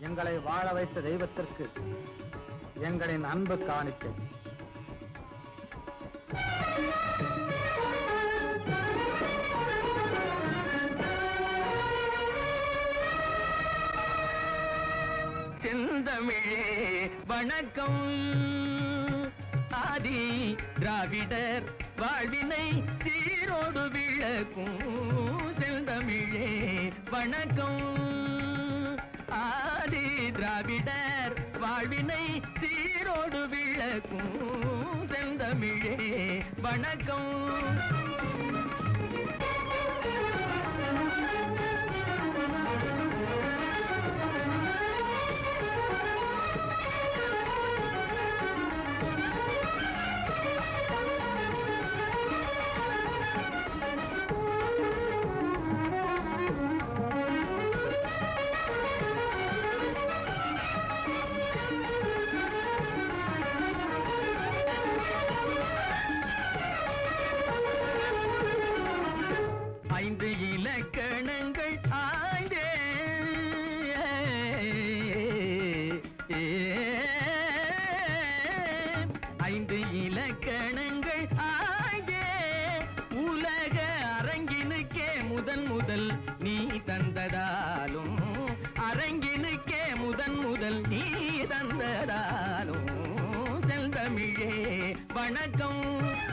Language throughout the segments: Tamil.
எங்களை வாழ வைத்த தெய்வத்திற்கு எங்களின் அன்பு காணிக்கை செந்தமிழே வணக்கம் ஆதி திராவிடர் வாழ்வினை சீரோடு விளக்கும் செந்தமிழே வணக்கம் ஆதி திராவிடர் வாழ்வினை சீரோடு விளக்கும் செந்தமிழே வணக்கம் ஐந்து இலக்கணங்கள் ஆய்ந்தே ஐந்து இலக்கணங்கள் ஆய்ந்தே உலக அரங்கினுக்கே முதன் முதல் நீ தந்ததாலும் அரங்கினுக்கே முதன் முதல் நீ தந்ததாலும் செந்தமிழே வணக்கம்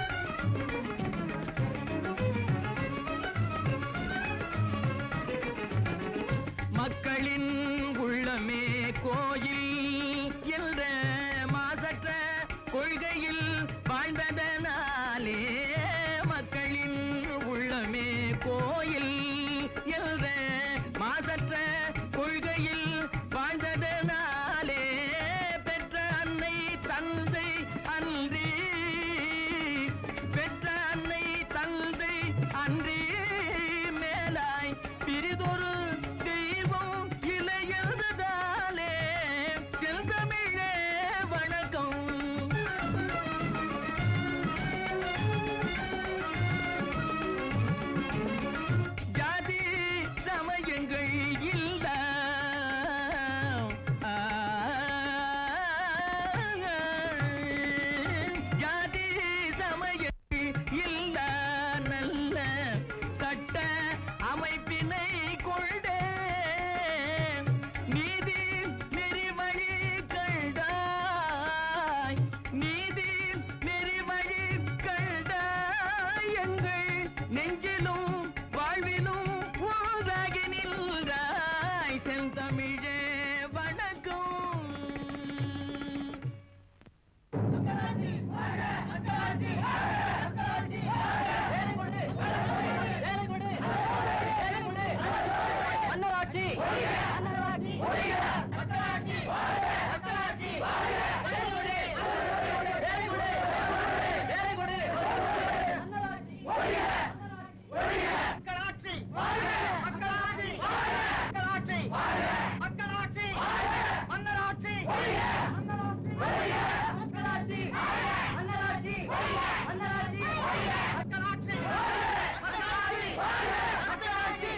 மக்களின் உள்ளமே கோயில் என்ற மாசற்ற கொள்கையில் வாழ்ந்ததனாலே மக்களின் உள்ளமே கோயில் என்ற மாசற்ற கொள்கையில் வாழ்ந்ததனாலே பெற்ற அன்னை தந்தை அன்றி பெற்ற அன்னை தந்தை அன்றி மேலாய் பிரிதொரு தெய்வம் இளையதாலே செல்தமிழே வணக்கம் ஜாதி சமயங்கள் இல்ல ஜாதி சமயங்கள் இல்ல நல்ல சட்ட அமைப்பினை கொண்டே நீதி நெறிவழி கண்டாய் நீதி நெறிவழி கண்டாய் எங்கள் நெஞ்சிலும் வாழ்விலும் ஒன்றாகி நின்றாய் செந்தமிழே வணக்கம் மன்னராட்சி மன்னராட்சி மக்களாட்சி மக்களாட்சி வேலை கொடு வேலை கொடு வேலை கொடு மக்களாட்சி மக்களாட்சி மக்களாட்சி மக்களாட்சி மன்னராட்சி மன்னராட்சி மக்களாட்சி மன்னராட்சி மன்னராட்சி மக்களாட்சி மக்களாட்சி மக்களாட்சி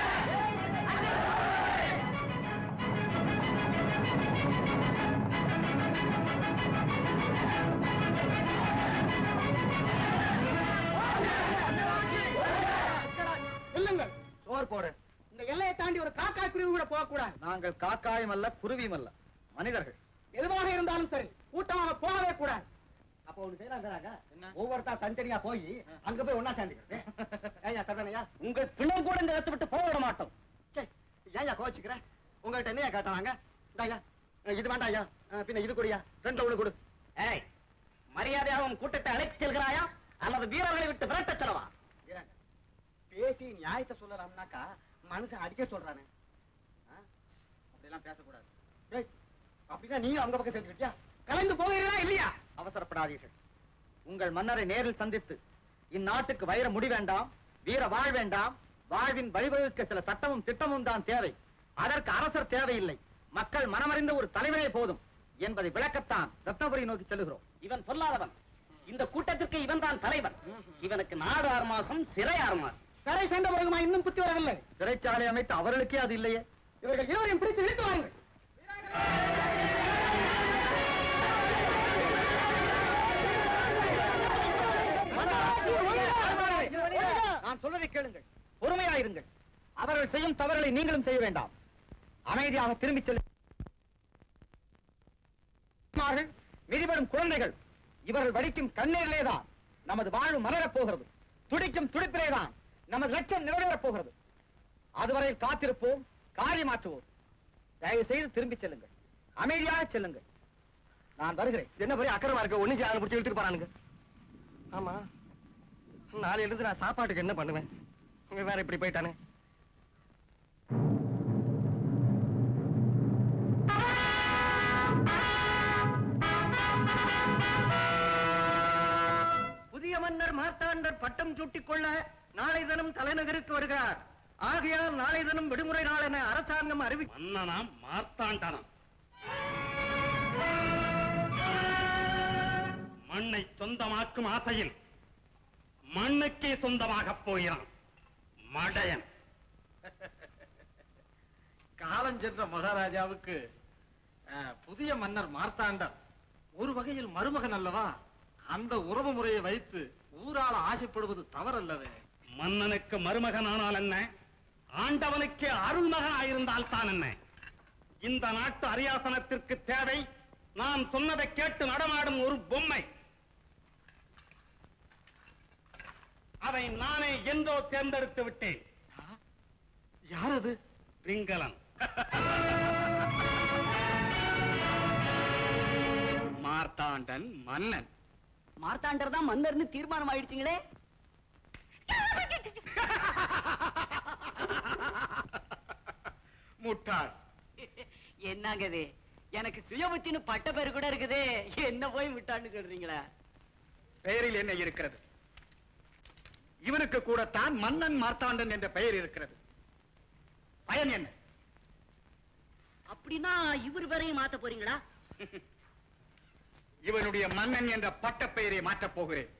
இல்லுங்கள் சோர் போடு இந்த எல்லையை தாண்டி ஒரு காக்காய் குருவி கூட போகக்கூடாது நாங்கள் காக்காயும் அல்ல குருவியும் அல்ல மனிதர்கள் எதுவாக இருந்தாலும் சரி கூட்டமாக போகவே கூடாது அப்போ ஒண்ணு செய்யறாங்க ஒவ்வொருத்தா தனித்தனியா போய் அங்க போய் ஒன்னா சேர்ந்துக்கிறது ஏயா தரணையா உங்கள் பிணம் கூட இந்த இடத்தை விட்டு போக விட மாட்டோம் ஏயா கோச்சுக்கிற உங்கள்கிட்ட என்னையா கேட்டாங்க இந்தாயா இது வேண்டாம் ஐயா பின்ன இது கூடியா ரெண்டுல ஒண்ணு கொடு ஏய் மரியாதையாக உன் கூட்டத்தை அழைத்து செல்கிறாயா அல்லது வீரர்களை விட்டு விரட்டச் செல்லவா வீரங்க, பேசி நியாயத்தை சொல்லலாம்னாக்கா மனுஷன் அடிக்க சொல்றானே ஆ? அப்படியெல்லாம் பேசக்கூடாது டேய், அப்படின்னா நீ அவங்க பக்கம் சேர்ந்துக்கிட்டியா கலந்து போகிறீங்களா இல்லையா அவசரப்படாதீர்கள் உங்கள் மன்னரை நேரில் சந்தித்து இந்நாட்டுக்கு வைர முடி வேண்டாம் வீர வாழ் வேண்டாம் வாழ்வின் வழிவகுக்க சில சட்டமும் திட்டமும் தான் தேவை அதற்கு அரசர் தேவையில்லை மக்கள் மனமறிந்த ஒரு தலைவரே போதும் என்பதை விளக்கத்தான் ரத்னபுரி நோக்கி செல்லுகிறோம் இவன் சொல்லாதவன் இந்த கூட்டத்திற்கு இவன் தான் தலைவன் இவனுக்கு நாடு ஆறு மாசம் சிறை ஆறு மாசம் சிறை சென்ற பிறகுமா இன்னும் புத்தி வரவில்லை சிறைச்சாலை அமைத்து அவர்களுக்கே அது இல்லையே இவர்கள் இருவரையும் பிடித்து இழுத்து வாருங்கள் செய்யும் தவறுகளை நீங்களும் செய்ய வேண்டாம் அமைதியாக திரும்பிச் செல்ல மிதிபடும் குழந்தைகள் இவர்கள் வடிக்கும் கண்ணீரிலேதான் நமது வாழ்வு மலரப் போகிறது துடிக்கும் துடிப்பிலேதான் நமது லட்சியம் நிறைவேறப் போகிறது அதுவரையில் காத்திருப்போம் காரியமாற்றுவோம் தயவு செய்து திரும்பிச் செல்லுங்கள் அமைதியாக செல்லுங்கள் நான் வருகிறேன் என்ன பெரிய அக்கறமா இருக்க ஒண்ணு செய்ய பிடிச்சி இழுத்துட்டு போறானுங்க ஆமா நாளை எழுந்து நான் சாப்பாட்டுக்கு என்ன பண்ணுவேன் இவன் வேற இப்படி போயிட்டானே புதிய மன்னர் மார்த்தாண்டர் பட்டம் சூட்டிக் கொள்ள நாளை தினம் தலைநகருக்கு வருகிறார் ஆகையால் நாளை தினம் விடுமுறை நாள் என அரசாங்கம் அறிவி மன்னனாம் மார்த்தாண்டனாம் மண்ணை சொந்தமாக்கும் ஆசையில் மண்ணுக்கே சொந்தமாகப் போகிறான் மடையன் காலம் சென்ற மகாராஜாவுக்கு அஹ், புதிய மன்னர் மார்த்தாண்டர் ஒரு வகையில் மருமகன் அல்லவா அந்த உறவு முறையை வைத்து ஊராள ஆசைப்படுவது தவறல்லவே மன்னனுக்கு மருமகனானால் என்ன ஆண்டவனுக்கு அருள்மகனாயிருந்தால் தான் என்ன இந்த நாட்டு அரியாசனத்திற்கு தேவை நான் சொன்னதை கேட்டு நடமாடும் ஒரு பொம்மை அதை நானே என்றோ தேர்ந்தெடுத்து விட்டேன் யார் அது பிங்களன் மார்த்தாண்டன் மன்னன் மார்த்தாண்டர் தான் மன்னர்னு தீர்மானம் ஆயிடுச்சுங்களே முட்டாள் என்னங்க இது எனக்கு சுயபுத்தின்னு பட்ட பேரு கூட இருக்குது என்ன போய் விட்டான்னு சொல்றீங்களா பெயரில் என்ன இருக்கிறது இவனுக்கு கூடத்தான் மன்னன் மார்த்தாண்டன் என்ற பெயர் இருக்கிறது பயன் என்ன அப்படின்னா இவர் பேரையும் மாத்த போறீங்களா இவனுடைய மன்னன் என்ற பட்டப் பெயரை மாற்றப் போகிறேன்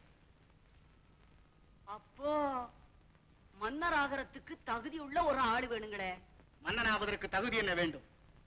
அப்போ மன்னர் ஆகறதுக்கு தகுதி உள்ள ஒரு ஆளு வேணுங்களே மன்னனாவதற்கு தகுதி என்ன வேண்டும்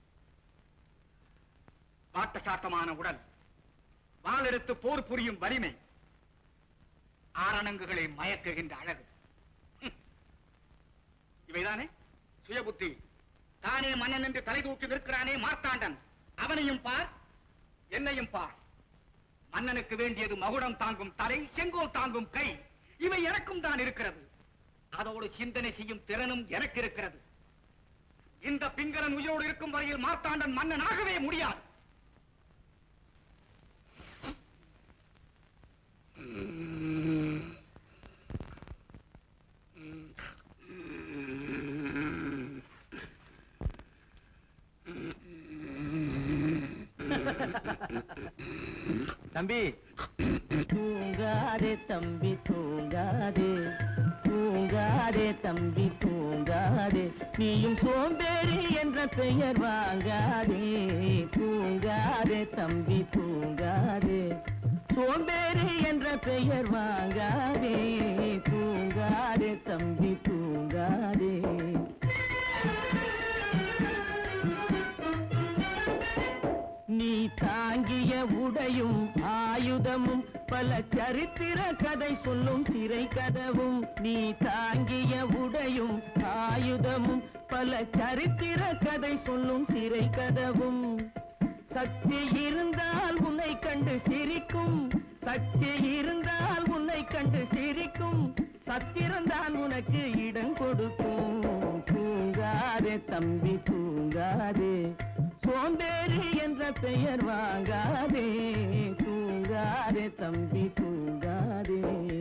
வாட்ட சாட்டமான உடல் வாளெடுத்து போர் புரியும் வலிமை ஆரணங்குகளை மயக்குகின்ற அழகு ஹம். இவைதானே சுயபுத்தி தானே மன்னன் என்று தலை தூக்கி நிற்கிறானே மார்த்தாண்டன் அவனையும் பார் என்னையும் பார் மன்னனுக்கு வேண்டியது மகுடம் தாங்கும் தலை செங்கோல் தாங்கும் கை இவை எனக்கும் தான் இருக்கிறது அதோடு சிந்தனை செய்யும் திறனும் எனக்கு இருக்கிறது இந்த பிங்கரன் உயிரோடு இருக்கும் வரையில் மார்த்தாண்டன் மன்னன் ஆகவே முடியாது தம்பி தூங்காதே தம்பி தூங்காதே தூங்காதே தம்பி தூங்காதே நீயும் சோம்பேறி என்ற பெயர் வாங்காதே தூங்காதே தம்பி தூங்காதே சோம்பேறி என்ற பெயர் வாங்காதே தூங்காதே தம்பி தூங்காதே நீ தாங்கிய உடையும் ஆயுதமும் பல சரித்திர கதை சொல்லும் சிறை கதவும் நீ தாங்கிய உடையும் ஆயுதமும் பல சரித்திர கதை சொல்லும் சிறை கதவும் சக்தி இருந்தால் உன்னை கண்டு சிரிக்கும் சக்தி இருந்தால் உன்னை கண்டு சிரிக்கும் சத்திரந்தான் உனக்கு இடம் கொடுக்கும் தூங்காதே தம்பி தூங்காதே சோம்பேறி என்ற பெயர் வாங்காதே தூங்காதே தம்பி தூங்காதே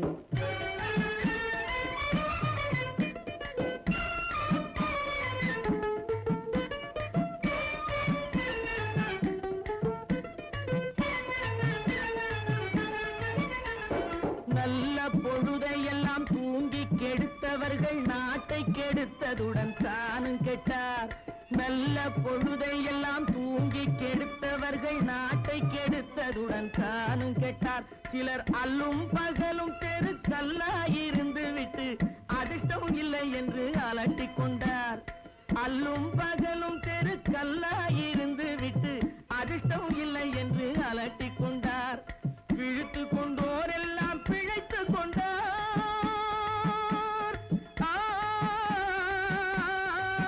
நல்ல பொழுதையெல்லாம் தூங்கி கெடுத்தவர்கள் நாட்டை கெடுத்ததுடன் தானும் கெட்டார் நல்ல பொழுதையெல்லாம் தூங்கி கெடுத்தவர்கள் நாட்டை கெடுத்ததுடன் தானும் கெட்டார் சிலர் அல்லும் பகலும் தெருக்கல்லாயிருந்து விட்டு அதிர்ஷ்டம் இல்லை என்று அலட்டிக் கொண்டார் அல்லும் பகலும் தெருக்கல்லாயிருந்து விட்டு அதிர்ஷ்டம் இல்லை என்று அலட்டிக் கொண்டார் பிழைத்து கொண்டோர் எல்லாம் பிழைத்துக் கொண்டார் ஆ,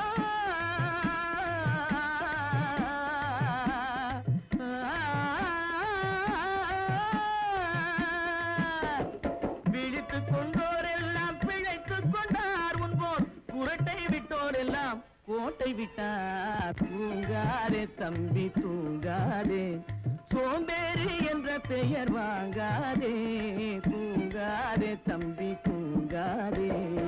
விட்டா தூங்காதே தம்பி தூங்காதே சோம்பேறி என்ற பெயர் வாங்காதே தூங்காதே தம்பி தூங்காதே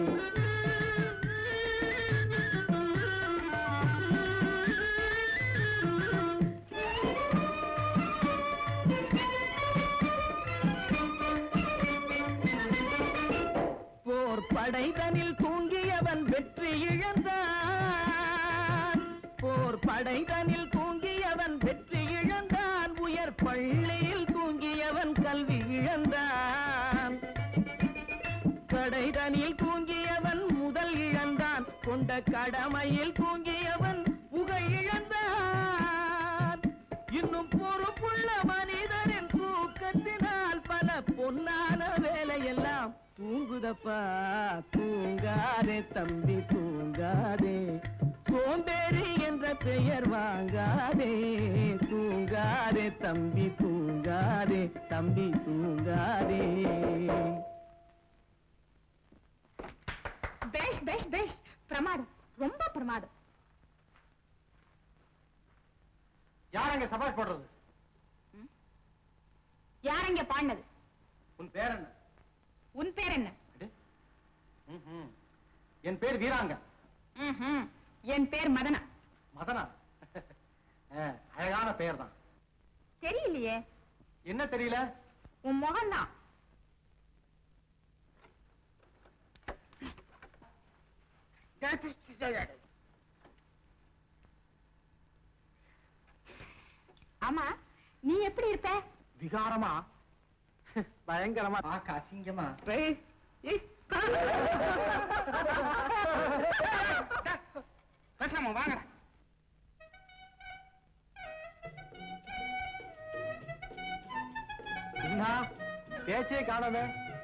போர் படைதனில் தூங்கியவன் வெற்றி இழந்தான் போர் படைதனில் தூங்கியவன் வெற்றி இழந்தான் உயர் பள்ளியில் தூங்கியவன் கல்வி இழந்தான் கடைதனில் தூங்கியவன் முதல் இழந்தான் கொண்ட கடமையில் தூங்கியவன் புகழ் இழந்தான் இன்னும் பொறுப்புள்ள மனிதனின் தூக்கத்தினால் பல பொன்னான வேலையெல்லாம் தூங்குதப்பா தூங்காதே தம்பி தூங்காதே சோம்பேறி என்ற பெயர் வாங்காதே தூங்காதே தம்பி தூங்காதே தம்பி தூங்காதே பேஷ் பேஷ் பேஷ் பிரமாதம் ரொம்ப பிரமாதம் யாரங்க சபாஷ் போடுறது யாரங்க பாடினது உன் பேர் என்ன உன் பேர் என்ன அடே. ம்ஹும். என் பேர் வீராங்க ம்ஹும். என் பேர் மதனா மதனா ஆ, அழகான பெயர் தான் தெரியலையே என்ன தெரியல உன் முகம்தான் ஆமா நீ எப்படி இருப்ப விகாரமா பயங்கரமா பார்க்க அசிங்கமா பேசாம வாங்க என்ன பேச்சே காணாமே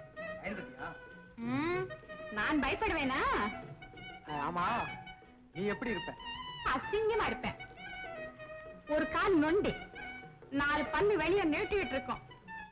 ம், நான் பயப்படுவேனா ஆமா நீ எப்படி இருப்ப அசிங்கமா இருப்பேன் ஒரு கால் நொண்டி நாலு பல்லு வெளிய நீட்டிட்டு இருக்கோம்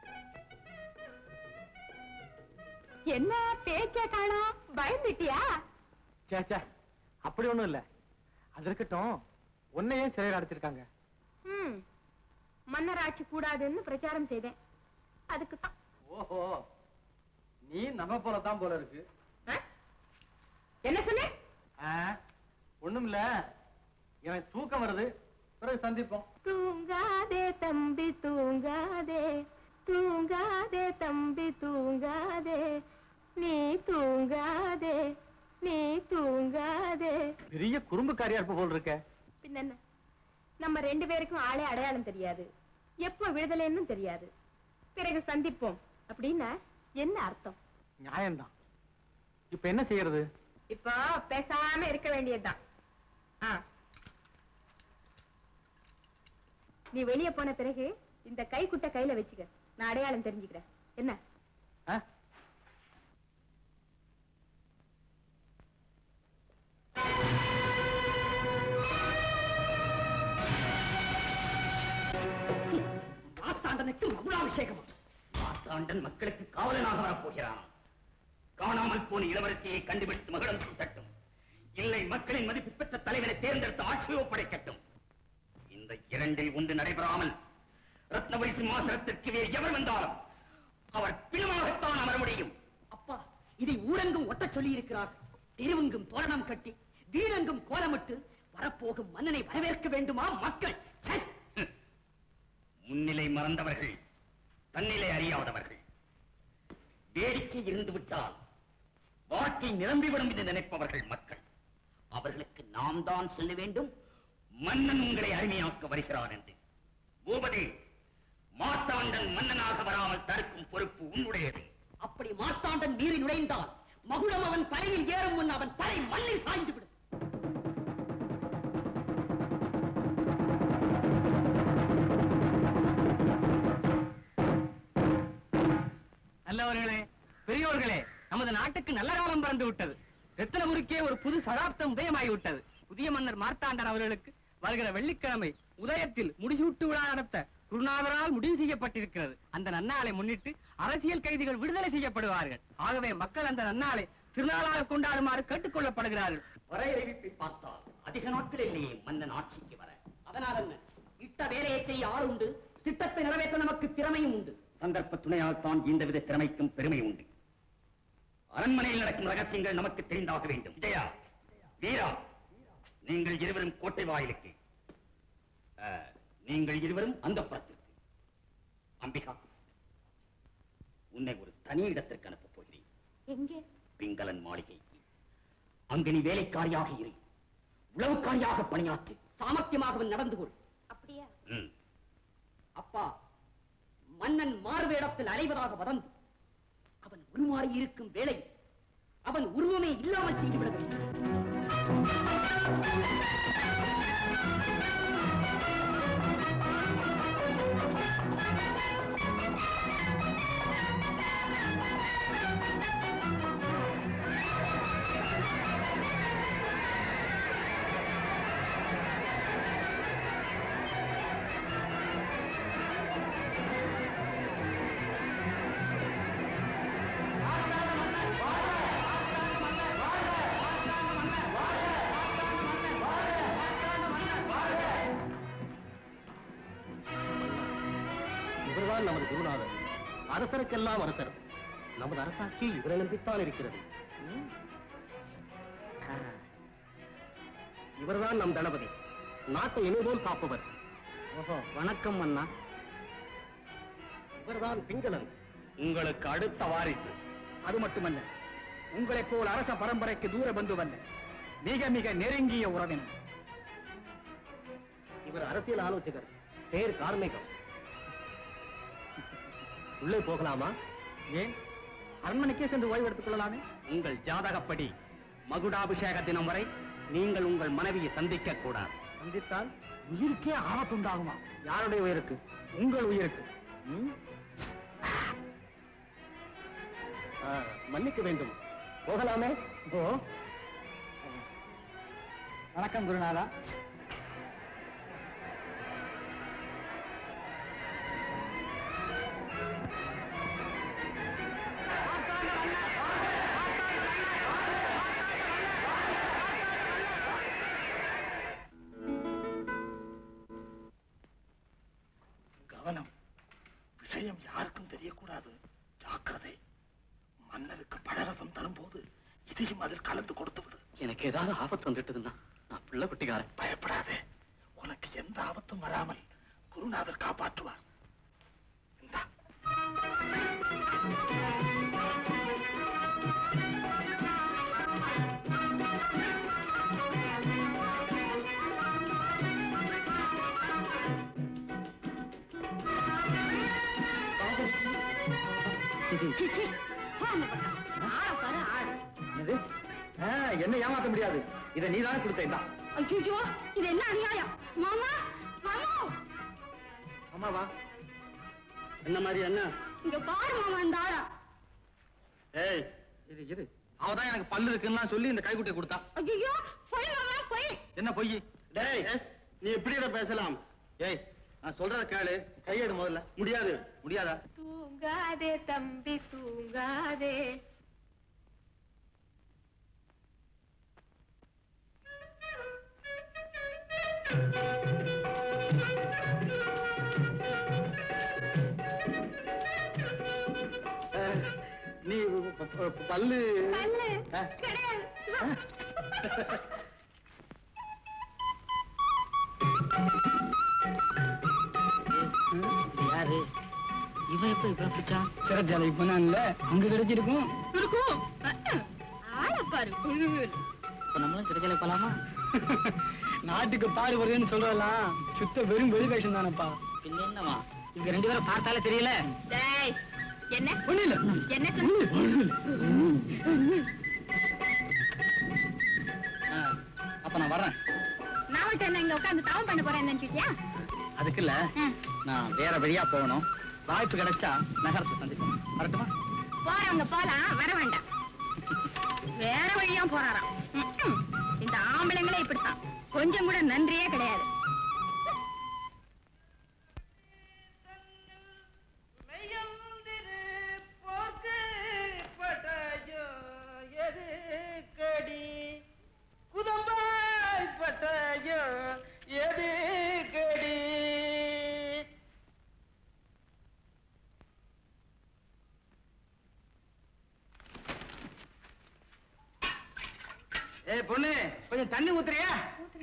என்ன பேச்ச காணோம் பயந்துட்டியா சே சே அப்படி ஒண்ணும் இல்ல அது இருக்கட்டும் உன்னையே சிறையில் அடைச்சிருக்காங்க ம் மன்னராட்சி கூடாதுன்னு பிரச்சாரம் செய்தேன் அதுக்கு தான் ஓஹோ நீ நம்ம போலதான் போல இருக்கு என்ன சொன்னேன் ஒண்ணும் இல்ல எனக்கு தூக்கம் வருது பிறகு சந்திப்போம் தூங்காதே தம்பி தூங்காதே தூங்காதே தம்பி தூங்காதே நீ தூங்காதே நீ தூங்காதே பெரிய குறும்புக்காரியா இருப்ப போல் இருக்க பின்ன என்ன நம்ம ரெண்டு பேருக்கும் ஆளே அடையாளம் தெரியாது எப்போ விடுதலைன்னு தெரியாது பிறகு சந்திப்போம் அப்படின்னா என்ன அர்த்தம் நியாயம்தான் இப்ப என்ன செய்யறது இப்போ பேசாம இருக்க வேண்டியதுதான் ஆ. நீ வெளியே போன பிறகு இந்த கைக்குட்டை கையில வச்சுக்க நான் அடையாளம் தெரிஞ்சுக்கிறேன் என்ன ஆ? மார்த்தாண்டனுக்கு மகுடாபிஷேகம் மார்த்தாண்டன் மக்களுக்கு காவலனாக வரப்போகிறான் காணாமல் போன இளவரசியை கண்டுபிடித்து மகுடம் சூட்டட்டும் இல்லை மக்களின் மதிப்பு பெற்ற தலைவரை தேர்ந்தெடுத்து ஆட்சியோ படைக்கட்டும் இந்த இரண்டில் ஒன்று நடைபெறாமல் ரத்னபுரி சிம்மாசனத்திற்கு வேறு எவர் வந்தாலும் அவர் பிணமாகத்தான் அமர முடியும் அப்பா இதை ஊரெங்கும் ஒட்டச் சொல்லி இருக்கிறார் தெருவெங்கும் தோரணம் கட்டி வீடெங்கும் கோலமிட்டு வரப்போகும் மன்னனை வரவேற்க வேண்டுமா மக்கள் ச்சே! முன்னிலை மறந்தவர்கள் தன்னிலை அறியாதவர்கள் வேடிக்கை இருந்து விட்டால் வாழ்க்கை நிரம்பிவிடும் என்று நினைப்பவர்கள் மக்கள் அவர்களுக்கு நாம் தான் சொல்ல வேண்டும் மன்னன் உங்களை அருமையாக்க வருகிறான் என்று பூபதி மார்த்தாண்டன் மன்னனாக வராமல் தடுக்கும் பொறுப்பு உன்னுடையது அப்படி மார்த்தாண்டன் மீறி நுழைந்தால் மகுடம் அவன் தலையில் ஏறும் முன் அவன் தலை மண்ணில் சாய்ந்து விடும் நல்லவர்களே பெரியோர்களே நமது நாட்டுக்கு நல்ல காலம் பிறந்து விட்டது ரத்தினபுரிக்கே ஒரு புது சகாப்தம் உதயமாகி விட்டது புதிய மன்னர் மார்த்தாண்டன் அவர்களுக்கு வருகிற வெள்ளிக்கிழமை உதயத்தில் முடிசூட்டு விழா நடத்த குருநாதரால் முடிவு செய்யப்பட்டிருக்கிறது அந்த நன்னாளை முன்னிட்டு அரசியல் கைதிகள் விடுதலை செய்யப்படுவார்கள் ஆகவே மக்கள் அந்த நன்னாளை திருநாளாக கொண்டாடுமாறு கேட்டுக் கொள்ளப்படுகிறார்கள் வரையறிவிப்பை பார்த்தால் அதிக நாட்கள் இல்லையே மன்னன் ஆட்சிக்கு வர அதனால் என்ன இட்ட வேலையை செய்ய ஆள் உண்டு திட்டத்தை நிறைவேற்ற நமக்கு திறமையும் உண்டு சந்தர்ப்ப துணையால் தான் இந்த வித திறமைக்கும் பெருமை உண்டு அரண்மனையில் நடக்கும் ரகசியங்கள் நமக்கு தெரிந்தாக வேண்டும் விஜயா வீரா நீங்கள் இருவரும் கோட்டை வாயிலுக்கு ஆ, நீங்கள் இருவரும் அந்த புறத்திற்கு அம்பிகா உன்னை ஒரு தனி இடத்திற்கு அனுப்பப் போகிறேன் எங்கே பிங்களன் மாளிகை அங்கு நீ வேலைக்காரியாக இரு உளவுக்காரியாக பணியாற்று சாமர்த்தியமாக நடந்து கொள் அப்படியா ம். அப்பா மன்னன் மார்வேடத்தில் அலைவதாக வதந்து அவன் உருமாறி இருக்கும் வேளை அவன் உருவமே இல்லாமல் செய்துவிட வேண்டும் இவர்தான் நமது குருநாதர் அரசருக்கெல்லாம் அரசர் நமது அரசாட்சி இவரை நம்பித்தான் இருக்கிறது ம்? ஆ. இவர்தான் நம் தளபதி நாட்டை இனிபோல் காப்பவர் ஓஹோ வணக்கம் அண்ணா இவர்தான் பிங்களன் உங்களுக்கு அடுத்த வாரிசு அது மட்டுமல்ல உங்களைப் போல் அரச பரம்பரைக்கு தூர பந்துவல்ல மிக மிக நெருங்கிய உறவினர் இவர் அரசியல் ஆலோசகர் பேர் கார்மிகம் உள்ளே போகலாமா ஏன் அரண்மனைக்கே சென்று ஓய்வு எடுத்துக் கொள்ளலாமே உங்கள் ஜாதகப்படி மகுடாபிஷேக தினம் வரை நீங்கள் உங்கள் மனைவியை சந்திக்க கூடாது சந்தித்தால் உயிருக்கே ஆபத்துண்டாகுமா யாருடைய உயிருக்கு உங்கள் உயிருக்கு ம்? ஆ, மன்னிக்க வேண்டும் போகலாமே ஓ வணக்கம் குருநாதா கவனம் விஷயம் யாருக்கும் தெரியக்கூடாது ஜாக்கிரதை மன்னருக்கு பழரசம் தரும்போது இதையும் அதில் கலந்து கொடுத்து விடு எனக்கு ஏதாவது ஆபத்து வந்துட்டுதுன்னா நான் பிள்ளை குட்டிக்காரன் பயப்படாதே உனக்கு எந்த ஆபத்தும் வராமல் குருநாதர் காப்பாற்றுவார் இந்தா இது ஆ, என்ன ஏமாத்த முடியாது இதை நீதானே கொடுத்தேன் ஐயோ இது என்ன அநியாயம் மாமா மாமா அம்மாவா என்ன மாதிரி என்ன இங்க பாரு மாமா இந்த ஆளா ஏய் இரு இரு அவதான் எனக்கு பல்லு இருக்குன்னு சொல்லி இந்த கைக்குட்டை கொடுத்தா ஐயோ போய் மாமா போய் என்ன பொய் டேய் நீ எப்படி இதை பேசலாம் ஏய் நான் சொல்றத கேளு கையெடு முதல்ல முடியாது முடியாதா தூங்காதே தம்பி தூங்காதே அஹ், நீ ப- ப- பல்லு பல்லு ஆ. கிடையாது யாரு இவன் எப்ப இப்ப பிடிச்சான் சிறச்சாலை இப்ப நான் இல்ல அங்க கிடைச்சிருக்கும் இருக்கும் ஆளை பாரு இப்ப நம்மளும் சிறைச்சாலை போலாமா நாட்டுக்கு பாடு வருதுன்னு சொல்றதெல்லாம் சுத்த வெறும் வெளி வேஷம் தானப்பா பின்ன என்னவா இவங்க ரெண்டு பேரும் பார்த்தாலே தெரியல டேய் என்ன ஒண்ணு இல்ல என்ன சொன்ன ஆ, அப்ப நான் வர்றேன் நான் மட்டும் என்ன இங்க உட்கார்ந்து தவம் பண்ண போறேன்னு நினைச்சிட்டியா அதுக்கு இல்ல ம். நான் வேற வழியா போகணும் வாய்ப்பு கிடைச்சா நகரத்தை சந்திப்போம் வரட்டுமா போறவங்க போலாம் வர வேண்டாம் வேற வழியா போறாராம் ம்ம். இந்த ஆம்பளைங்களே இப்படித்தான் கொஞ்சம் கூட நன்றியே கிடையாது குதிரை ஏய் பொண்ணு கொஞ்சம் தண்ணி ஊத்துறியா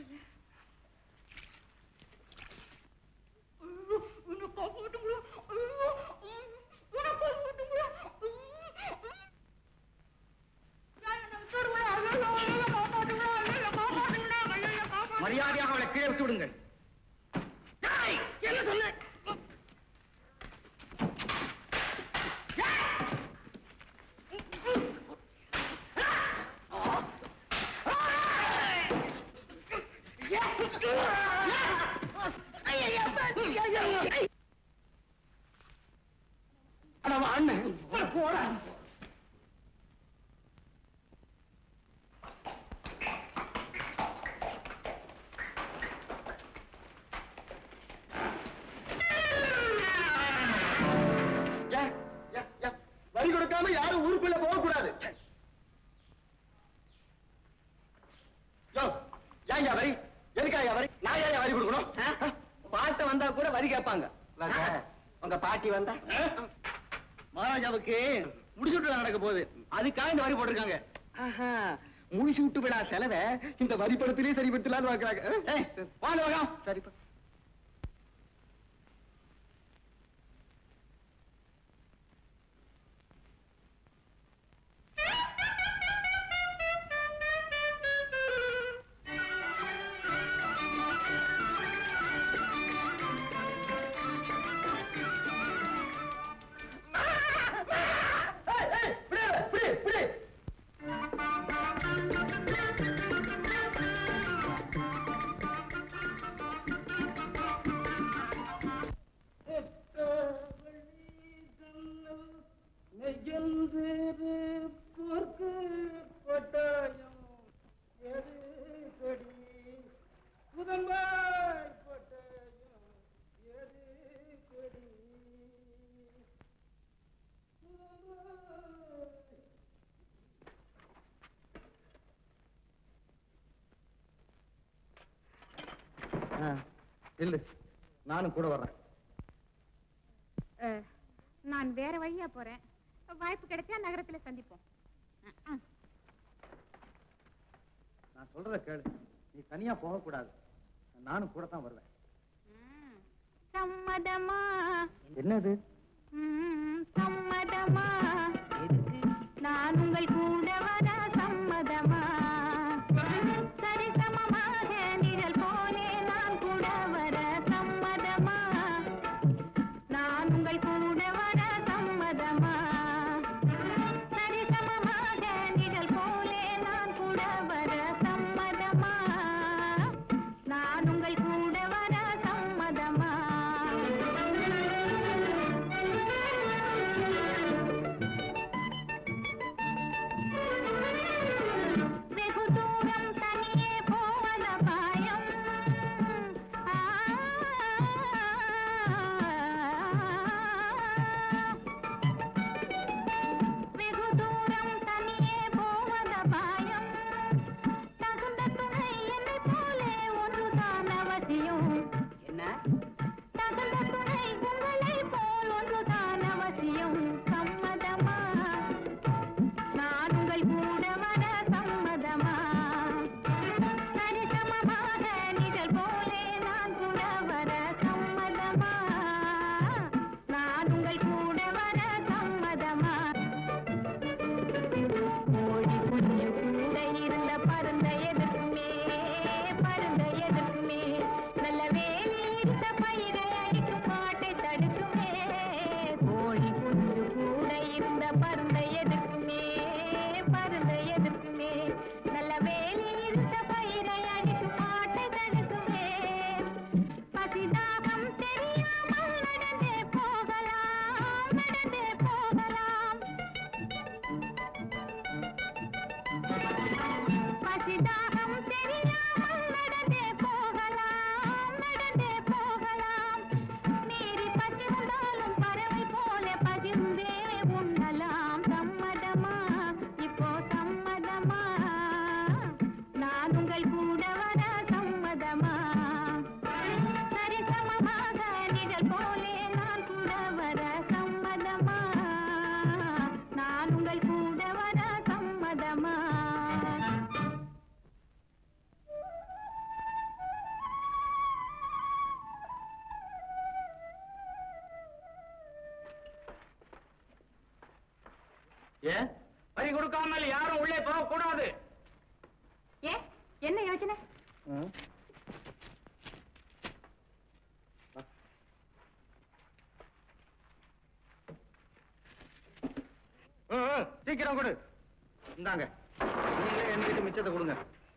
மரியாதையாக அவளை கீழே விட்டு விடுங்கள் என்ன சொன்ன ஏன்? ஏன்? ஏன்? வரி கொடுக்காம யாரும் ஊருக்குள்ள போக கூடாது யோ ஏங்க வரி எதுக்காக வரி நான் ஏன் வரி கொடுக்கணும் பாட்ட வந்தா கூட வரி கேட்பாங்க உங்க பாட்டி வந்தா மகாராஜாவுக்கு முடிச்சுட்டு நடக்க போகுது அதுக்காக இந்த வரி போட்டிருக்காங்க ஆஹா, முடிச்சு விட்டு விடா செலவை இந்த வரி படத்திலே சரிபடுத்தலாம்னு பாக்குறாங்க ஏய், வாங்க வாங்க சரிப்பா இல்ல நானும் கூட வர்றேன் அஹ், நான் வேற வழியா போறேன் வாய்ப்பு கிடைச்சா நகரத்துல சந்திப்போம் அஹ், அஹ். நான் சொல்றத கேளு நீ தனியா போக கூடாது நானும் கூட தான் வருவேன் ம். சம்மதமா என்னது ம், சம்மதமா நான் உங்கள் கூட வர சம்மதமா சரிசமமாக நிழல் போலே நான் கூட வர சம்மதமா நான் உங்கள் கூட வர சம்மதமா சரிசமமாக நிழல் போலே நான் கூட வர சம்மதமா நான் உங்கள் கூட வர சம்மதமா ஏன் வரி கொடுக்காமல் யாரும் உள்ளே போக கூடாது ஏ என்ன யோசனை சீக்கிரம் கொடு இந்தாங்க நீங்களே என்கிட்ட மிச்சத்தை கொடுங்க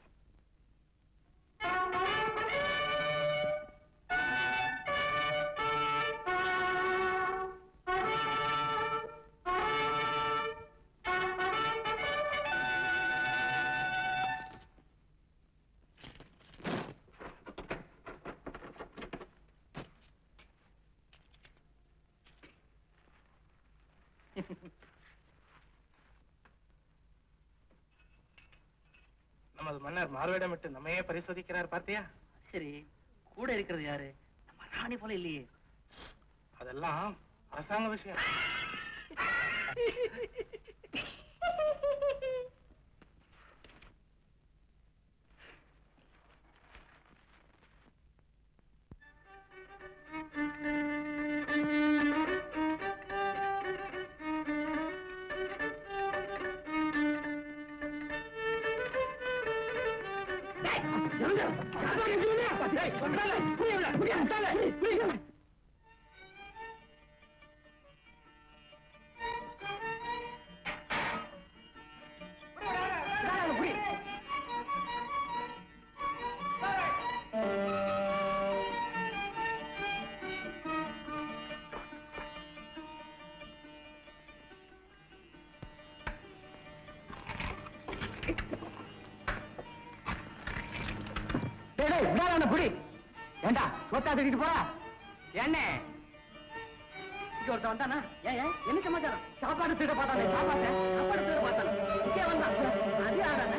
நமது மன்னர் மார்வேடமிட்டு நம்மையே பரிசோதிக்கிறார் பார்த்தியா சரி கூட இருக்கிறது யாரு நம்ம ராணி போல இல்லையே அதெல்லாம் அரசாங்க விஷயம் டேய் டேய் இந்தாடா புடி ஏண்டா சொத்தா தூக்கிட்டு போறா என்ன இங்க ஒருத்தன் வந்தானா ஏன் ஏன் என்ன சமாச்சாரம் சாப்பாடு திருட பார்த்தானே சாப்பாடு சாப்பாடு திருட பார்த்தானே இங்கே வந்தான் அது யாரானே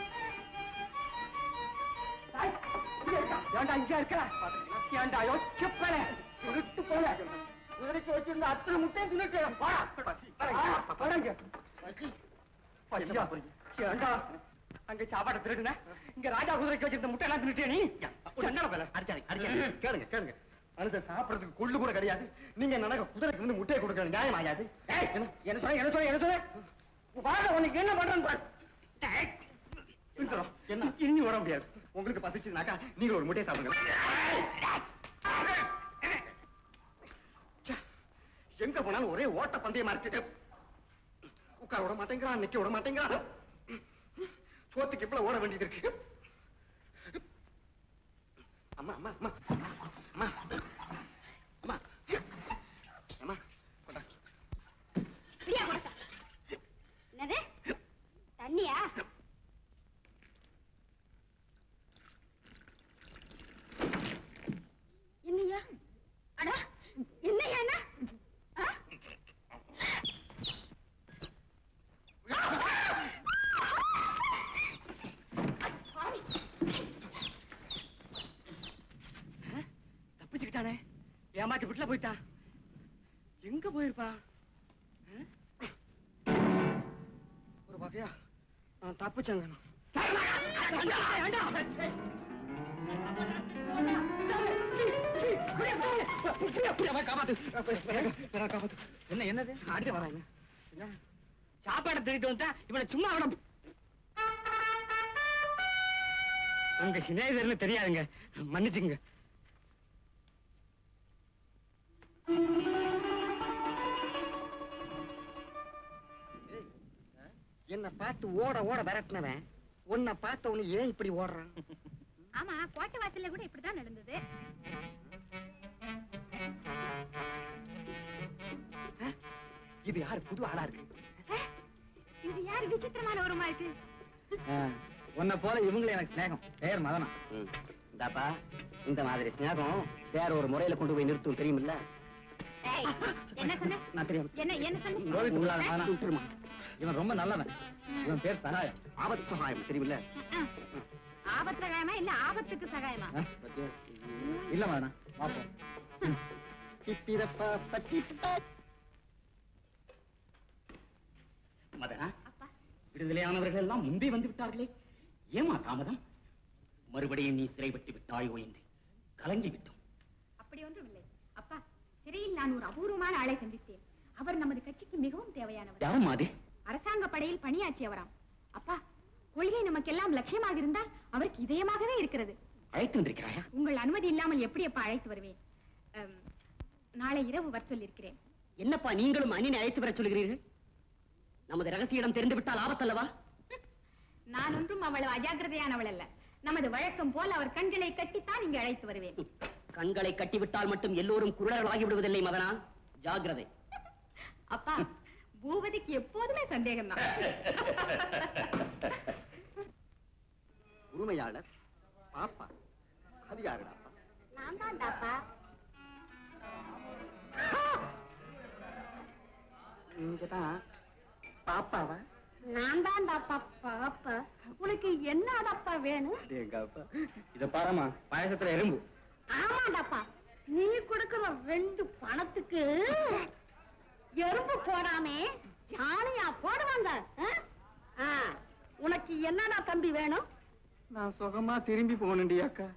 டேய், இங்க இருக்கா? ஏன்டா இங்க இருக்கா ஏன்டா யோசிச்சு போல உருட்டு போல உதிரிக்கு வச்சிருந்த அத்தனை முட்டையும் தின்னுட்டு வாடா வரங்க ஏன்டா அங்க சாப்பாடு திருடுன இங்க ராஜா குதிரைக்கு வச்சிருந்த முட்டை எல்லாம் தின்னுட்டே நீ என்ன வேலை அடிச்சாங்க அடிச்சாங்க கேளுங்க கேளுங்க மனுஷன் சாப்பிடறதுக்கு கொள்ளு கூட கிடையாது நீங்க நடக்க குதிரைக்கு வந்து முட்டையை கொடுக்கறது நியாயம் ஆகாது ஏய், என்ன என்ன சொல்ல என்ன சொல்ல என்ன சொல்ல வாங்க உனக்கு என்ன பண்றேன்னு பாரு ஏய், நிறுத்துறோம். என்ன இனி வர முடியாது உங்களுக்கு பசிச்சுனாக்கா நீங்க ஒரு முட்டையை சாப்பிடுங்க ச்சே, எங்க போனாலும் ஒரே ஓட்ட பந்தயமா இருக்கு உட்கார விட மாட்டேங்கிறான் நிக்க விட மாட்டேங்கிறான் சோத்துக்கு இப்பல ஓட வேண்டியது இருக்கு அம்மா அம்மா அம்மா அம்மா அம்மா அம்மா கொண்டா. பிரியா கொடுத்தா என்னது தண்ணியா என்னையா அடா என்னையா என்ன ஆ? பாவி. தப்பிச்சுக்கிட்டானே ஏமாத்தி விட்டுல போயிட்டான் எங்க போயிருப்பான் ஒரு வகையா நான் தப்பிச்சேங்க காப்பாத்து என்ன என்னது அடிக்க வராங்க சாப்பாடு திருட்டு வந்தா இவனை சும்மா அவன உங்க சிநேகிதர்னு தெரியாதுங்க மன்னிச்சுங்க என்ன பார்த்து ஓட ஓட விரட்டினவன் உன்னை பார்த்த உடனே ஏன் இப்படி ஓடுறான் ஆமா கோட்டை வாசல்ல கூட இப்படிதான் நடந்தது இது யாரு புது ஆளா இருக்கு இது யாரு விசித்திரமான உருமா இருக்கு உன்னை போல இவங்களே எனக்கு சிநேகம் பெயர் மதனா இந்தாப்பா இந்த மாதிரி ஸ்நேகம் வேற ஒரு முறையில கொண்டு போய் நிறுத்தும் தெரியுமில்ல ஏய், என்ன சொன்ன நான் தெரியும் என்ன என்ன சொன்ன கோவிந்த் உள்ளாத மதனா விட்டுருமா. இவன் ரொம்ப நல்லவன் இவன் பேர் சகாயம் ஆபத்து சகாயம் தெரியுமில்ல ம். ஆபத்து சகாயமா இல்ல ஆபத்துக்கு சகாயமா ஆ? இல்ல மதனா பாப்போம் பிப்பிரப்பா, பட்டிப்பா. மதனா அப்பா விடுதலையானவர்கள் எல்லாம் முன்பே வந்து விட்டார்களே ஏமா தாமதம் மறுபடியும் நீ சிறைப்பட்டு விட்டாயோ என்று கலங்கி விட்டோம் அப்படி ஒன்றும் இல்லை அப்பா சிறையில் நான் ஒரு அபூர்வமான ஆளை சந்தித்தேன் அவர் நமது கட்சிக்கு மிகவும் தேவையானவர் யாரும் அது அரசாங்க படையில் பணியாற்றியவராம் அப்பா கொள்கை நமக்கெல்லாம் லட்சியமாக இருந்தால் அவருக்கு இதயமாகவே இருக்கிறது அழைத்து வந்திருக்கிறாயா உங்கள் அனுமதி இல்லாமல் எப்படி அப்பா அழைத்து வருவேன் அம், நாளை இரவு வர சொல்லியிருக்கிறேன் என்னப்பா நீங்களும் அணினை அழைத்து வர சொல்கிறீர்கள் நமது ரகசிய இடம் தெரிந்து விட்டால் ஆபத்தல்லவா நான் ஒன்றும் அவ்வளவு அஜாக்கிரதையானவள் அல்ல நமது வழக்கம் போல் அவர் கண்களை கட்டித்தான் இங்கு அழைத்து வருவேன் கண்களை கட்டிவிட்டால் மட்டும் எல்லோரும் குருடர்களாகி விடுவதில்லை மதனா ஜாகிரதை அப்பா பூபதிக்கு எப்போதுமே சந்தேகம்தான் உரிமையாளர் பாப்பா அது யாருடாப்பா நான் தான் தாப்பா நீங்க தான் பாப்பாவா நான் தான் தாப்பா பாப்பா உனக்கு என்னடாப்பா வேணும் எங்க அப்பா இத பாரமா பாயசத்துல எறும்பு ஆமாடாப்பா நீ கொடுக்கிற ரெண்டு பணத்துக்கு எறும்பு போடாமே ஜாலியா போடுவாங்க ஆ? ஆ, உனக்கு என்னடா தம்பி வேணும் நான் சுகமா திரும்பி போகணுண்டி அக்கா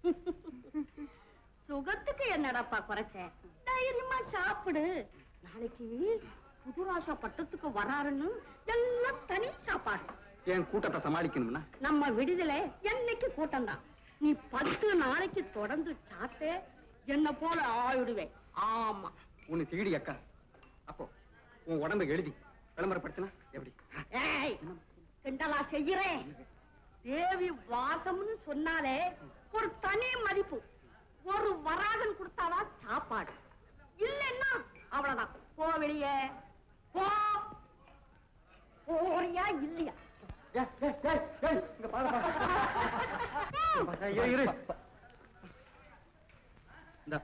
சுகத்துக்கு என்னடாப்பா குறைச்ச தைரியமா சாப்பிடு நாளைக்கு புதுராசா பட்டத்துக்கு வராருன்னு எல்லாம் தனி சாப்பாடு என் கூட்டத்தை சமாளிக்கணும்னா நம்ம விடுதலை என்னைக்கு கூட்டம்தான் நீ பத்து நாளைக்கு தொடர்ந்து சாப்பிட்டு என்ன போல ஆயிடுவேன் ஆமா உன்னை சிகிடி அக்கா அப்போ உன் உடம்பை எழுதி விளம்பரப்படுத்தினா எப்படி ஏய் கிண்டலா செய்யறேன் தேவி வாசம்னு சொன்னாலே ஒரு தனி மதிப்பு ஒரு வராகன் கொடுத்தாதான் சாப்பாடு இல்லைன்னா அவ்வளவுதான் போ வெளியே போ போறியா இல்லையா ஏய், ஏய், ஏய், ஏய், இங்க பாரு, பாரு. இரு, இரு. இந்தா.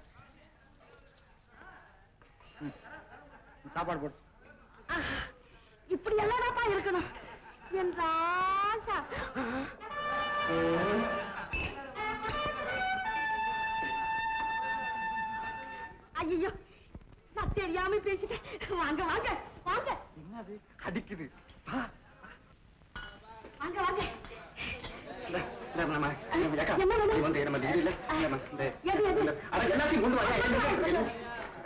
ம். சாப்பாடு போடு ஆஹா, இப்படி எல்லாடாப்பா இருக்கணும் என் ராசா ஐயோ நான் தெரியாம பேசிட்டேன் வாங்க வாங்க வாங்க என்னது அடிக்குது வா. வாங்க வாங்க இந்த, இந்த, நம்ம, நம்ம அக்கா, என்ன வேணும்? நீ வந்து நம்ம டிகிரில, நம்ம இந்த, எது, எது? இந்த, அட, எல்லாத்தையும் கொண்டு வா கொண்டு வா, கொண்டு வா.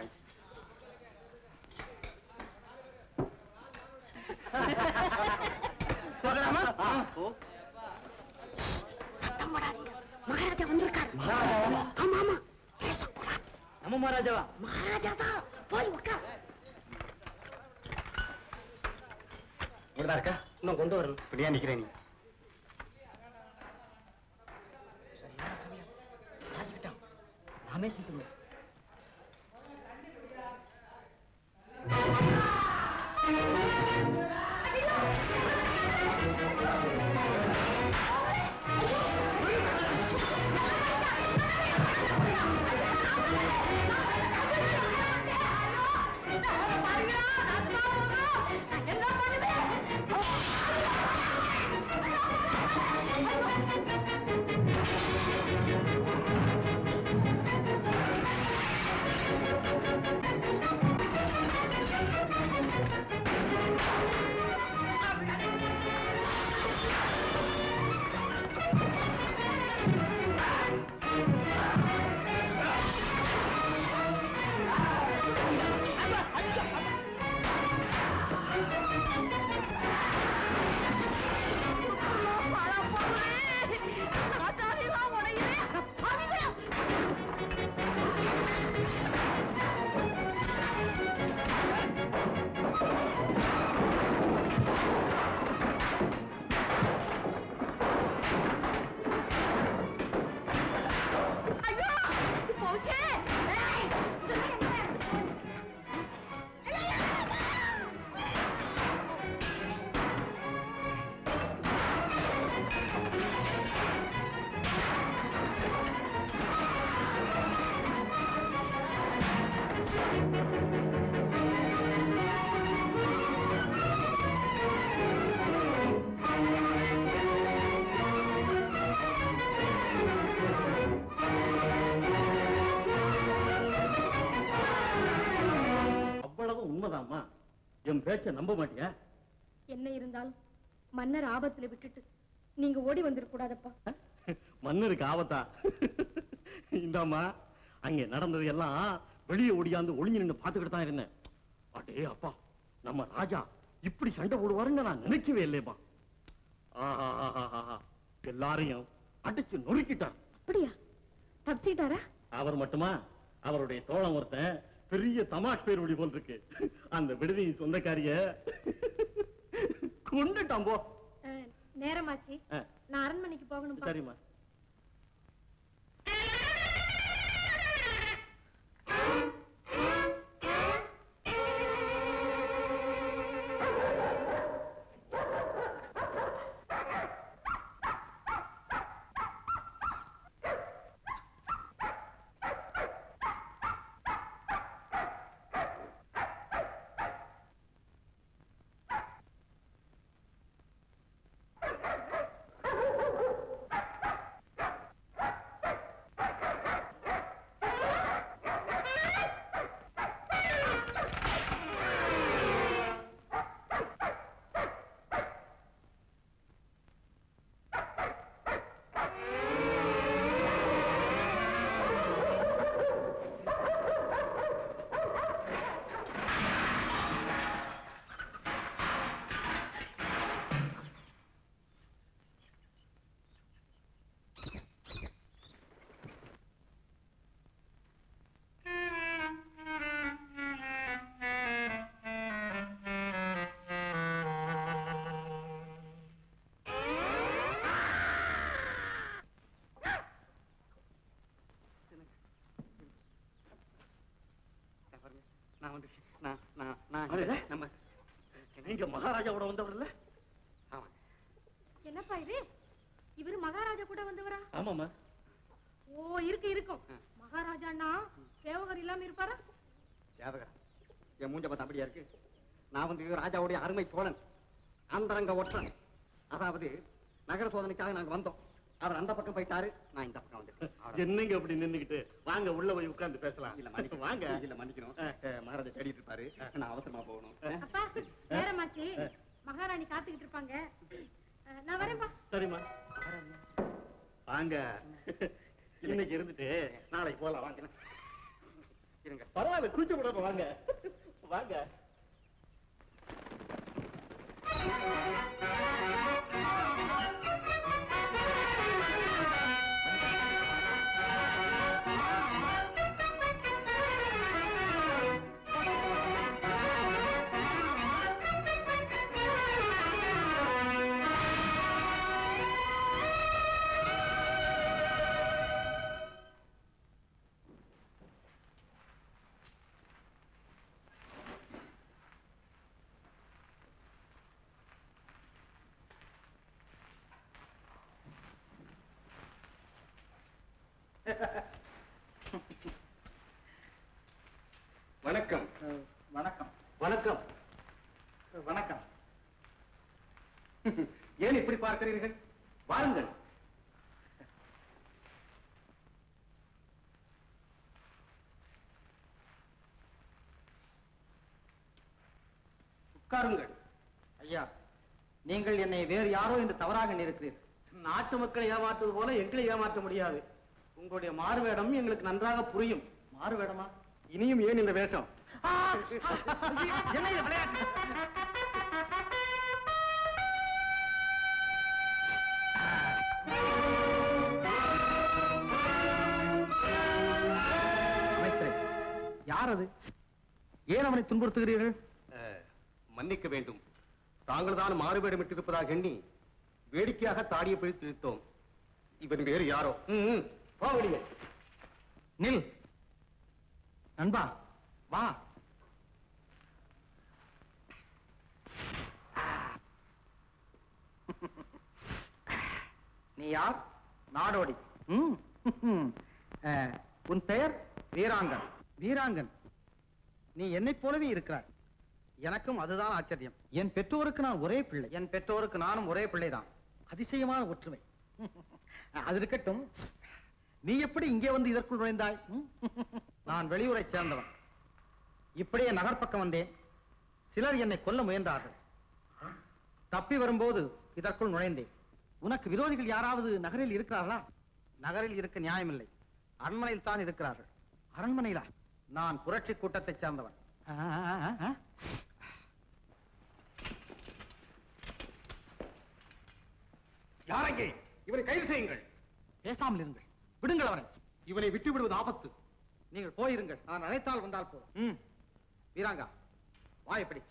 போகலாமா? ஆ, போ. மகாராஜா வந்திருக்காரு மகாராஜாவா? ஆமா ஆமா நம்ம மகாராஜாவா மகாராஜா தான் போய் உட்கார் இங்கதான் இருக்கா இன்னும் கொண்டு வரணும் இப்படியா நிக்கிறேன் நீ நாமே செஞ்சுருவோம் ஐயோ போச்சே ஏய், இதெல்லாம் என்ன? அவ்வளவு உண்மைதாம்மா என் பேச்ச நம்ப மாட்டியா என்ன இருந்தாலும் மன்னர் ஆபத்துல விட்டுட்டு நீங்க ஓடி வந்துடக் கூடாதப்பா மன்னருக்கு ஆபத்தா இந்தாம்மா அங்க நடந்தது எல்லாம் வெளியே ஓடியாந்து ஒளிஞ்சு நின்னு பாத்துக்கிட்டு தான் இருந்தேன் அடே அப்பா நம்ம ராஜா இப்படி சண்டை போடுவாருன்னு நான் நினைக்கவே இல்லையம்மா ஆஹா எல்லாரையும் அடிச்சு நொறுக்கிட்டார் அப்படியா தப்பிச்சிட்டாரா அவர் மட்டுமா அவருடைய தோழன் ஒருத்தன் பெரிய தமாஷ் பேர் விடி போல் இருக்கு அந்த விடுதியின் சொந்தக்காரிய கொண்டுட்டான் போ நேரமாச்சு ஆ, நான் அரண்மனைக்கு போகணும் சரிம்மா நான் வந்து நான் நான் நான் அடடே. நம்ம நீங்க மகாராஜாவோட வந்தவர் இல்ல ஆமா என்னப்பா இது இவரு மகாராஜா கூட வந்தவரா ஆமாமா ஓ இருக்கு இருக்கும் மகாராஜான்னா சேவகர் இல்லாம இருப்பாரா சேவகர் என் மூஞ்ச பார்த்தா அப்படியா இருக்கு நான் வந்து ராஜாவுடைய அருமை தோழன் அந்தரங்க ஒற்றன் அதாவது நகர சோதனைக்காக நாங்க வந்தோம் அவர் அந்த பக்கம் போயிட்டாரு நான் இந்த பக்கம் வந்துட்டேன் அவ்வளவுதான். என்னங்க அப்படி நின்னுகிட்டு வாங்க உள்ள போய் உட்கார்ந்து பேசலாம் இல்ல மன்னிக்கணும் வாங்க இல்ல மன்னிக்கணும் அஹ், மகாராஜா தேடிட்டு இருப்பாரு நான் அவசரமா போகணும் அப்பா நேரமாச்சு மகாராணி காத்துக்கிட்டு இருப்பாங்க அஹ், நான் வரேன்பா சரிம்மா வாங்க இன்னைக்கு இருந்துட்டு நாளைக்கு போலாம் வாங்க இருங்க பரவாயில்ல கூச்ச விடாம வாங்க வாங்க வணக்கம் வணக்கம் வணக்கம் வணக்கம் ஏன் இப்படி பார்க்கிறீர்கள் வாருங்கள் உட்காருங்கள் ஐயா நீங்கள் என்னை வேறு யாரோ என்று தவறாக நினைக்கிறீர்கள் நாட்டு மக்களை ஏமாற்றுவது போல எங்களை ஏமாற்ற முடியாது உங்களுடைய மாறுவேடம் எங்களுக்கு நன்றாக புரியும் மாறுவேடமா இனியும் ஏன் இந்த வேஷம் என்ன இது விளையாட்டு அமைச்சரே யார் அது ஏன் அவனை துன்புறுத்துகிறீர்கள் மன்னிக்க வேண்டும் தாங்கள் தான் மாறுவேடம் இட்டிருப்பதாக எண்ணி வேடிக்கையாக தாடியை பிடித்து இழுத்தோம் இவன் வேறு யாரோ போவடிய நில் நண்பா வா நீ யார் நாடோடி ம். அஹ், உன் பெயர் வீராங்கன் வீராங்கன் நீ என்னைப் போலவே இருக்கிறாய் எனக்கும் அதுதான் ஆச்சரியம் என் பெற்றோருக்கு நான் ஒரே பிள்ளை என் பெற்றோருக்கு நானும் ஒரே பிள்ளைதான் அதிசயமான ஒற்றுமை அது இருக்கட்டும் நீ எப்படி இங்கே வந்து இதற்குள் நுழைந்தாய் ம்? நான் வெளியூரை சேர்ந்தவன் இப்படியே நகர்ப்பக்கம் வந்தேன் சிலர் என்னை கொல்ல முயன்றார்கள் தப்பி வரும்போது இதற்குள் நுழைந்தேன் உனக்கு விரோதிகள் யாராவது நகரில் இருக்கிறார்களா நகரில் இருக்க நியாயமில்லை அரண்மனையில் தான் இருக்கிறார்கள் அரண்மனையிலா நான் புரட்சி கூட்டத்தைச் சேர்ந்தவன் ஆ, ஆ, ஆ, ஆ. யாரங்கே இவரை கைது செய்யுங்கள் பேசாமல் இருங்கள் விடுங்கள் அவரை இவனை விட்டு விடுவது ஆபத்து நீங்கள் போயிருங்கள் நான் அழைத்தால் வந்தால் போதும் ம் வீராங்கா வா எப்படி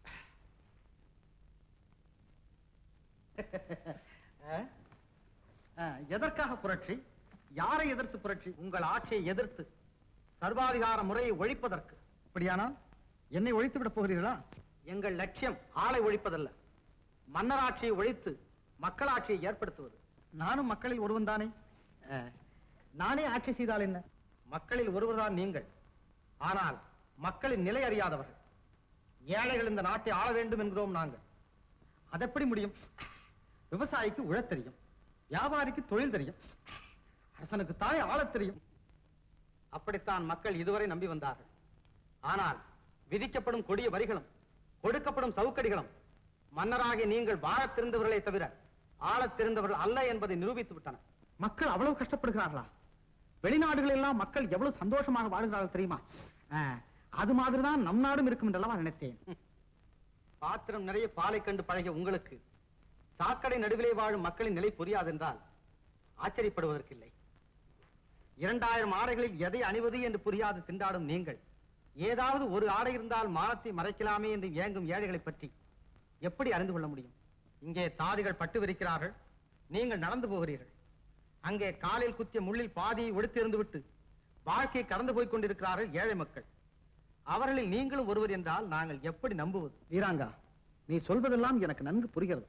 அஹ், அஹ், எதற்காக புரட்சி யாரை எதிர்த்து புரட்சி உங்கள் ஆட்சியை எதிர்த்து சர்வாதிகார முறையை ஒழிப்பதற்கு அப்படியானால் என்னை ஒழித்து விடப் போகிறீர்களா எங்கள் லட்சியம் ஆளை ஒழிப்பதல்ல மன்னராட்சியை ஒழித்து மக்களாட்சியை ஏற்படுத்துவது நானும் மக்களில் ஒருவன் தானே நானே ஆட்சி செய்தால் என்ன மக்களில் ஒருவர்தான் நீங்கள் ஆனால் மக்களின் நிலை அறியாதவர்கள் ஏழைகள் இந்த நாட்டை ஆள வேண்டும் என்கிறோம் நாங்கள் அதெப்படி முடியும் விவசாயிக்கு உழத் தெரியும் வியாபாரிக்கு தொழில் தெரியும் அரசனுக்கு தாய் ஆளத் தெரியும் அப்படித்தான் மக்கள் இதுவரை நம்பி வந்தார்கள் ஆனால் விதிக்கப்படும் கொடிய வரிகளும் கொடுக்கப்படும் சவுக்கடிகளும் மன்னராகிய நீங்கள் வாழத் தெரிந்தவர்களே தவிர ஆளத் தெரிந்தவர்கள் அல்ல என்பதை நிரூபித்து விட்டன மக்கள் அவ்வளவு கஷ்டப்படுகிறார்களா வெளிநாடுகளில் எல்லாம் மக்கள் எவ்வளவு சந்தோஷமாக வாழ்கிறார்கள் தெரியுமா அஹ், அது மாதிரிதான் நம் நாடும் இருக்கும் என்றெல்லாம் நினைத்தேன் பாத்திரம் நிறைய பாலை கண்டு பழகிய உங்களுக்கு சாக்கடை நடுவிலே வாழும் மக்களின் நிலை புரியாதென்றால் ஆச்சரியப்படுவதற்கில்லை இரண்டாயிரம் ஆடைகளில் எதை அணிவது என்று புரியாது திண்டாடும் நீங்கள் ஏதாவது ஒரு ஆடை இருந்தால் மானத்தை மறைக்கலாமே என்று ஏங்கும் ஏழைகளை பற்றி எப்படி அறிந்து கொள்ள முடியும் இங்கே தாதிகள் பட்டு விரிக்கிறார்கள் நீங்கள் நடந்து போகிறீர்கள் அங்கே காலில் குத்திய முள்ளில் பாதியை ஒடித்திருந்து விட்டு வாழ்க்கையை கடந்து போய் கொண்டிருக்கிறார்கள் ஏழை மக்கள் அவர்களில் நீங்களும் ஒருவர் என்றால் நாங்கள் எப்படி நம்புவது வீராங்கா நீ சொல்வதெல்லாம் எனக்கு நன்கு புரிகிறது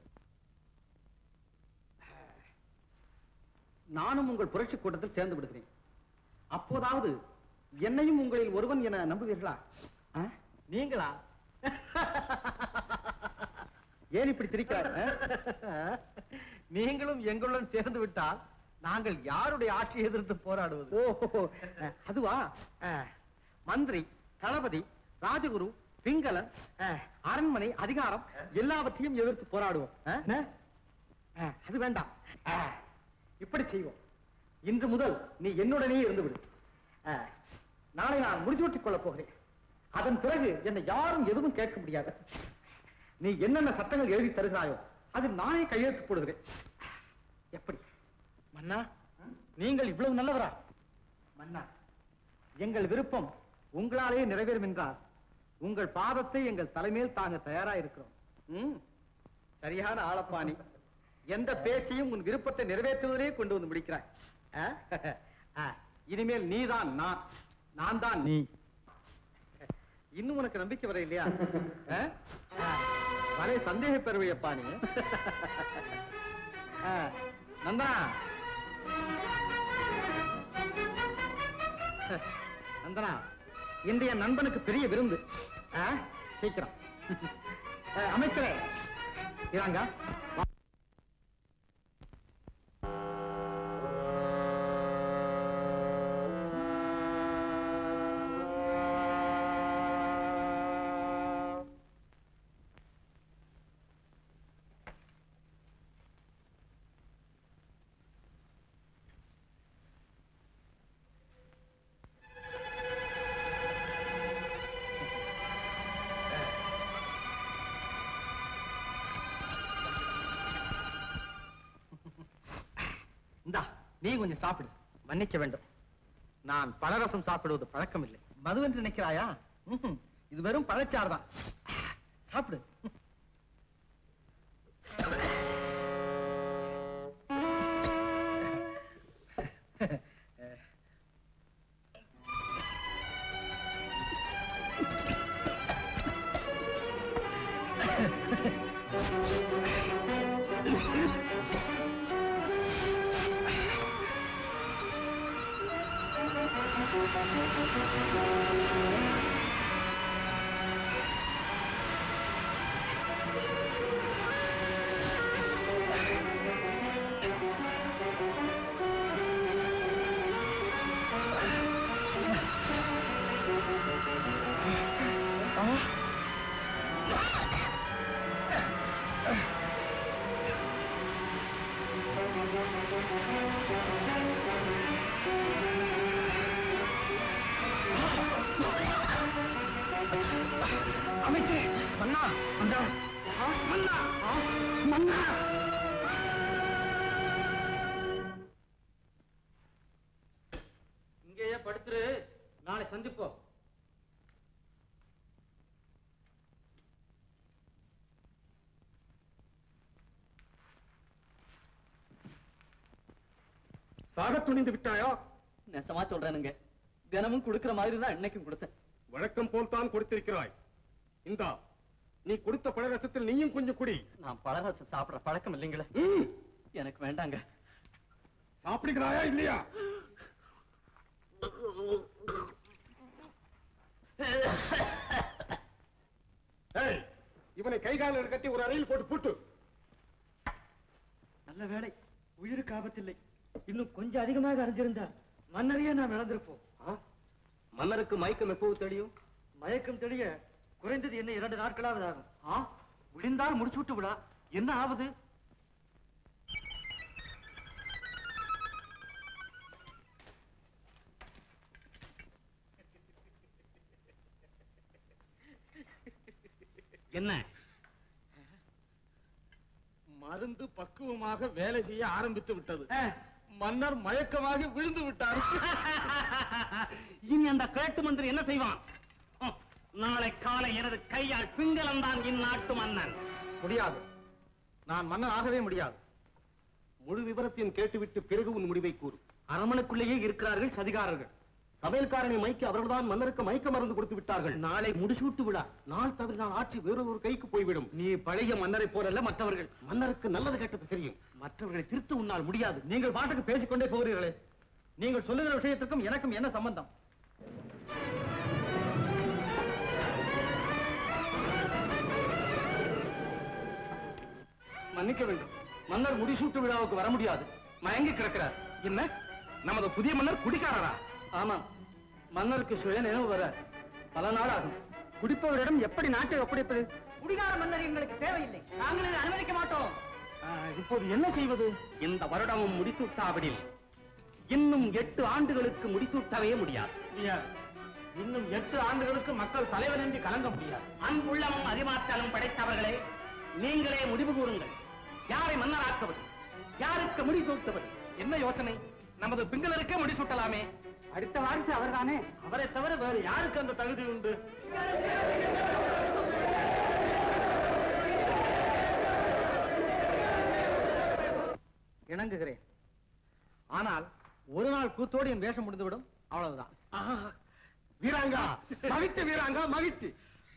நானும் உங்கள் புரட்சி கூட்டத்தில் சேர்ந்து விடுகிறேன் அப்போதாவது என்னையும் உங்களில் ஒருவன் என நம்புவீர்களா ஆ? நீங்களா ஏன் இப்படி திரிக்கிறார் நீங்களும் எங்களுடன் சேர்ந்து விட்டால் நாங்கள் யாருடைய ஆட்சியை எதிர்த்து போராடுவது ஓ அதுவா அஹ், மந்திரி தளபதி ராஜகுரு பிங்களன் அஹ், அரண்மனை அதிகாரம் எல்லாவற்றையும் எதிர்த்து போராடுவோம் அஹ், என்ன? அஹ், அது வேண்டாம் அஹ், இப்படி செய்வோம் இன்று முதல் நீ என்னுடனே இருந்து விடு அஹ், நாளை நான் முடிசூட்டிக் கொள்ளப் போகிறேன் அதன் பிறகு என்னை யாரும் எதுவும் கேட்க முடியாது நீ என்னென்ன சட்டங்கள் எழுதி தருகிறாயோ அதில் நானே கையெழுத்து போடுகிறேன் எப்படி மன்னா நீங்கள் இவ்வளவு நல்லவரா மன்னா எங்கள் விருப்பம் உங்களாலே நிறைவேறும் என்றால் உங்கள் பாதத்தை எங்கள் தலைமையில் தாங்க தயாரா இருக்கிறோம் ம், சரியான ஆளப்பாணி எந்த பேச்சையும் உன் விருப்பத்தை நிறைவேற்றுவதிலே கொண்டு வந்து முடிக்கிறாய் ஆ? ஆ, இனிமேல் நீதான் நான் நான் தான் நீ இன்னும் உனக்கு நம்பிக்கை வர இல்லையா ஆ? ஆ, வரை சந்தேக பெறுவையப்பா நீ ஆ, நந்தனா நந்தனா இன்றைய நண்பனுக்கு பெரிய விருந்து ஆ, சீக்கிரம் ஆ, அமைச்சரே இதாங்க வா. இந்தா நீ கொஞ்சம் சாப்பிடு மன்னிக்க வேண்டும் நான் பழரசம் சாப்பிடுவது பழக்கம் இல்லை மது என்று நினைக்கிறாயா ம்ஹும். இது வெறும் பழச்சாறு தான் சாப்பிடு அமைச்சே மன்னா மன்னா ஆ, மன்னா ஆ, மன்னா சந்திப்போம் சாக துணிந்து விட்டாயா நெசமா சொல்றேனுங்க தினமும் கொடுக்கிற மாதிரி தான் இன்னைக்கும் கொடுத்தேன் வழக்கம் போல் தான் கொடுத்திருக்கிறாய் இந்தா நீ கொடுத்த பழரசத்தில் நீயும் கொஞ்சம் குடி நான் பழரசம் சாப்பிடுற பழக்கம் இல்லைங்களே ம், எனக்கு வேண்டாங்க சாப்பிடுகிறாயா இல்லையா ஏய், இவனை கைகாலில் கட்டி ஒரு அறையில் போட்டு பூட்டு நல்ல வேளை உயிருக்கு ஆபத்தில்லை இன்னும் கொஞ்சம் அதிகமாக அறிஞ்சிருந்தால் மன்னரையே நாம் இழந்திருப்போம் ஆ? மன்னருக்கு மயக்கம் எப்போது தெரியும் மயக்கம் தெளிய குறைந்தது என்ன இரண்டு நாட்களாவது ஆகும் ஆ முடிந்தால் முடிச்சு விட்டு விடா என்ன ஆகுது என்ன மருந்து பக்குவமாக வேலை செய்ய ஆரம்பித்து விட்டது மன்னர் மயக்கமாகி விழுந்து விட்டார் இனி அந்த கேட்டு மந்திரி என்ன செய்வான் ஹம், நாளை காலை எனது கையால் பிங்களந்தான் இந்நாட்டு மன்னன் முடியாது நான் மன்னன் ஆகவே முடியாது முழு விவரத்தையும் கேட்டுவிட்டு பிறகு உன் முடிவை கூறு அரமனுக்குள்ளேயே இருக்கிறார்கள் சதிகாரர்கள் சமையல்காரனை மயக்கி அவர்கள்தான் மன்னருக்கு மயக்க மருந்து கொடுத்து விட்டார்கள் நாளை முடிசூட்டு விழா நாள் தவறினால் ஆட்சி வேறொரு கைக்கு போய்விடும் நீ பழைய மன்னரை போலல்ல மற்றவர்கள் மன்னருக்கு நல்லது கெட்டது தெரியும் மற்றவர்களை திருத்த உன்னால் முடியாது நீங்கள் பாட்டுக்கு பேசிக்கொண்டே போகிறீர்களே நீங்கள் சொல்லுகிற விஷயத்துக்கும் எனக்கும் என்ன சம்பந்தம் மன்னிக்க வேண்டும் மன்னர் முடிசூட்டு விழாவுக்கு வர முடியாது மயங்கி கிடக்கிறார் என்ன நமது புதிய மன்னர் குடிக்காரரா ஆமாம் மன்னருக்கு சுய நினைவு வர பல நாள் ஆகும் குடிப்பவரிடம் எப்படி நாட்டை ஒப்படைப்பது குடிகார மன்னர் எங்களுக்கு தேவையில்லை நாங்கள் இதை அனுமதிக்க மாட்டோம் ஆ, இப்போது என்ன செய்வது இந்த வருடமும் முடிசூட்டாவிடில் இன்னும் எட்டு ஆண்டுகளுக்கு முடிசூட்டவே முடியாது முடியாது இன்னும் எட்டு ஆண்டுகளுக்கு மக்கள் தலைவன் என்று கலங்க முடியாது அன்புள்ளமும் அறிவாற்றலும் படைத்தவர்களே நீங்களே முடிவு கூறுங்கள் யாரை மன்னராக்குவது யாருக்கு முடிசூட்டுவது என்ன யோசனை நமது பிங்களருக்கே முடிசூட்டலாமே அடுத்த வாரிசு அவர்தானே அவரை தவிர வேறு யாருக்கு அந்த தகுதி உண்டு இணங்குகிறேன் ஆனால் ஒரு நாள் கூத்தோடு என் வேஷம் முடிந்துவிடும் அவ்வளவுதான் ஆஹா, வீராங்கா மகிழ்ச்சி வீராங்கா மகிழ்ச்சி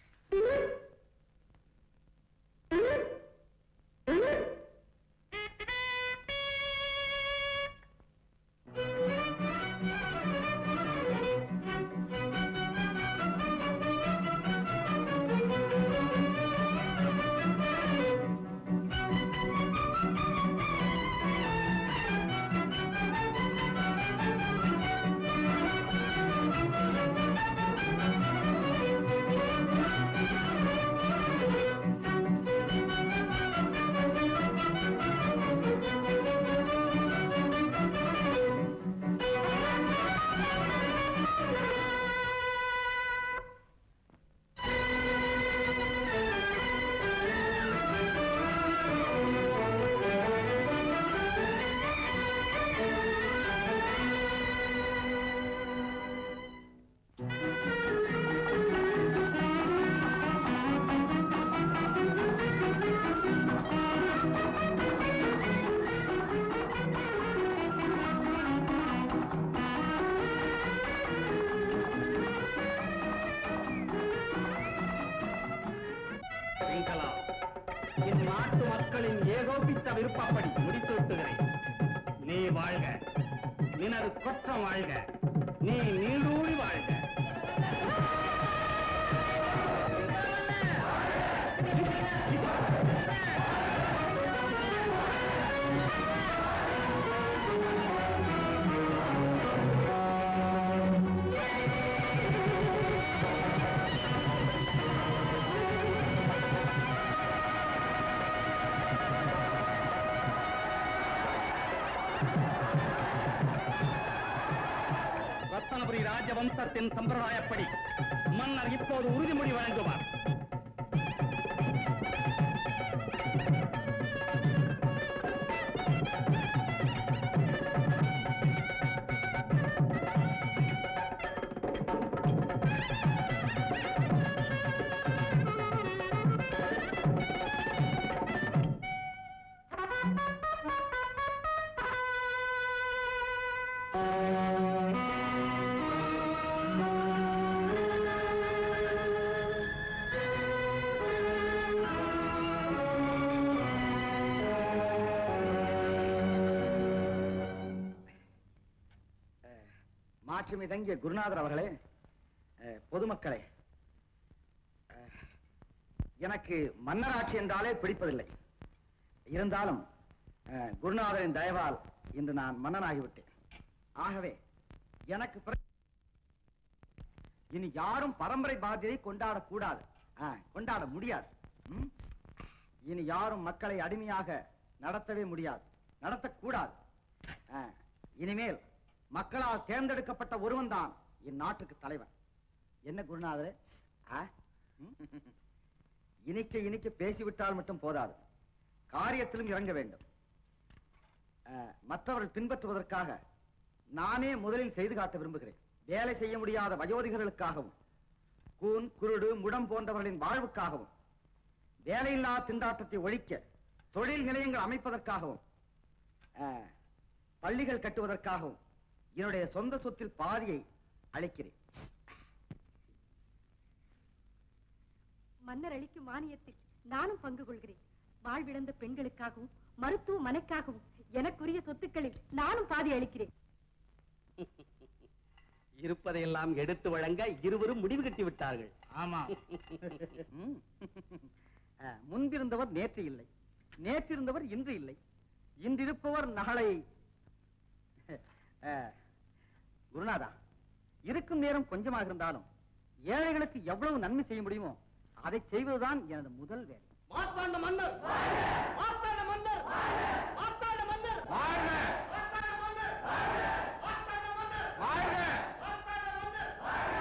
பிங்களா இந்நாட்டு மக்களின் ஏகோபித்த விருப்பப்படி முடிசூட்டுகிறேன் நீ வாழ்க நினது கொற்றம் வாழ்க நீ நீடூழி வாழ்க ரத்தனபுரி ராஜவம்சத்தின் சம்பிரதாயப்படி மன்னர் இப்போது உறுதிமொழி வழங்குவார் மாட்சிமை தங்கிய குருநாதர் அவர்களே அஹ், பொதுமக்களே அஹ், எனக்கு மன்னராட்சி என்றாலே பிடிப்பதில்லை இருந்தாலும் அஹ், குருநாதரின் தயவால் இன்று நான் மன்னனாகிவிட்டேன் ஆகவே எனக்கு பிற- இனி யாரும் பரம்பரை பாத்தியை கொண்டாடக்கூடாது ஆ, கொண்டாட முடியாது ம்? இனி யாரும் மக்களை அடிமையாக நடத்தவே முடியாது நடத்தக்கூடாது ஆ, இனிமேல் மக்களால் தேர்ந்தெடுக்கப்பட்ட ஒருவன் தான் இந்நாட்டுக்கு தலைவன் என்ன குருநாதரே ஆ? ம்? இனிக்க இனிக்க பேசிவிட்டால் மட்டும் போதாது காரியத்திலும் இறங்க வேண்டும் ஆ, மற்றவர்கள் பின்பற்றுவதற்காக நானே முதலில் செய்து காட்ட விரும்புகிறேன் வேலை செய்ய முடியாத வயோதிகர்களுக்காகவும் கூன் குருடு முடம் போன்றவர்களின் வாழ்வுக்காகவும் வேலையில்லா திண்டாட்டத்தை ஒழிக்க தொழில் நிலையங்கள் அமைப்பதற்காகவும் ஆ, பள்ளிகள் கட்டுவதற்காகவும் என்னுடைய சொந்த சொத்தில் பாதியை அளிக்கிறேன் மன்னர் அளிக்கும் மானியத்தில் நானும் பங்கு கொள்கிறேன் வாழ்விழந்த பெண்களுக்காகவும் மருத்துவமனைக்காகவும் எனக்குரிய சொத்துக்களில் நானும் பாதி அளிக்கிறேன் இருப்பதையெல்லாம் எடுத்து வழங்க இருவரும் முடிவு கட்டி விட்டார்கள் ஆமா ம். ஆ, முன்பிருந்தவர் நேற்று இல்லை நேற்றிருந்தவர் இன்று இல்லை இன்றிருப்பவர் நாளை ஆ, குருநாதா இருக்கும் நேரம் கொஞ்சமாக இருந்தாலும் ஏழைகளுக்கு எவ்வளவு நன்மை செய்ய முடியுமோ அதை செய்வதுதான் எனது முதல் வேலை மார்த்தாண்ட மன்னர் மார்த்தாண்ட மன்னர் மார்த்தாண்ட மன்னர் மார்த்தாண்ட மன்னர் மார்த்தாண்ட மன்னர் மார்த்தாண்ட மன்னர்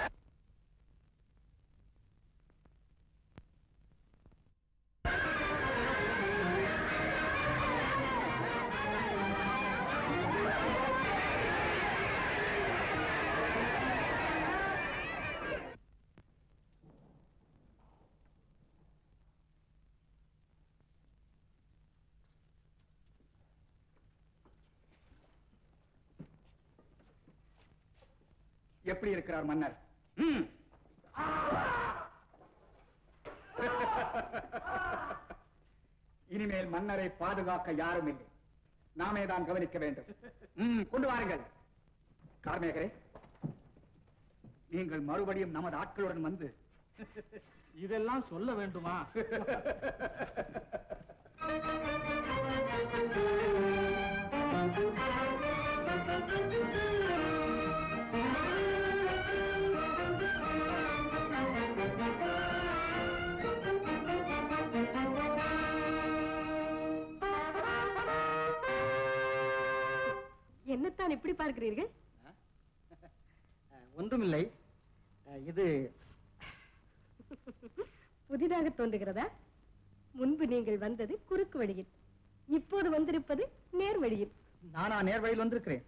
எப்படி இருக்கிறார் மன்னர் இனிமேல் மன்னரை பாதுகாக்க யாரும் இல்லை நாமே தான் கவனிக்க வேண்டும் ம், கொண்டு வாருங்கள் கார்மேகரே நீங்கள் மறுபடியும் நமது ஆட்களுடன் வந்து இதெல்லாம் சொல்ல வேண்டுமா என்னத்தான் இப்படி பார்க்கிறீர்கள் ஒன்றுமில்லை அஹ், இது புதிதாக தோன்றுகிறதா முன்பு நீங்கள் வந்தது குறுக்கு வழியில் இப்போது வந்திருப்பது நேர் வழியில் நானா நேர்வழியில் வந்திருக்கிறேன்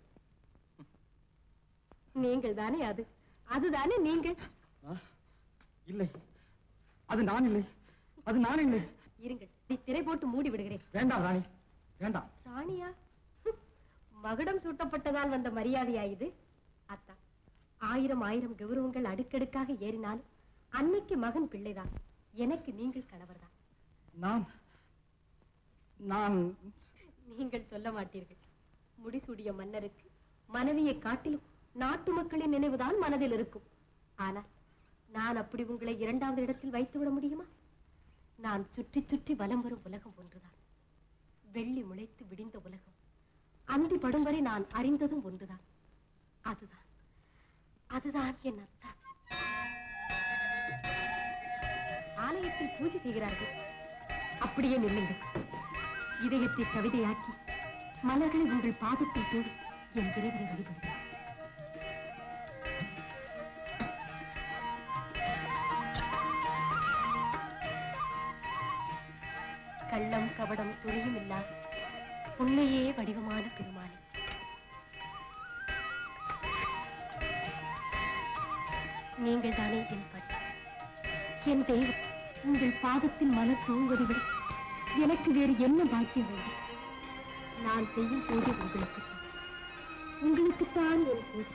நீங்கள் தானே அது அதுதானே நீங்கள் ஆ? இல்லை அது நான் இல்லை அது நான் இல்லை இருங்கள் நீ திரை போட்டு மூடி விடுகிறேன் வேண்டாம் ராணி வேண்டாம் ராணியா ஹம், மகுடம் சூட்டப்பட்டதால் வந்த மரியாதையா இது அத்தா ஆயிரம் ஆயிரம் கௌரவங்கள் அடுக்கடுக்காக ஏறினாலும் அன்னைக்கு மகன் பிள்ளைதான் எனக்கு நீங்கள் கணவர்தான் நான் நான் நீங்கள் சொல்ல மாட்டீர்கள் முடிசூடிய மன்னருக்கு மனைவியை காட்டிலும் நாட்டு மக்களின் நினைவுதான் மனதில் இருக்கும் ஆனால் நான் அப்படி உங்களை இரண்டாவது இடத்தில் வைத்து விட முடியுமா நான் சுற்றி சுற்றி வலம் வரும் உலகம் ஒன்றுதான் வெள்ளி முளைத்து விடிந்த உலகம் அந்தி படும் வரை நான் அறிந்ததும் ஒன்றுதான் அதுதான் அதுதான் என் அத்தா ஆலயத்தில் பூஜை செய்கிறார்கள் அப்படியே நில்லுங்கள் இதயத்தை கவிதையாக்கி மலர்களை உங்கள் பாதத்தில் தோடு என் இறைவனை வழிபடுகிறேன் கள்ளம் கபடம் துணியும் இல்லாத உண்மையே வடிவமான பெருமானே நீங்கள் தானே என் பதி என் தெய்வம் உங்கள் பாதத்தில் மலர் தூங்குவதை விட எனக்கு வேறு என்ன பாக்கியம் வேண்டும் நான் செய்யும் பூஜை உங்களுக்கு உங்களுக்குத்தான் என் பூஜை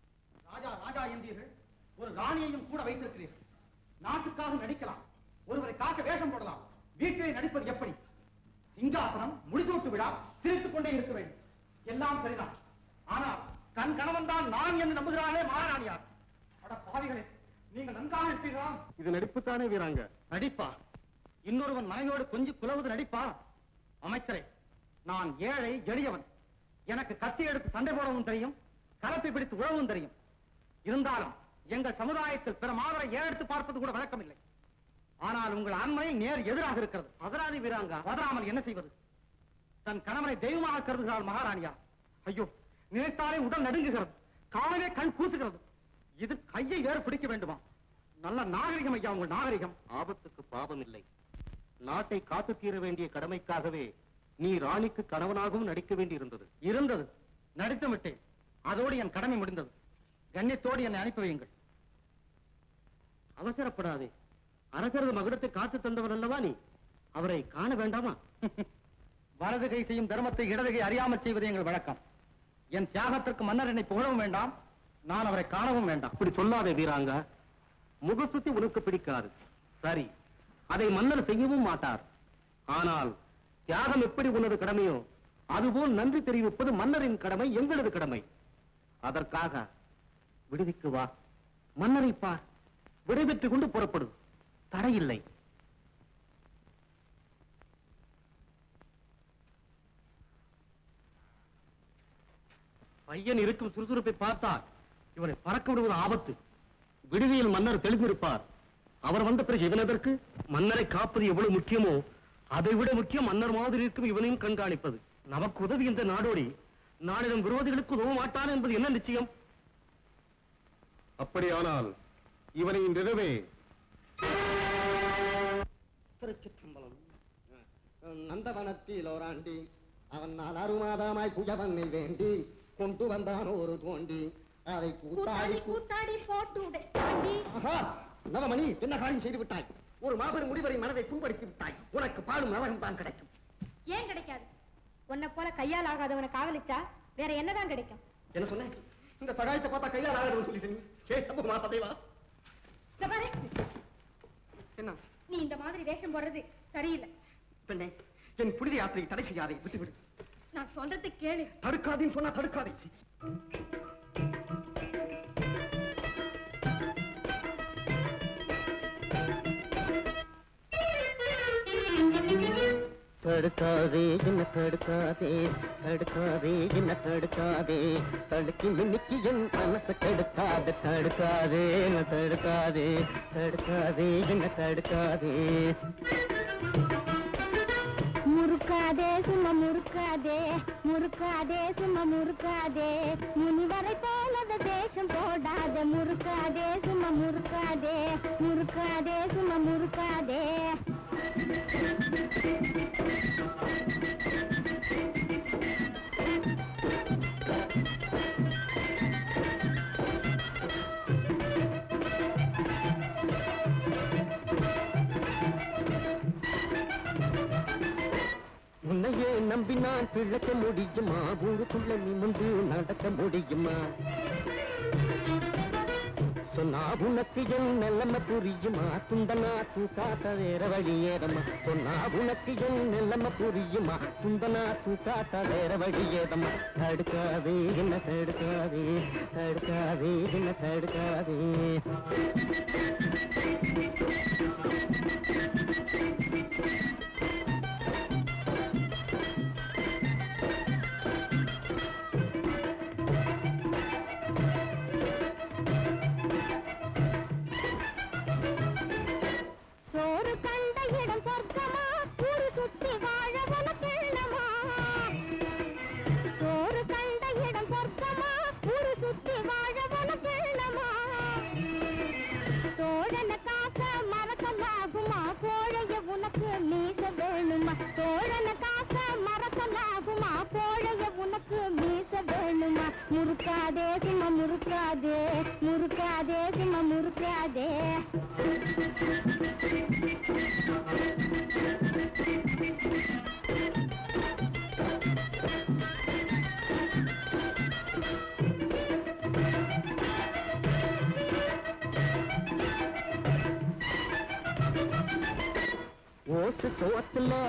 ராஜா ராஜா என்றீர்கள் ஒரு ராணியையும் கூட வைத்திருக்கிறீர்கள் நாட்டுக்காக நடிக்கலாம் ஒருவரை காக்க வேஷம் போடலாம் வீட்டிலே நடிப்பது எப்படி சிங்காசனம் முடிசூட்டு விழா சிரித்துக் கொண்டே இருக்க வேண்டும் எல்லாம் சரிதான் ஆனால் கண் கணவன் தான் நான் என்று நம்புகிறானே மகாராணியார் அட பாவிகளே நீங்கள் நன்றாக இருப்பீர்களா இது நடிப்புத்தானே வீராங்க நடிப்பா இன்னொருவன் மனைவியோடு கொஞ்சம் குலவுது நடிப்பா அமைச்சரே நான் ஏழை எளியவன் எனக்கு கத்தி எடுத்து சண்டை போடவும் தெரியும் கலப்பை பிடித்து உழவும் தெரியும் இருந்தாலும் எங்கள் சமுதாயத்தில் பிற மாதரை ஏறெடுத்து பார்ப்பது கூட வழக்கமில்லை ஆனால் உங்கள் அண்மை நேர் எதிராக இருக்கிறது அதராதி வீராங்க வதராமல் என்ன செய்வது தன் கணவனை தெய்வமாக கருதுகிறாள் மகாராணியா ஐயோ நினைத்தாலே உடல் நடுங்குகிறது காலவே கண் கூசுகிறது இது கையை வேறு பிடிக்க வேண்டுமா நல்ல நாகரிகம் ஐயா உங்கள் நாகரிகம் ஆபத்துக்கு பாவம் இல்லை நாட்டை காத்து தீர வேண்டிய கடமைக்காகவே நீ ராணிக்கு கணவனாகவும் நடிக்க வேண்டி இருந்தது இருந்தது நடித்து விட்டேன் அதோடு என் கடமை முடிந்தது கண்ணியத்தோடு என்னை அனுப்பி வையுங்கள் அவசரப்படாதே அரசரது மகுடத்தை காத்து தந்தவன் அல்லவா நீ அவரை காண வேண்டாமா வலது கை செய்யும் தர்மத்தை இடது கை அறியாமல் செய்வது எங்கள் வழக்கம் என் தியாகத்திற்கு மன்னர் என்னை புகழவும் வேண்டாம் நான் அவரை காணவும் வேண்டாம் அப்படி சொல்லாதே வீராங்க முகசுத்தி உனக்கு பிடிக்காது சரி அதை மன்னர் செய்யவும் மாட்டார் ஆனால் தியாகம் எப்படி உனது கடமையோ அதுபோல் நன்றி தெரிவிப்பது மன்னரின் கடமை எங்களது கடமை அதற்காக விடுவிக்கு வா மன்னரை பார் விடைபெற்றுக் கொண்டு புறப்படு தடையில்லை பையன் இருக்கும் சுறுசுறுப்பை பார்த்தால் இவனை பறக்க விடுவது ஆபத்து விடுதியில் மன்னர் தெளிந்திருப்பார் அவர் வந்த பிறகு இவனதற்கு மன்னரை காப்பது எவ்வளவு முக்கியமோ அதை விட முக்கியம் மன்னர் மாதிரி இருக்கும் இவனையும் கண்காணிப்பது நமக்கு உதவி இந்த நாடோடி நாளிடம் விரோதிகளுக்கு உதவ மாட்டான் என்பது என்ன நிச்சயம் அப்படியானால் இவனை இன்றிரவே திருச்சிற்றம்பலம் நந்தவனத்தில் ஓராண்டி அவன் நான் அருமாதமாய் குயவனை வேண்டி கொண்டு வந்தான் ஒரு தோண்டி அதை கூத்தாடி கூத்தாடி கூத்தாடி போட்டு உடைத்தாண்டி ஆஹா, நவமணி என்ன காரியம் செய்து விட்டாய் ஒரு மாபெரும் முடிவரை மனதை புண்படுத்தி விட்டாய் உனக்கு பாடும் நரகம் தான் கிடைக்கும் ஏன் கிடைக்காது உன்னை போல கையால் ஆகாதவனை காவலிச்சா வேற என்னதான் கிடைக்கும் என்ன சொன்னேன் இந்த சகாயத்தை பார்த்தா கையால் ஆகணும்னு சொல்லிட்டேன் சே சம்பவமா பதைவா இங்க பாரு என்ன நீ இந்த மாதிரி வேஷம் போடுறது சரியில்லை பெண்ணே என் புனித யாத்திரை தடை செய்யாதே விட்டுவிடு நான் சொல்றது கேளு தடுக்காதேன்னு சொன்னா தடுக்காதே தடுக்காதே என்ன தடுக்காதே தடுக்காதே என்ன தடுக்காதே தடுக்கி மின்னிக்கு என் மனசை கெடுக்காதே தடுக்காதே என்ன தடுக்காதே தடுக்காதே என்ன தடுக்காதே முறுக்காதே சும்மா முறுக்காதே முறுக்காதே சும்மா முறுக்காதே முனிவரை போலத தேசம் போடாதே முறுக்காதே சும்மா முறுக்காதே முறுக்காதே சும்மா முறுக்காதே உன்னையே நம்பி நான் பிழைக்க முடியுமா ஊருக்குள்ள நிமிந்து நடக்க முடியுமா சொன்னா உனக்கு என் நிலைமை புரியுமா துண்டனா தூக்காட்ட வேற வழி ஏதம்மா சொன்னா உனக்கு என் நிலைமை புரியுமா துண்டனா தூக்காட்ட வேற வழி ஏதம்மா தடுக்காதே என்ன தடுக்காதே தடுக்காதே என்ன தடுக்காதே சோறு கண்ட இடம் சொர்க்கமா ஊரு சுத்தி வாழ உனக்கெண்ணமா சோறு கண்ட இடம் சொர்க்கமா ஊரு சுத்தி வாழ உனக்கெண்ணமா தோழன காக்க மறக்கலாகுமா கோழைய உனக்கு மீச வேணுமா தோழன காக்க மறக்கலாகுமா கோழைய உனக்கு மீச வேணுமா முறுக்காதே சும்மா முறுக்காதே முறுக்காதே சும்மா முறுக்காதே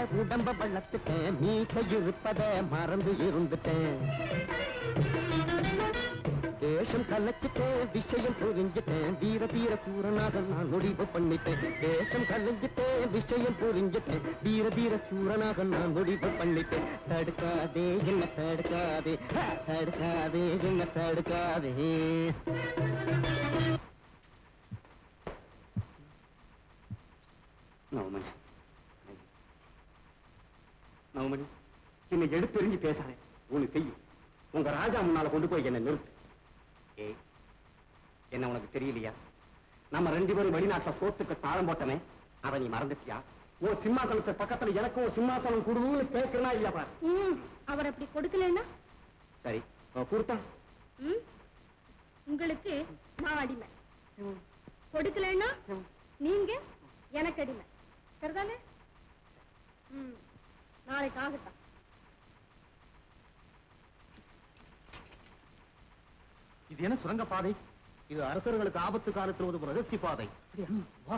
உடம்ப வளர்த்துட்டேன் மீசை இருப்பத மறந்து இருந்துட்டேன் தேசம் கலைச்சிட்டேன் விஷயம் புரிஞ்சுட்டேன் வீர தீர சூரனாக நான் முடிவு பண்ணிட்டேன் தேசம் கலைஞ்சிட்டேன் விஷயம் புரிஞ்சுட்டேன் வீர தீர சூரனாக நான் முடிவு பண்ணிட்டேன் தடுக்காதே என்ன தடுக்காதே ஹ, தடுக்காதே என்ன தடுக்காதே நவமணி நவமணி என்னை எடுத்தெறிஞ்சு பேசாதே ஒண்ணு செய்யும் உங்க ராஜா முன்னால கொண்டு போய் என்ன நிறுத்து ஏய் என்ன உனக்கு தெரியலையா நம்ம ரெண்டு பேரும் வெளிநாட்டுல சோத்துக்கு தாளம் போட்டமே அதை நீ மறந்துட்டியா ஓ சிம்மாசனத்து பக்கத்துல எனக்கும் ஒரு சிம்மாசனம் கொடுன்னு கேட்கிறனா இல்லையா பாரு ம், அவர் அப்படி கொடுக்கலன்னா சரி அவ கொடுத்தா ம், உங்களுக்கு நான் அடிமை கொடுக்கலன்னா நீங்க எனக்கு அடிமை சரிதானே ம், நாளைக்கு ஆகட்டும் இது என்ன சுரங்க பாதை இது அரசர்களுக்கு ஆபத்து காலத்தில் ஒரு ரகசிய பாதை வா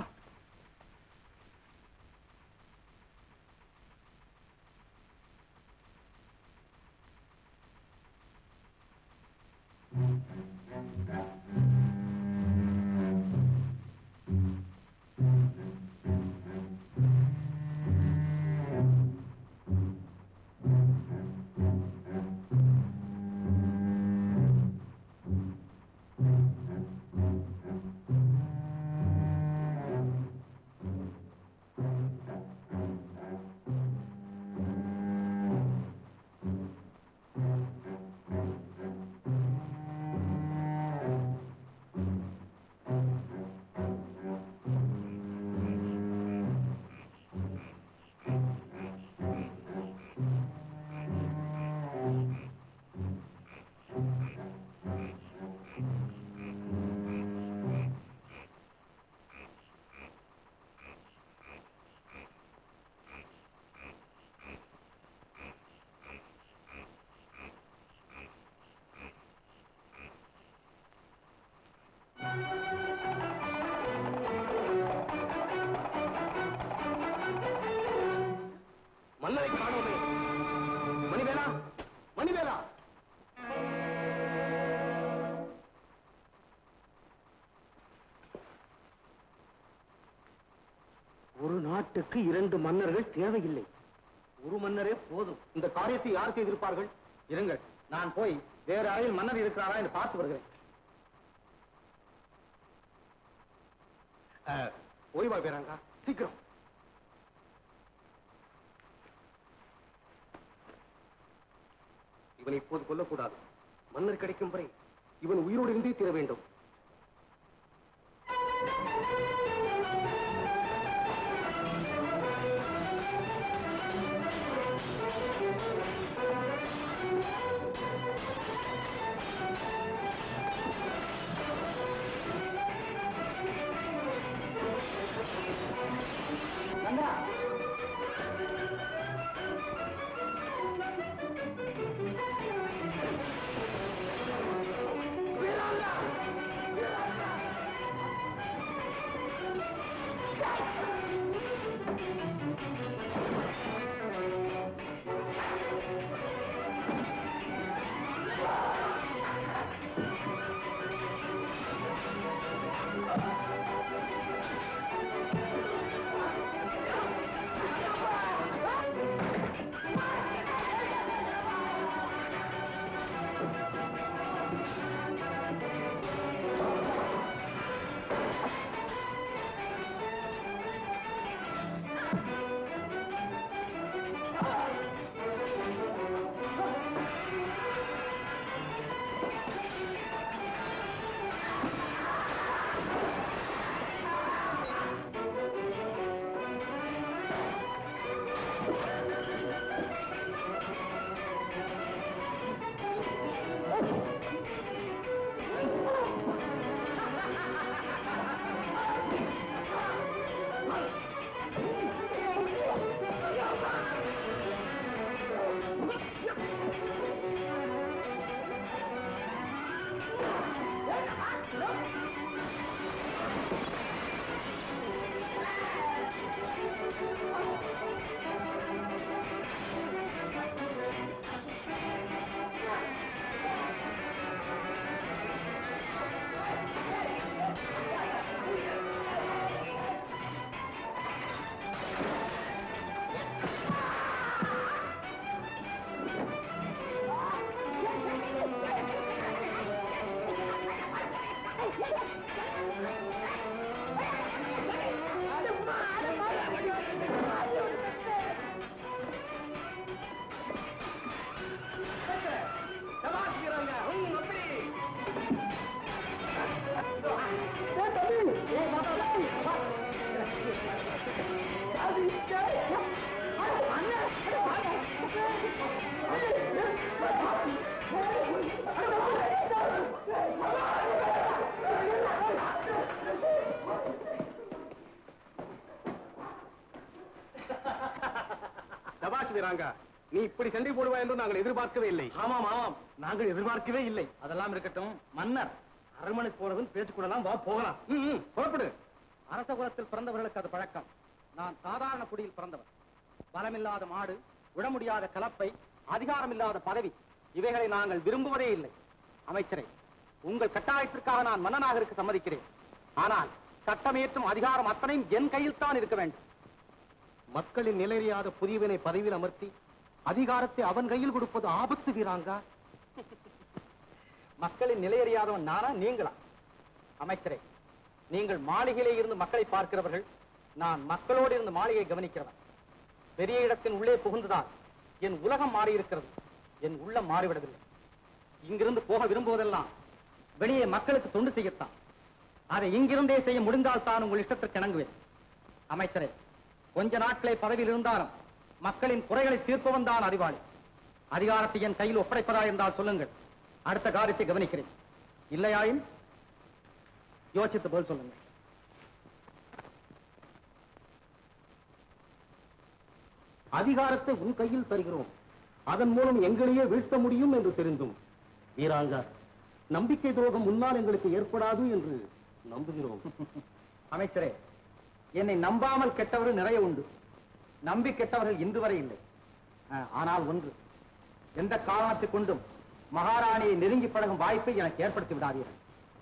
மன்னரை காணோமே மணிவேலா மணிவேலா ஒரு நாட்டுக்கு இரண்டு மன்னர்கள் தேவையில்லை ஒரு மன்னரே போதும் இந்த காரியத்தை யார் செய்திருப்பார்கள் இருங்கள் நான் போய் வேறு அறையில் மன்னர் இருக்கிறாரா என்று பார்த்து வருகிறேன் அஹ், ஓய்வா பேராங்க சீக்கிரம் இவனை இப்போது கொல்லக்கூடாது மன்னர் கிடைக்கும் வரை இவன் உயிரோடு இருந்தே தீர வேண்டும் வீராண்டா வீராங்கா நீ இப்படி சண்டை போடுவாய் என்று நாங்கள் எதிர்பார்க்கவே இல்லை ஆமாம் ஆமாம் நாங்கள் எதிர்பார்க்கவே இல்லை அதெல்லாம் இருக்கட்டும் மன்னர் அரண்மனை போறவன் பேச்சுக்கூடலாம் வா போகலாம் ம், ம், புறப்படு அரச குலத்தில் பிறந்தவர்களுக்கு அது பழக்கம் நான் சாதாரண குடியில் பிறந்தவன் பலமில்லாத மாடு விட முடியாத கலப்பை அதிகாரமில்லாத பதவி இவைகளை நாங்கள் விரும்புவதே இல்லை அமைச்சரே உங்கள் கட்டாயத்திற்காக நான் மன்னனாக இருக்க சம்மதிக்கிறேன் ஆனால் சட்டமேற்றும் அதிகாரம் அத்தனையும் என் கையில் தான் இருக்க வேண்டும் மக்களின் நிலையறியாத புதியவனை பதவியில் அமர்த்தி அதிகாரத்தை அவன் கையில் கொடுப்பது ஆபத்து வீராங்கா மக்களின் நிலையறியாதவன் நானா நீங்களா அமைச்சரே நீங்கள் மாளிகையிலே இருந்து மக்களை பார்க்கிறவர்கள் நான் மக்களோடு இருந்து மாளிகையை கவனிக்கிறவன் பெரிய இடத்தின் உள்ளே புகுந்ததால் என் உலகம் மாறியிருக்கிறது என் உள்ளம் மாறிவிடவில்லை இங்கிருந்து போக விரும்புவதெல்லாம் வெளியே மக்களுக்கு தொண்டு செய்யத்தான் அதை இங்கிருந்தே செய்ய முடிந்தால் தான் உங்கள் இஷ்டத்திற்கு இணங்குவேன் அமைச்சரே கொஞ்ச நாட்களே பதவியில் இருந்தாலும் மக்களின் குறைகளை தீர்ப்பவன் தான் அறிவாளி அதிகாரத்தை என் கையில் ஒப்படைப்பதா இருந்தால் சொல்லுங்கள் அடுத்த காரியத்தை கவனிக்கிறேன் இல்லையாயின் யோசித்து பதில் சொல்லுங்கள் அதிகாரத்தை உன் கையில் தருகிறோம் அதன் மூலம் எங்களையே வீழ்த்த முடியும் என்று தெரிந்தும் வீராங்கா நம்பிக்கை துரோகம் முன்னால் எங்களுக்கு ஏற்படாது என்று நம்புகிறோம் அமைச்சரே என்னை நம்பாமல் கெட்டவர்கள் நிறைய உண்டு நம்பி கெட்டவர்கள் இன்று வரை இல்லை அஹ், ஆனால் ஒன்று எந்த காரணத்தை கொண்டும் மகாராணியை நெருங்கி பழகும் வாய்ப்பை எனக்கு ஏற்படுத்தி விடாதீர்கள்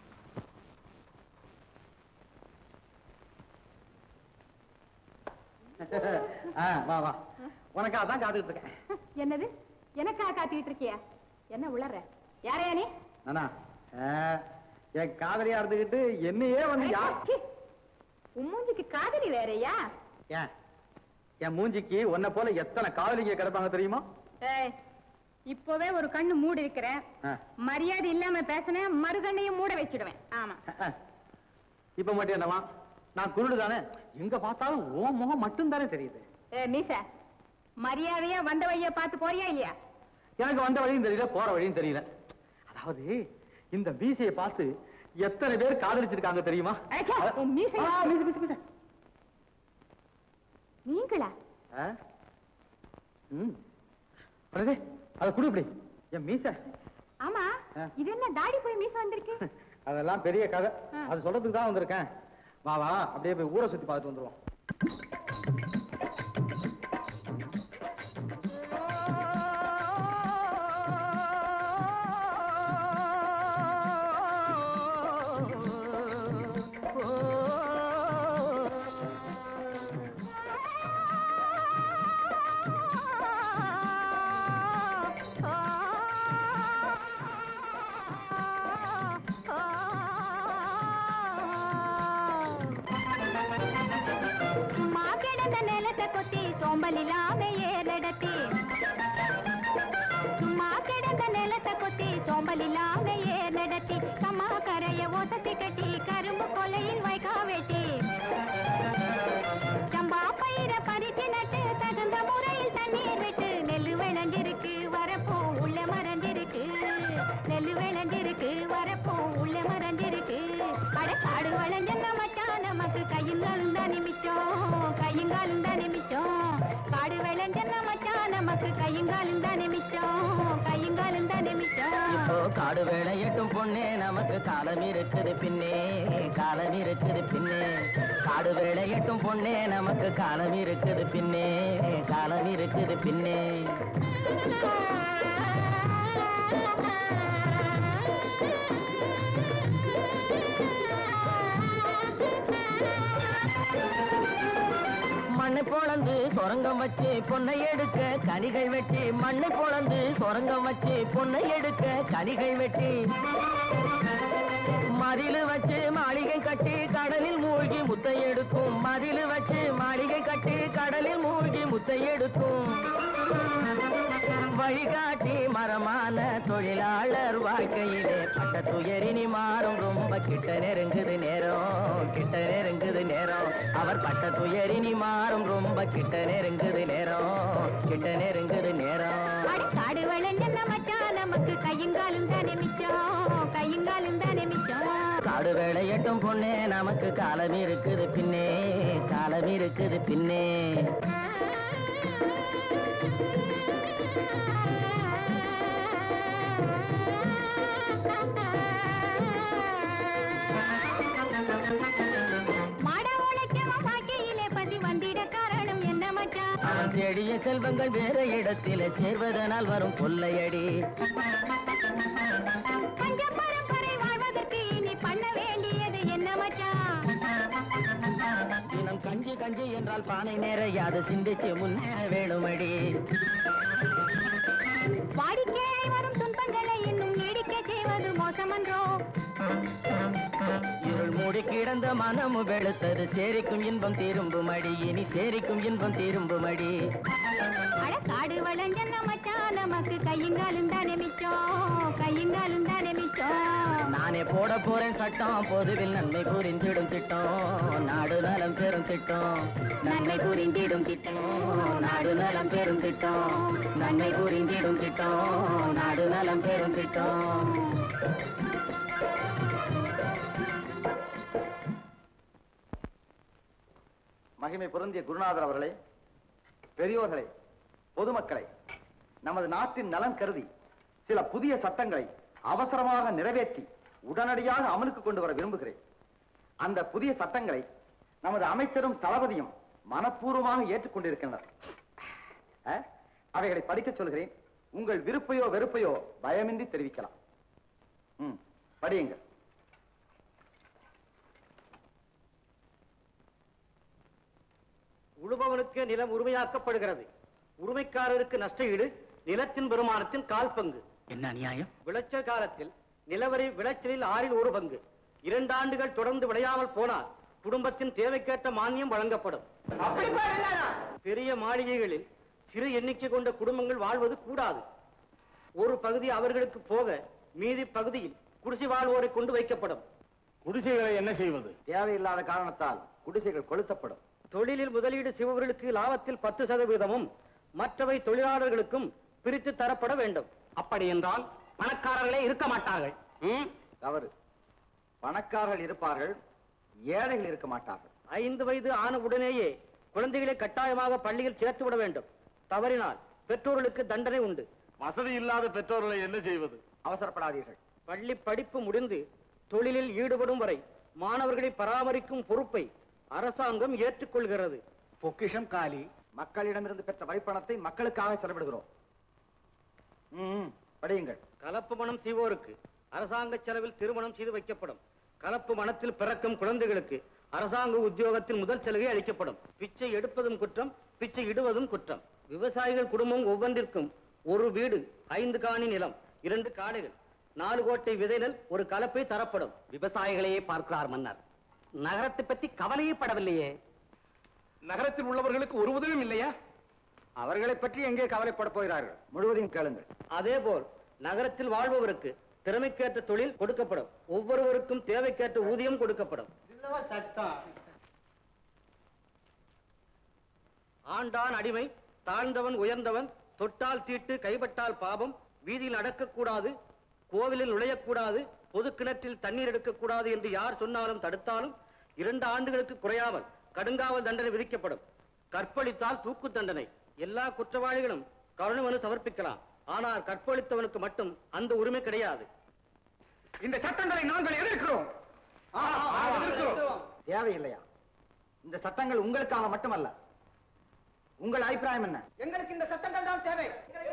ஆ, வா வா உனக்காக தான் காத்துக்கிட்டு இருக்கேன் என்னது எனக்கா காத்திட்டு இருக்கியா என்ன உளற யாரையா நீ நானா ஆ, என் காதலியா இருந்துகிட்டு என்னையே வந்து யார் ச்சீ, உன் மூஞ்சிக்கு காதலி வேறயா ஏன் என் மூஞ்சிக்கு உன்னை போல எத்தனை காதலிங்க கிடப்பாங்க தெரியுமா ஏய் இப்பவே ஒரு கண்ணு மூடி இருக்கிறேன் ஆ. மரியாதை இல்லாம பேசினேன் மறுகண்ணையும் மூட வச்சிடுவேன் ஆமா இப்ப மட்டும் என்னவா நான் குருடு தானே எங்க பார்த்தாலும் ஓ முகம் மட்டும் தானே தெரியுது ஏ மீச மரியாதையா வந்த வழிய பார்த்து போறியா இல்லையா எனக்கு வந்த வழியும் தெரியல போற வழியும் தெரியல அதாவது இந்த மீசையை பார்த்து எத்தனை பேர் காதலிச்சிருக்காங்க தெரியுமா அச்சா, உன் மீசை- ஆ, மீசை, மீசை, மீசை. நீங்களா ஆ? ம். அடடே, அதை குடு இப்படி என் மீசை ஆமா ஆ. இதெல்லாம் தாடி போய் மீச வந்திருக்கு அதெல்லாம் பெரிய கதை ஆ. அது சொல்றதுக்கு தான் வந்திருக்கேன் வா வா அப்படியே போய் ஊரை சுத்தி பார்த்துட்டு வந்துருவோம் சும்மா கிடந்த நிலத்தை கொத்தி சோம்பல் இல்லாம ஏறடத்தி சும்மா கிடந்த நிலத்தை கொத்தி சோம்பல் இல்லாம ஏறடத்தி கம்மா கரைய ஒதத்தி கட்டி கரும்பு கொலையில் வைக்கா வெட்டி சம்பா பயிர பறிச்சு நட்டு தகுந்த முறையில் தண்ணீர் விட்டு நெல்லு விளைஞ்சிருக்கு வரப்போ உள்ள மறந்திருக்கு நெல்லு விளைஞ்சிருக்கு வரப்போ உள்ள மறந்திருக்கு அட காடு வளைஞ்ச மச்சான் நமக்கு கையுங்காலும் தான் நிமிச்சோம் கையுங்காலும் தான் நிமிச்சோம் காடு விளைஞ்ச மச்சான் நமக்கு கையுங்காலும் தான் நிமிச்சோம் கையுங்காலும் தான் நிமிச்சோம் இப்போ காடு வேலையட்டும் பொண்ணே நமக்கு காலம் இருக்குது பின்னே காலம் இருக்குது பின்னே காடு வேலையட்டும் பொண்ணே நமக்கு காலம் இருக்குது பின்னே காலம் இருக்குது பின்னே மண்ணை பொளந்து சொரங்கம் வச்சு பொன்னை எடுக்க கனிகள் வெட்டி மண்ணை பொளந்து சொரங்கம் வச்சு பொன்னை எடுக்க கனிகள் வெட்டி மதிலு வச்சு மாளிகை கட்டி கடலில் மூழ்கி முத்தை எடுக்கும் மதிலு வச்சு மாளிகை கட்டி கடலில் மூழ்கி முத்தை எடுக்கும் வழிகாட்டி மரமான தொழிலாளர் வாழ்க்கையிலே பட்ட துயரினி மாறும் ரொம்ப கிட்ட நெருங்குது நேரம் கிட்ட நெருங்குது நேரம் அவர் பட்ட துயரினி மாறும் ரொம்ப கிட்ட நெருங்குது நேரம் கிட்ட நெருங்குது நேரம் அடி காடு விளைஞ்ச மச்சான் நமக்கு கையுங்காலும் தான் நிமிச்சோம் கையுங்காலும் தான் நிமிச்சோம் காடு வேலையட்டும் பொண்ணே நமக்கு காலம் இருக்குது பின்னே காலம் இருக்குது பின்னே ஆ மாட உழைக்கவும் வாழ்க்கையிலே பதி வந்திட காரணம் என்ன மச்சான் அவன் தேடிய செல்வங்கள் வேற இடத்திலே சேர்வதனால் வரும் கொள்ளையடி பஞ்ச பரம்பரை வாழ்வதற்கு இனி பண்ண வேண்டியது என்ன மச்சான் தினம் கஞ்சி கஞ்சி என்றால் பானை நிறையாது சிந்திச்சு முன்னேற வேணுமடி வாடிக்கையாய் வரும் துன்பங்களை இன்னும் நீடிக்க செய்வது மோசமன்றோ இருள் மூடி கிடந்த மனமும் வெளுத்தது சேரிக்கும் இன்பம் திரும்புமடி இனி சேரிக்கும் இன்பம் திரும்புமடி அட காடு வளைஞ்சன்ன மச்சான் நமக்கு கையுங்காலும் தானே மிச்சம் கையுங்காலும் தானே மிச்சம் நானே போட போறேன் சட்டம் பொதுவில் நன்மை புரிந்திடும் திட்டம் நாடு நலம் பெறும் திட்டம் நன்மை புரிந்திடும் திட்டம் நாடு நலம் பெறும் திட்டம் நன்மை புரிந்திடும் திட்டம் நாடு நலம் பெறும் திட்டம் மகிமை பொருந்திய குருநாதர் அவர்களே பெரியோர்களே பொதுமக்களே நமது நாட்டின் நலன் கருதி சில புதிய சட்டங்களை அவசரமாக நிறைவேற்றி உடனடியாக அமலுக்கு கொண்டு வர விரும்புகிறேன் அந்த புதிய சட்டங்களை நமது அமைச்சரும் தளபதியும் மனப்பூர்வமாக ஏற்றுக்கொண்டிருக்கின்றனர் அஹ், அவைகளை படிக்கச் சொல்கிறேன் உங்கள் விருப்பையோ வெறுப்பையோ பயமின்றி தெரிவிக்கலாம் ம், படியுங்கள் உழுபவனுக்கு நிலம் உரிமையாக்கப்படுகிறது உரிமைக்காரருக்கு நஷ்ட ஈடு நிலத்தின் பெருமானத்தின் கால் பங்கு என்ன அநியாயம் விளைச்சல் காலத்தில் நிலவரி விளைச்சலில் ஆறில் ஒரு பங்கு இரண்டு ஆண்டுகள் தொடர்ந்து விளையாமல் போனால் குடும்பத்தின் தேவைக்கேற்ற மானியம் வழங்கப்படும் பெரிய மாளிகைகளில் சிறு எண்ணிக்கை கொண்ட குடும்பங்கள் வாழ்வது கூடாது ஒரு பகுதி அவர்களுக்கு போக மீதி பகுதியில் குடிசை வாழ்வோரை கொண்டு வைக்கப்படும் குடிசைகளை என்ன செய்வது தேவையில்லாத காரணத்தால் குடிசைகள் கொளுத்தப்படும் தொழிலில் முதலீடு செய்பவர்களுக்கு லாபத்தில் பத்து சதவீதமும் மற்றவை தொழிலாளர்களுக்கும் பிரித்து தரப்பட வேண்டும் அப்படி என்றால் பணக்காரர்களே இருக்க மாட்டார்கள் ம்? தவறு பணக்காரர்கள் இருப்பார்கள் ஏழைகள் இருக்க மாட்டார்கள் ஐந்து வயது ஆன உடனேயே குழந்தைகளை கட்டாயமாக பள்ளியில் சேர்த்து விட வேண்டும் தவறினால் பெற்றோர்களுக்கு தண்டனை உண்டு வசதி இல்லாத பெற்றோர்களை என்ன செய்வது அவசரப்படாதீர்கள் பள்ளி படிப்பு முடிந்து தொழிலில் ஈடுபடும் வரை மாணவர்களை பராமரிக்கும் பொறுப்பை அரசாங்கம் ஏற்றுக்கொள்கிறது பொக்கிஷம் காலி மக்களிடமிருந்து பெற்ற வரிப்பணத்தை மக்களுக்காக செலவிடுகிறோம் ம், படியுங்கள் கலப்பு மனம் செய்வோருக்கு அரசாங்க செலவில் திருமணம் செய்து வைக்கப்படும் கலப்பு மனத்தில் பிறக்கும் குழந்தைகளுக்கு அரசாங்க உத்தியோகத்தில் முதல் சலுகை அளிக்கப்படும் பிச்சை எடுப்பதும் குற்றம் பிச்சை இடுவதும் குற்றம் விவசாயிகள் குடும்பம் ஒவ்வொன்றிற்கும் ஒரு வீடு ஐந்து காணி நிலம் இரண்டு காளைகள் நாலு கோட்டை விதை நெல் ஒரு கலப்பை தரப்படும் விவசாயிகளையே பார்க்கிறார் மன்னர் நகரத்தை பற்றி கவலையே படவில்லையே நகரத்தில் உள்ளவர்களுக்கு ஒரு உதவியும் இல்லையா அவர்களை பற்றி எங்கே கவலைப்பட போகிறார்கள் முழுவதையும் கேளுங்கள் அதேபோல் நகரத்தில் வாழ்பவருக்கு திறமைக்கேற்ற தொழில் கொடுக்கப்படும் ஒவ்வொருவருக்கும் தேவைக்கேற்ற ஊதியம் கொடுக்கப்படும் ஆண்டான் அடிமை தாழ்ந்தவன் உயர்ந்தவன் தொட்டால் தீட்டு கைப்பட்டால் பாபம் வீதியில் நடக்கக்கூடாது கோவிலில் நுழையக்கூடாது பொது கிணற்றில் தண்ணீர் எடுக்கக்கூடாது என்று யார் சொன்னாலும் தடுத்தாலும் இரண்டு ஆண்டுகளுக்கு குறையாமல் கடுங்காவல் தண்டனை விதிக்கப்படும் கற்பழித்தால் தூக்கு தண்டனை எல்லா குற்றவாளிகளும் கருணை மனு சமர்ப்பிக்கலாம் ஆனால் கற்பழித்தவனுக்கு மட்டும் அந்த உரிமை கிடையாது இந்த சட்டங்களை நாங்கள் எதிர்க்கிறோம் தேவையில்லையா இந்த சட்டங்கள் உங்களுக்காக மட்டுமல்ல உங்கள் அபிப்பிராயம் என்ன எங்களுக்கு இந்த சட்டங்கள் தான் தேவை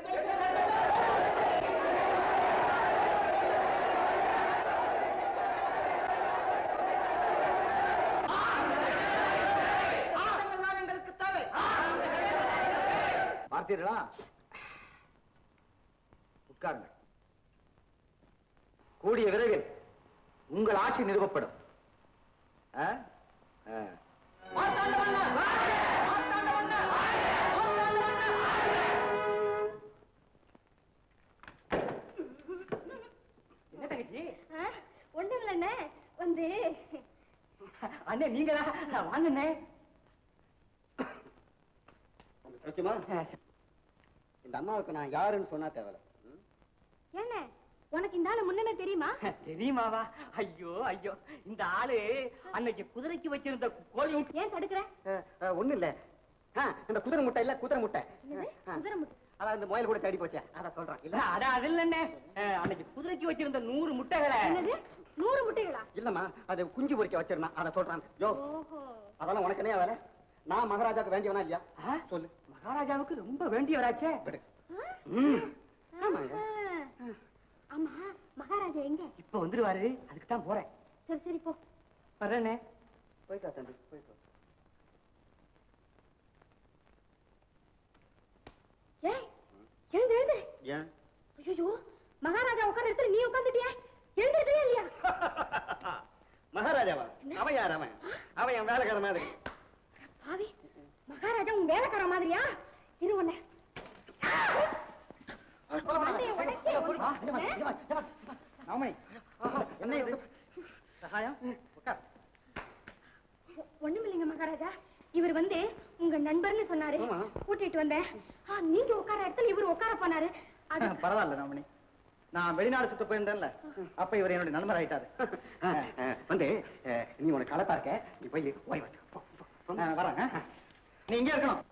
சட்டங்கள் தான் எங்களுக்கு தேவை பார்த்தீர்களா உட்காருங்கள் கூடிய விரைவில் உங்கள் ஆட்சி நிறுவப்படும் ஆ? ஆ. ஒண்ணு இல்லண்ணே வந்து அண்ணே நீங்களா வாங்கண்ணே சத்தியமா இந்த அம்மாவுக்கு நான் யாருன்னு சொன்னா தேவையில்ல ம்? என்ன உனக்கு இந்த ஆளு முன்னமே தெரியுமா தெரியுமாவா ஐயோ ஐயோ இந்த ஆளு அன்னைக்கு குதிரைக்கு வச்சிருந்த கோழி ஏன் தடுக்கிற அஹ், அஹ், ஒண்ணும் இல்ல ஆ, இந்த குதிரை முட்டை இல்ல குதிரை முட்டை என்னது? ஆ. குதிரை முட்டை. அதான் இந்த முயல் கூட தேடி போச்சே அத சொல்றான் இல்ல அட அது இல்லண்ணே அன்னைக்கு குதிரைக்கு வச்சிருந்த நூறு முட்டைகளை என்னது நூறு முட்டைகளா இல்லம்மா அது குஞ்சு பொறிக்க வச்சிருந்தான் அத சொல்றான் யோ ஓஹோ அதெல்லாம் உனக்கு என்ன வேலை நான் மகாராஜாக்கு வேண்டியவனா இல்லையா ஆ? சொல்லு மகாராஜாவுக்கு ரொம்ப வேண்டியவராச்சே விடு ஆ? ம். ஆமாங்க. ஆஹா. ஆமா மகாராஜா எங்க இப்ப வந்துருவாரு அதுக்கு தான் போறேன் சரி சரி போ வர்றேனே போயிட்டு வா தம்பி போயிட்டு வா. ஏய் எழுந்து எழுந்து ஏன் ஐயோ மகாராஜா உட்கார்ந்த இடத்துல நீ உட்கார்ந்துட்டியா எழுந்திருக்கிறியா இல்லையா மகாராஜாவா அவன் யார் அவன் அவன் என் வேலைக்கார மாதிரி பாவி மகாராஜா உன் வேலைக்கார மாதிரியா இரு உன்னை மண்டையை உடைச்சு உன்னை- ராமணி என்ன இது சகாயம் உட்கார் ஒ- ஒண்ணுமில்லைங்க மகாராஜா இவர் வந்து உங்க நண்பர்னு சொன்னாரு ஆமா. கூட்டிட்டு வந்தேன் ஆ, நீங்க உட்கார இடத்துல இவர் உட்கார போனாரு அது பரவாயில்ல ராமணி நான் வெளிநாடு சுத்த போயிருந்தேன்ல அப்ப இவர் என்னுடைய நண்பர் ஆயிட்டாரு வந்து அஹ், நீ உனக்கு கலப்பா இருக்க நீ போய் ஓய்வு எடுத்துக்கோ. போ, போ, போ. நான் வரேன் நீ இங்கே இருக்கணும்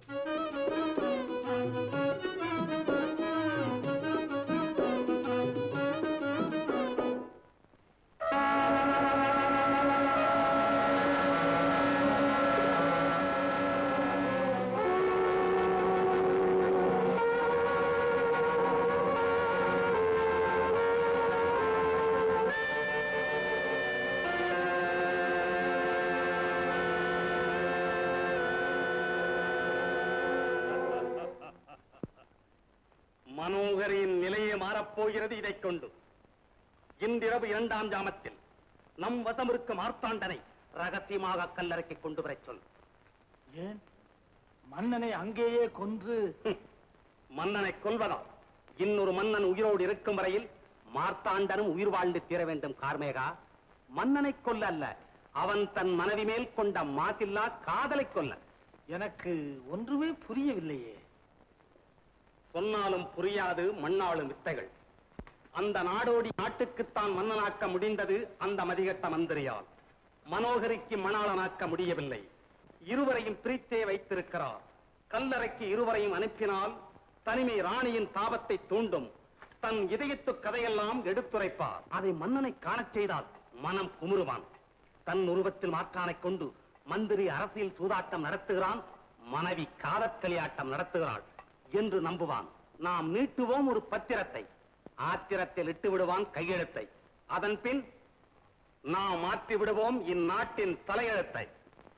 மனோகரின் நிலையை மாறப்போகிறது இதைக் கொண்டு இன்றிரவு இரண்டாம் ஜாமத்தில் நம் வசம் இருக்கும் மார்த்தாண்டனை ரகசியமாக கல்லறைக்கு கொண்டு வரச் சொல் ஏன் மன்னனை அங்கேயே கொன்று ஹம். மன்னனை கொல்வதா இன்னொரு மன்னன் உயிரோடு இருக்கும் வரையில் மார்த்தாண்டனும் உயிர் வாழ்ந்து தீர வேண்டும் கார்மேகா மன்னனை கொல்ல அல்ல அவன் தன் மனைவி மேல் கொண்ட மாசில்லா காதலை கொல்ல எனக்கு ஒன்றுமே புரியவில்லையே சொன்னாலும் புரியாது மண்ணாளும் வித்தைகள் அந்த நாடோடி நாட்டுக்குத்தான் மன்னனாக்க முடிந்தது அந்த மதிகட்ட மந்திரியால் மனோகரிக்கு மணாளனாக்க முடியவில்லை இருவரையும் பிரித்தே வைத்திருக்கிறார் கல்லறைக்கு இருவரையும் அனுப்பினால் தனிமை ராணியின் தாபத்தை தூண்டும் தன் இதயத்து கதையெல்லாம் எடுத்துரைப்பார் அதை மன்னனை காணச் செய்தால் மனம் குமுறுவான் தன் உருவத்தில் மாற்றானைக் கொண்டு மந்திரி அரசியல் சூதாட்டம் நடத்துகிறான் மனைவி காதற்களியாட்டம் நடத்துகிறாள் என்று நம்புவான் நாம் நீட்டுவோம் ஒரு பத்திரத்தை ஆத்திரத்தில் இட்டு விடுவான் கையெழுத்தை அதன் பின் நாம் மாற்றி விடுவோம் இந்நாட்டின் தலையெழுத்தை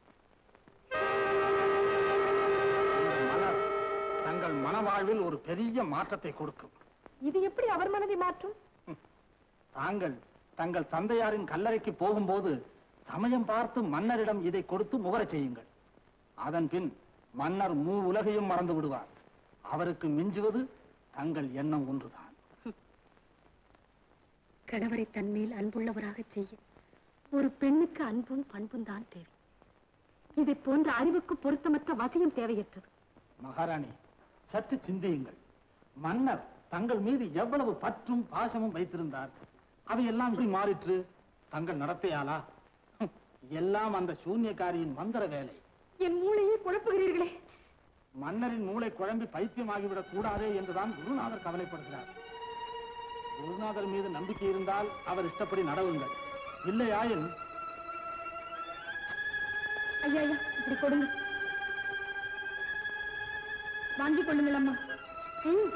இந்த மலர் தங்கள் மனவாழ்வில் ஒரு பெரிய மாற்றத்தை கொடுக்கும் இது எப்படி அவர் மனதை மாற்றும் தாங்கள் தங்கள் தந்தையாரின் கல்லறைக்கு போகும்போது சமயம் பார்த்து மன்னரிடம் இதை கொடுத்து முகரச் செய்யுங்கள் அதன் பின் மன்னர் மூ உலகையும் மறந்து விடுவார் அவருக்கு மிஞ்சுவது தங்கள் எண்ணம் ஒன்றுதான் கணவரை தன்மேல் அன்புள்ளவராக செய்ய ஒரு பெண்ணுக்கு அன்பும் பண்பும் தான் தேவை இதை போன்ற அறிவுக்கு பொருத்தமற்ற வசையும் தேவையற்றது மகாராணி சற்று சிந்தியுங்கள் மன்னர் தங்கள் மீது எவ்வளவு பற்றும் பாசமும் வைத்திருந்தார் அவையெல்லாம் இப்படி மாறிற்று தங்கள் நடத்தையாலா ஹம், எல்லாம் அந்த சூன்யக்காரியின் மந்திர வேலை என் மூளையை குழப்புகிறீர்களே மன்னரின் மூளை குழம்பி பைத்தியமாகிவிடக் கூடாதே என்றுதான் குருநாதர் கவலைப்படுகிறார் குருநாதர் மீது நம்பிக்கை இருந்தால் அவர் இஷ்டப்படி நடவுங்கள் இல்லையாயின் ஐயா ஐயா இப்படி கொடுங்க வாங்கிக் கொள்ளுங்கள் அம்மா ம்.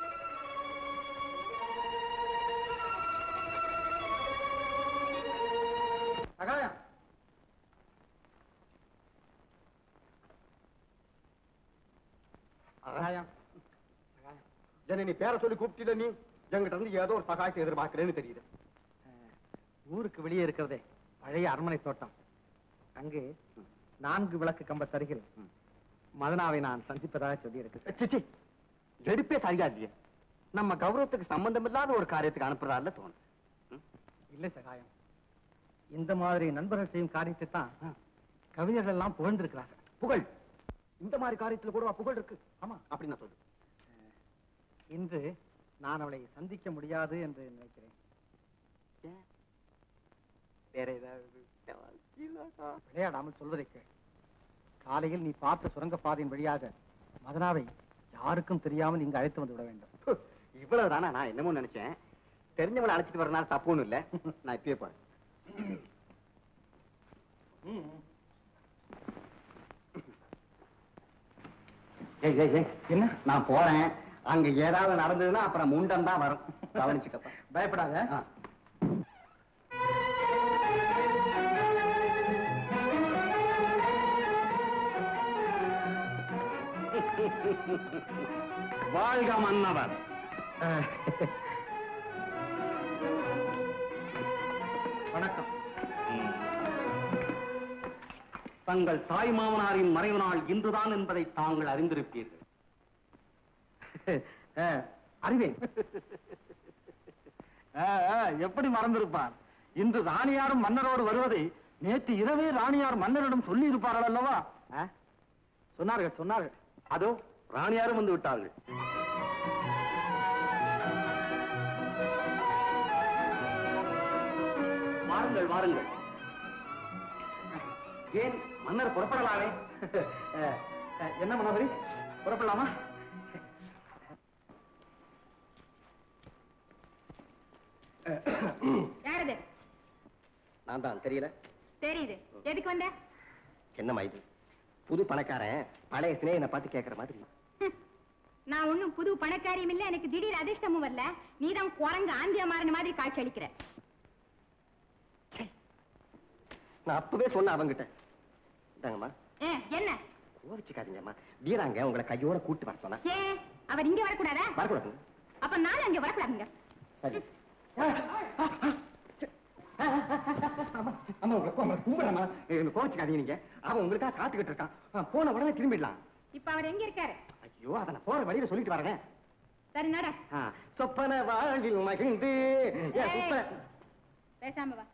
சகாயம் சகாயம் என்ன நீ பேரை சொல்லி கூப்பிட்டு நீ என்கிட்ட இருந்து ஏதோ ஒரு சகாயத்தை எதிர்பார்க்கிறேன்னு தெரியுது ஊருக்கு வெளியே இருக்கிறதே பழைய அரண்மனை தோட்டம் அங்கு நான்கு விளக்கு கம்ப தருகில் மதனாவை நான் சந்திப்பதாக சொல்லி இருக்கு சிச்சி எடுப்பே சரியா இல்லையே நம்ம கௌரவத்துக்கு சம்பந்தம் இல்லாத ஒரு காரியத்துக்கு அனுப்புறாருல தோணும் இல்லை சகாயம் இந்த மாதிரி நண்பர்கள் செய்யும் காரியத்தை தான் கவிஞர்கள் எல்லாம் புகழ்ந்திருக்கிறார்கள் புகழ் இந்த மாதிரி காரியத்துல கூட புகழ் இருக்கு ஆமா அப்படின்னு நான் சொல்லு இன்று நான் அவளை சந்திக்க முடியாது என்று நினைக்கிறேன் வேற ஏதாவது விளையாடாமல் சொல்வதை கேள் காலையில் நீ பார்த்த சுரங்கப்பாதையின் வழியாக மதனாவை யாருக்கும் தெரியாமல் இங்கு அழைத்து வந்து விட வேண்டும் இவ்வளவு தானே நான் என்னமோ நினைச்சேன் தெரிஞ்சவளை அழைச்சிட்டு வரனால தப்பு ஒண்ணும் இல்ல நான் இப்பயே போறேன் ஏய் ஏய் ஏய் என்ன நான் போறேன் அங்க ஏதாவது நடந்ததுன்னா அப்புறம் முண்டம் தான் வரும் கவனிச்சுக்கப்பா பயப்படாத ஆ. வாழ்க மன்னவர் வணக்கம் தங்கள் தாய் மாமனாரின் மறைவு நாள் இன்றுதான் என்பதை தாங்கள் அறிந்திருப்பீர்கள் அறிவேன் ஆ, ஆ, எப்படி மறந்திருப்பார் இன்று ராணியாரும் மன்னரோடு வருவதை நேற்று இரவே ராணியார் மன்னரிடம் சொல்லி இருப்பார்கள் அல்லவா ஆ? சொன்னார்கள் சொன்னார்கள் அதோ ராணியாரும் வந்து விட்டார்கள் வாருங்கள் வாருங்கள் ஏன் மன்னர் புறப்படலாமே அஹ், அஹ், என்ன மனோகரி புறப்படலாமா யாரது நான் தான் தெரியல தெரியுது எதுக்கு வந்த என்னம்மா இது புது பணக்காரன் பழைய சிநேகனை பார்த்து கேட்கற மாதிரி ஹம். நான் ஒண்ணும் புது பணக்காரியும் இல்ல எனக்கு திடீர் அதிர்ஷ்டமும் வரல நீதான் குரங்கு ஆந்தியா மாறின மாதிரி காட்சி அளிக்கிற நான் அப்பவே சொன்னேன் அவங்கிட்ட இந்தாங்கம்மா ஏ, என்ன கோவிச்சுக்காதீங்கம்மா வீராங்க உங்களை கையோட கூட்டு வர சொன்னா ஏன் அவர் இங்க வரக்கூடாதா வரக்கூடாது அப்ப நானும் அங்க வரக்கூடாதுங்க சரி அம்மா உங்களை கும்பிட- கும்பிடம்மா என்ன கோவிச்சுக்காதீங்க நீங்க அவன் உங்களுக்காக காத்துக்கிட்டு இருக்கான் ஆ, போன உடனே திரும்பிடலாம் இப்ப அவர் எங்க இருக்காரு ஐயோ அதை நான் போற வழியில சொல்லிட்டு வரேன் சரி நட ஆ, சொப்பன வாழ்வில் மகிழ்ந்து ஏன் சொப்பன பேசாம வா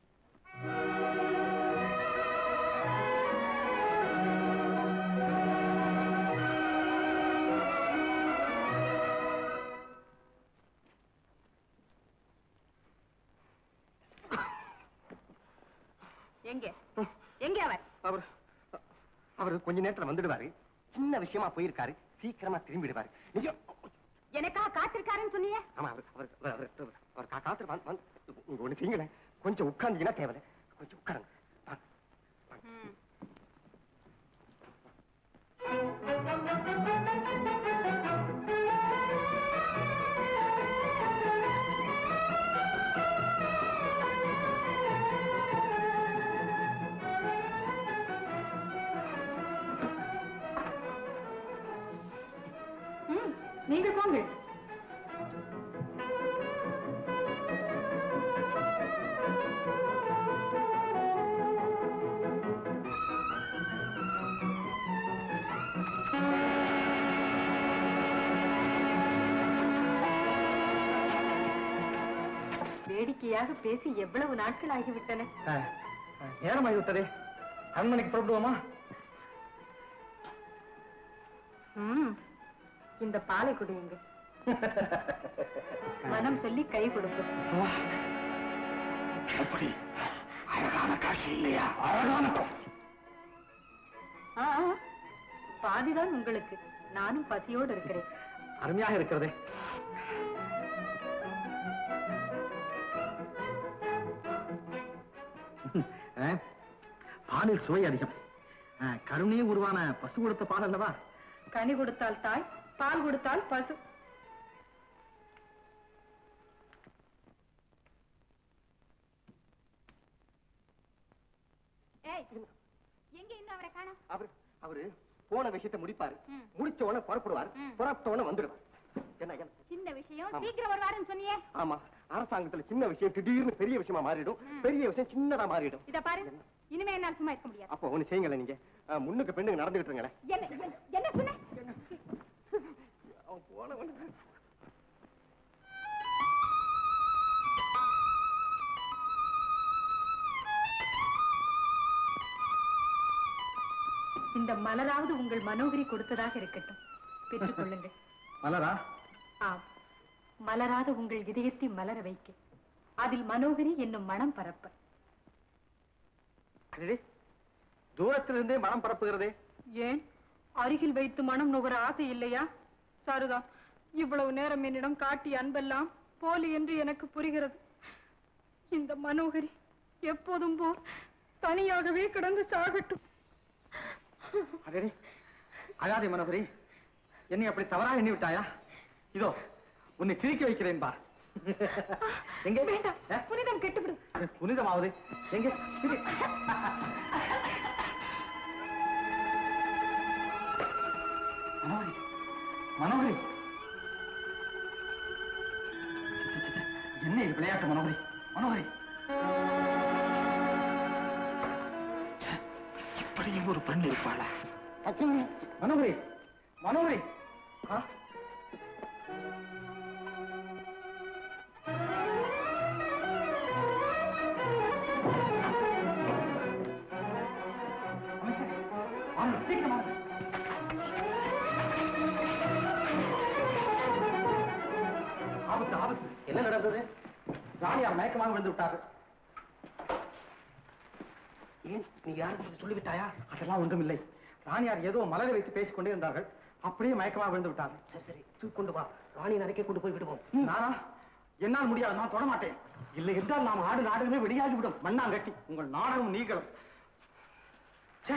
எங்க எங்க அவர் அவர் அவர் கொஞ்ச நேரத்துல வந்துடுவாரு சின்ன விஷயமா போயிருக்காரு சீக்கிரமா திரும்பிடுவாரு ஐயோ எனக்கா காத்திருக்காருன்னு சொன்னீங்க ஆமா அவர் அவர் அவர் அவர் அவர் கா- காத்து வந்து வந்து உங்க ஒண்ணு செய்யுங்களேன் கொஞ்சம் உட்கார்ந்தீங்கன்னா தேவை கொஞ்சம் உட்காருங்க வாங்க. ம். ம், நீங்க போங்க வேடிக்கையாக பேசி எவ்வளவு நாட்கள் ஆகிவிட்டன நேரமாகி விட்டதே அரண்மனைக்கு புறப்படுவோமா ம், இந்த பாலை குடியுங்க மனம் சொல்லி கை கொடுக்கும் எப்படி அழகான காட்சி இல்லையா அழகான ஆ, ஆ, பாதிதான் உங்களுக்கு நானும் பசியோடு இருக்கிறேன் அருமையாக இருக்கிறதே ஆ, பாலில் சுவை அதிகம் ஆ, கருணையே உருவான பசு கொடுத்த பால் அல்லவா கனி கொடுத்தால் தாய் பால் கொடுத்தால் பசு ஏய் எங்க இன்னும் அவரை காணோம் அவர் அவரு போன விஷயத்தை முடிப்பாரு ம். முடிச்ச உடனே புறப்படுவார் ம். புறப்பட்ட உடனே வந்துடுவார் என்ன என்ன சின்ன விஷயம் ஆமா. சீக்கிரம் வருவாருன்னு சொன்னியே ஆமா அரசாங்கத்துல சின்ன விஷயம் திடீர்னு பெரிய விஷயமா மாறிடும் ம். பெரிய விஷயம் சின்னதா மாறிடும் இத பாரு இனிமே என்னால சும்மா இருக்க முடியாது அப்போ ஒண்ணு செய்யுங்களேன் நீங்க ஆ, முன்னுக்கு பெண்ணுக்கு நடந்துகிட்டு இருங்களேன் என்ன என்ன- என்ன சொன்ன அவன் போன உடனே இந்த மலராவது உங்கள் மனோகரி கொடுத்ததாக இருக்கட்டும் பெற்றுக்கொள்ளுங்கள் மலரா ஆம் மலராத உங்கள் இதயத்தை மலர வைக்க அதில் மனோகரி என்னும் மனம் பரப்ப அடடே, தூரத்திலிருந்தே மனம் பரப்புகிறதே ஏன் அருகில் வைத்து மனம் நுகர ஆசை இல்லையா சாரதா இவ்வளவு நேரம் என்னிடம் காட்டிய அன்பெல்லாம் போலி என்று எனக்கு புரிகிறது இந்த மனோகரி எப்போதும் போல் தனியாகவே கிடந்து சாகட்டும் அதே அழாதே மனோகரி என்னை அப்படி தவறாக எண்ணி விட்டாயா இதோ உன்னை சிரிக்க வைக்கிறேன் பா எங்க வேண்டாம் ஆ? புனிதம் கெட்டுவிடும் புனிதமாவது எங்க சிரி. மனோகரி மனோகரி என்ன இது விளையாட்டு மனோகரி மனோகரி ச்சே, இப்படியும் ஒரு பெண் இருப்பாளா அச்சோ, மனோகரி மனோகரி ஆ? அமைச்சர், வாங்க, சீக்கிரம் வாங்க. ஆபத்து ஆபத்து என்ன நடந்தது ராணியார் மயக்கமாக விழுந்து விட்டார்கள் ஏன் நீ யாருக்கு சொல்லிவிட்டாயா அதெல்லாம் ஒன்றுமில்லை ராணியார் ஏதோ மலரை வைத்து பேசிக் கொண்டே இருந்தார்கள் அப்படியே மயக்கமாக விழுந்து விட்டார்கள் சரி சரி தூக்கி கொண்டு வா ராணியின் அறைக்கே கொண்டு போய் விடுவோம் நானா என்னால் முடியாது நான் தொட மாட்டேன் இல்லை என்றால் நாம் ஆடு நாடகமே வெளியாகி விடும் மண்ணாங்கட்டி உங்கள் நாடகம் நீங்களும் ச்சே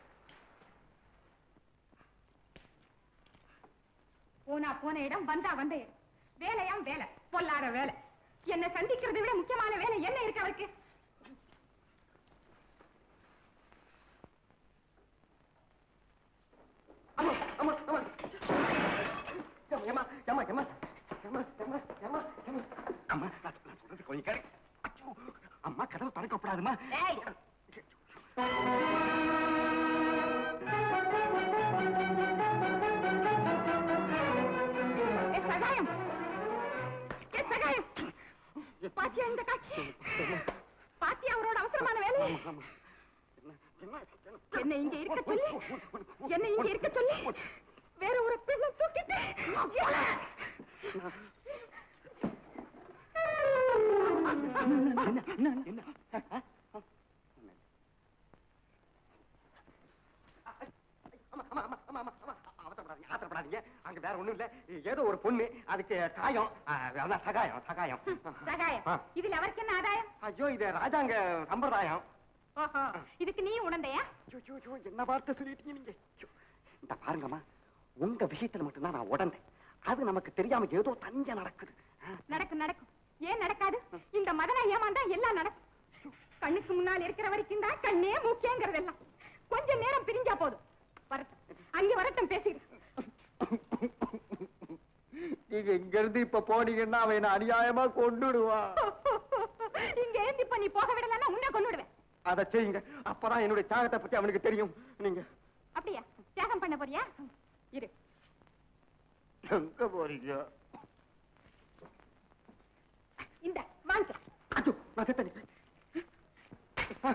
போனா போன இடம் வந்தா வந்த இடம் வேலையாம் வேலை பொல்லாத வேலை என்ன சந்திக்கிறதை விட முக்கியமான வேலை என்ன இருக்கு அவருக்கு அம்மா அம்மா அம்மா ஏமா ஏமா ஏமா ஏமா ஏமா ஏமா ஏமா அம்மா நான் நான் சொல்றது கொஞ்சம் கேளு அச்சோ அம்மா கதவு திறக்கப்படாதுமா ஏய். ஏ சகாயம் ஏ சகாயம் பாத்தியா இந்த காட்சி பாத்தியா அவரோட அவசரமான வேலை என்ன இங்க இருக்க சொல்லி என்ன இங்க இருக்க சொல்லி வேற ஒரு பெண்ணை தூக்கிட்டு அம்மா, அம்மா, அம்மா, அம்மா, அம்மா, அம்மா, அவசரப்படாதீங்க, ஆத்திரப்படாதீங்க. அங்க வேற ஒண்ணும் இல்ல ஏதோ ஒரு பொண்ணு அதுக்கு காயம் ஆ, அதான் சகாயம் சகாயம் சகாயம் ஆ. இதுல அவருக்கு என்ன ஆதாயம் ஐயோ இது ராஜாங்க சம்பிரதாயம் ஓஹோ இதுக்கு நீ உணர்ந்தையா ஐயோ, ஐயோ, ஐயோ, என்ன வார்த்தை சொல்லிட்டீங்க நீங்க ஐயோ, இந்த பாருங்கம்மா உங்க விஷயத்துல மட்டும்தான் நான் உடந்தேன் அது நமக்கு தெரியாம ஏதோ தனியா நடக்குது ஆ, நடக்கும் நடக்கும் ஏன் நடக்காது இந்த மதனை ஏமாந்தா எல்லாம் நடக்கும் கண்ணுக்கு முன்னால் இருக்கிற வரைக்கும் தான் கண்ணே முக்கியங்கிறதெல்லாம் கொஞ்ச நேரம் பிரிஞ்சா போதும் வரட்டும் அங்க வரட்டும் பேசிக்கிறேன் நீங்க இங்க இருந்து இப்ப போனீங்கன்னா அவன் என்ன அநியாயமா கொண்டுடுவான் இங்க ஏந்தி இப்ப நீ போக விடலன்னா உன்னை கொண்டு விடுவேன் அதை செய்யுங்க அப்பதான் என்னுடைய தியாகத்தை பத்தி அவனுக்கு தெரியும் நீங்க அப்படியா தியாகம் பண்ண போறியா இரு எங்க போறீங்க இந்த வாங்க ஐயோ, நான் செத்தேன். ஆ.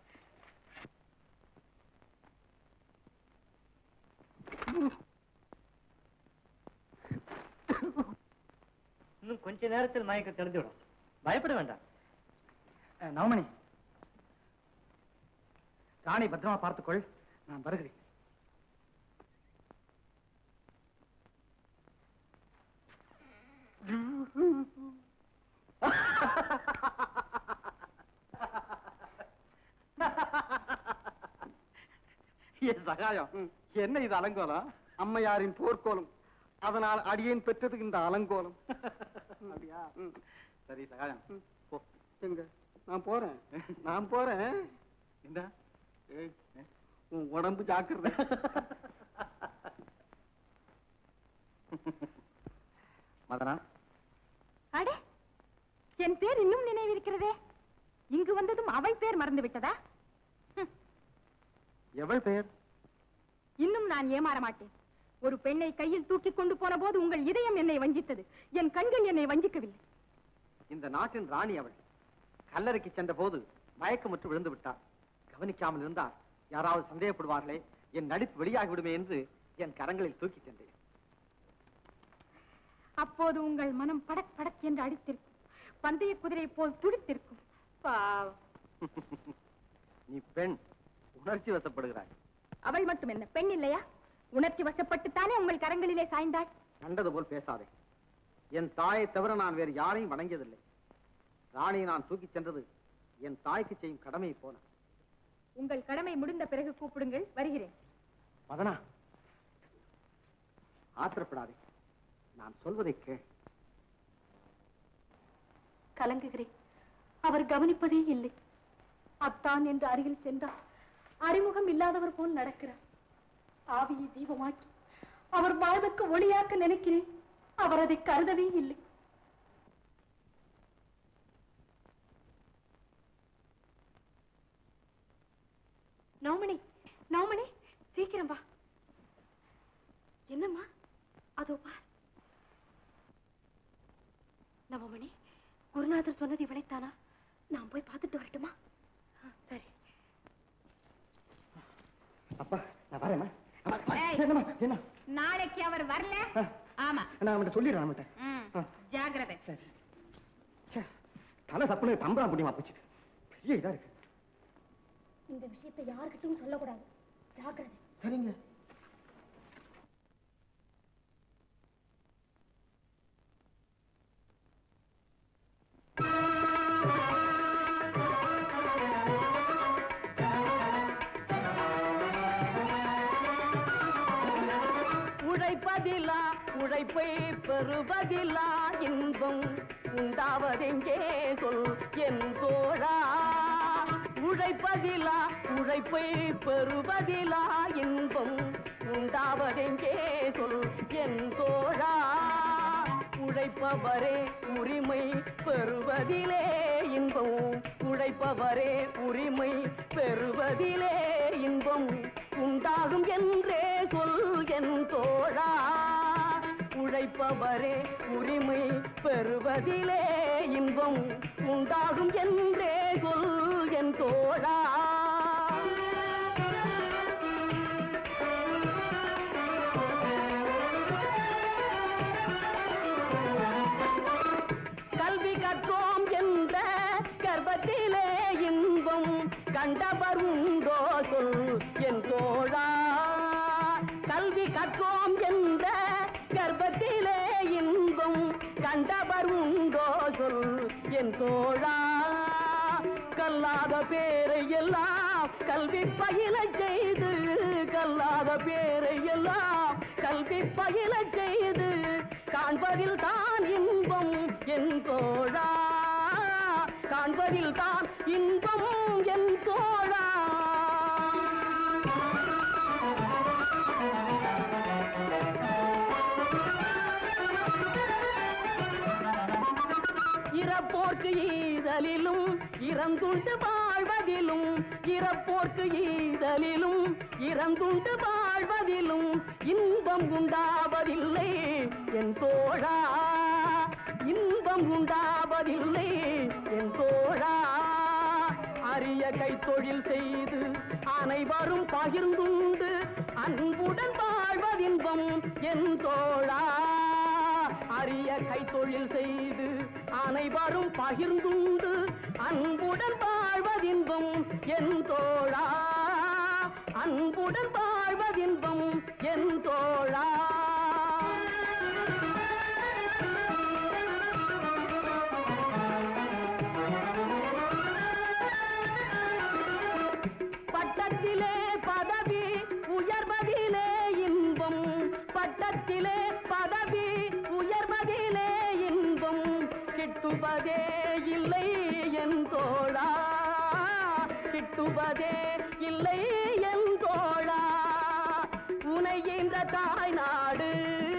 இன்னும் கொஞ்ச நேரத்தில் மயக்கம் தெளிந்து விடும் பயப்பட வேண்டாம் அஹ், நவமணி ராணி பத்திரமா பார்த்துக்கொள் நான் வருகிறேன் என் சகாயம் என்ன இது அலங்கோலம் அம்மையாரின் போர்க்கோலம் அதனால் அடியேன் பெற்றது இந்த அலங்கோலம் அப்படியா ம். சரி சகாயம் போ எங்க நான் போறேன் நான் போறேன் இந்த ஏய், உன் உடம்பு ஜாக்கிரதை மதனா அடே என் பேர் இன்னும் நினைவிருக்கிறதே இங்கு வந்ததும் அவள் பேர் மறந்து விட்டதா ஹம், எவள் பெயர் இன்னும் நான் ஏமாற மாட்டேன் ஒரு பெண்ணை கையில் தூக்கி கொண்டு போன போது உங்கள் இதயம் என்னை வஞ்சித்தது என் கண்கள் என்னை வஞ்சிக்கவில்லை இந்த நாட்டின் ராணி அவள் கல்லறைக்கு சென்ற போது மயக்கமுற்று விழுந்து விட்டார் கவனிக்காமல் இருந்தால் யாராவது சந்தேகப்படுவார்களே என் நடிப்பு வெளியாகி விடுமே என்று என் கரங்களில் தூக்கி சென்றேன் அப்போது உங்கள் மனம் படக் படக் என்று அடித்திருக்கும் பந்தய குதிரை போல் துடித்திருக்கும் பாவம் நீ பெண் உணர்ச்சி வசப்படுகிறாய் அவள் மட்டும் என்ன பெண் இல்லையா உணர்ச்சி வசப்பட்டுத்தானே உங்கள் கரங்களிலே சாய்ந்தாள் கண்டது போல் பேசாதே என் தாயை தவிர நான் வேறு யாரையும் வணங்கியதில்லை ராணியை நான் தூக்கிச் சென்றது என் தாய்க்கு செய்யும் கடமையை போல உங்கள் கடமை முடிந்த பிறகு கூப்பிடுங்கள் வருகிறேன் மதனா ஆத்திரப்படாதே நான் சொல்வதை கேள் கலங்குகிறேன் அவர் கவனிப்பதே இல்லை அத்தான் என்று அருகில் சென்றார் அறிமுகம் இல்லாதவர் போல் நடக்கிறார் ஆவியை தீபமாக்கி அவர் வாழ்வுக்கு ஒளியாக்க நினைக்கிறேன் அவர் அதை கருதவே இல்லை நவமணி நவமணி சீக்கிரம் வா என்னம்மா அதோ பார் நவமணி குருநாதர் சொன்னது இவளைத்தானா நான் போய் பார்த்துட்டு வரட்டுமா ஆ, சரி அப்பா நான் வரேம்மா அம்மா, ஏய். என்னம்மா என்ன நாளைக்கு அவர் வரல ஆமா நான் அவன்கிட்ட சொல்லிடுறேன் அவன்கிட்ட ம், ஆ. ஜாக்கிரதை சரி ச்சே, தலை தப்புனு தம்பரா முடியுமா போச்சு பெரிய இதா இருக்கு இந்த விஷயத்தை யார்கிட்டயும் சொல்லக்கூடாது ஜாக்கிரதை சரிங்க உழைப்பதிலா உழைப்பை பெறுவதிலா இன்பம் உண்டாவதெங்கே சொல் என் தோழா உழைப்பதிலா உழைப்பை பெறுவதிலா இன்பம் உண்டாவதெங்கே சொல் என் தோழா உழைப்பவரே உரிமை பெறுவதிலே இன்பம் உழைப்பவரே உரிமை பெறுவதிலே இன்பம் உண்டாகும் என்றே சொல் என் தோழா உழைப்பவரே உரிமை பெறுவதிலே இன்பம் உண்டாகும் என்றே சொல் என் தோழா கல்வி கற்றோம் என்ற கர்ப்பத்திலே இன்பம் கண்டவர் உண்டோ சொல் என் தோழா கல்வி கற்றோம் என்ற கர்ப்பத்திலே இன்பம் கண்டவர் உண்டோ சொல் என் தோழா கல்லாத பேரை எல்லாம் கல்வி பயில செய்து கல்லாத பேரை எல்லாம் கல்வி பயில செய்து காண்பதில் தான் இன்பம் என் தோழா காண்பதில் தான் இன்பம் என் தோழா இறப்போர்க்கு ஈதலிலும் இறந்துண்டு வாழ்வதிலும் இறப்போர்க்கு ஈதலிலும் இறந்துண்டு வாழ்வதிலும் இன்பம் உண்டாவதில்லை என் தோழா இன்பம் உண்டாவதில்லை என் தோழா அரிய கைத்தொழில் செய்து அனைவரும் பகிர்ந்துண்டு அன்புடன் வாழ்வதின்பம் என் தோழா அரிய கைத்தொழில் செய்து அனைவரும் பகிர்ந்துண்டு அன்புடன் வாழ்வதின்பம் என் தோழா அன்புடன் வாழ்வதின்பம் என் தோழா பட்டத்திலே பதவி உயர்வதிலே இன்பம் பட்டத்திலே பதவி உயர்வதிலே இன்பம் கிட்டுவதே இல்லை என் தோழா கிட்டுவதே இல்லை என் தோழா உனை இந்த தாய் நாடு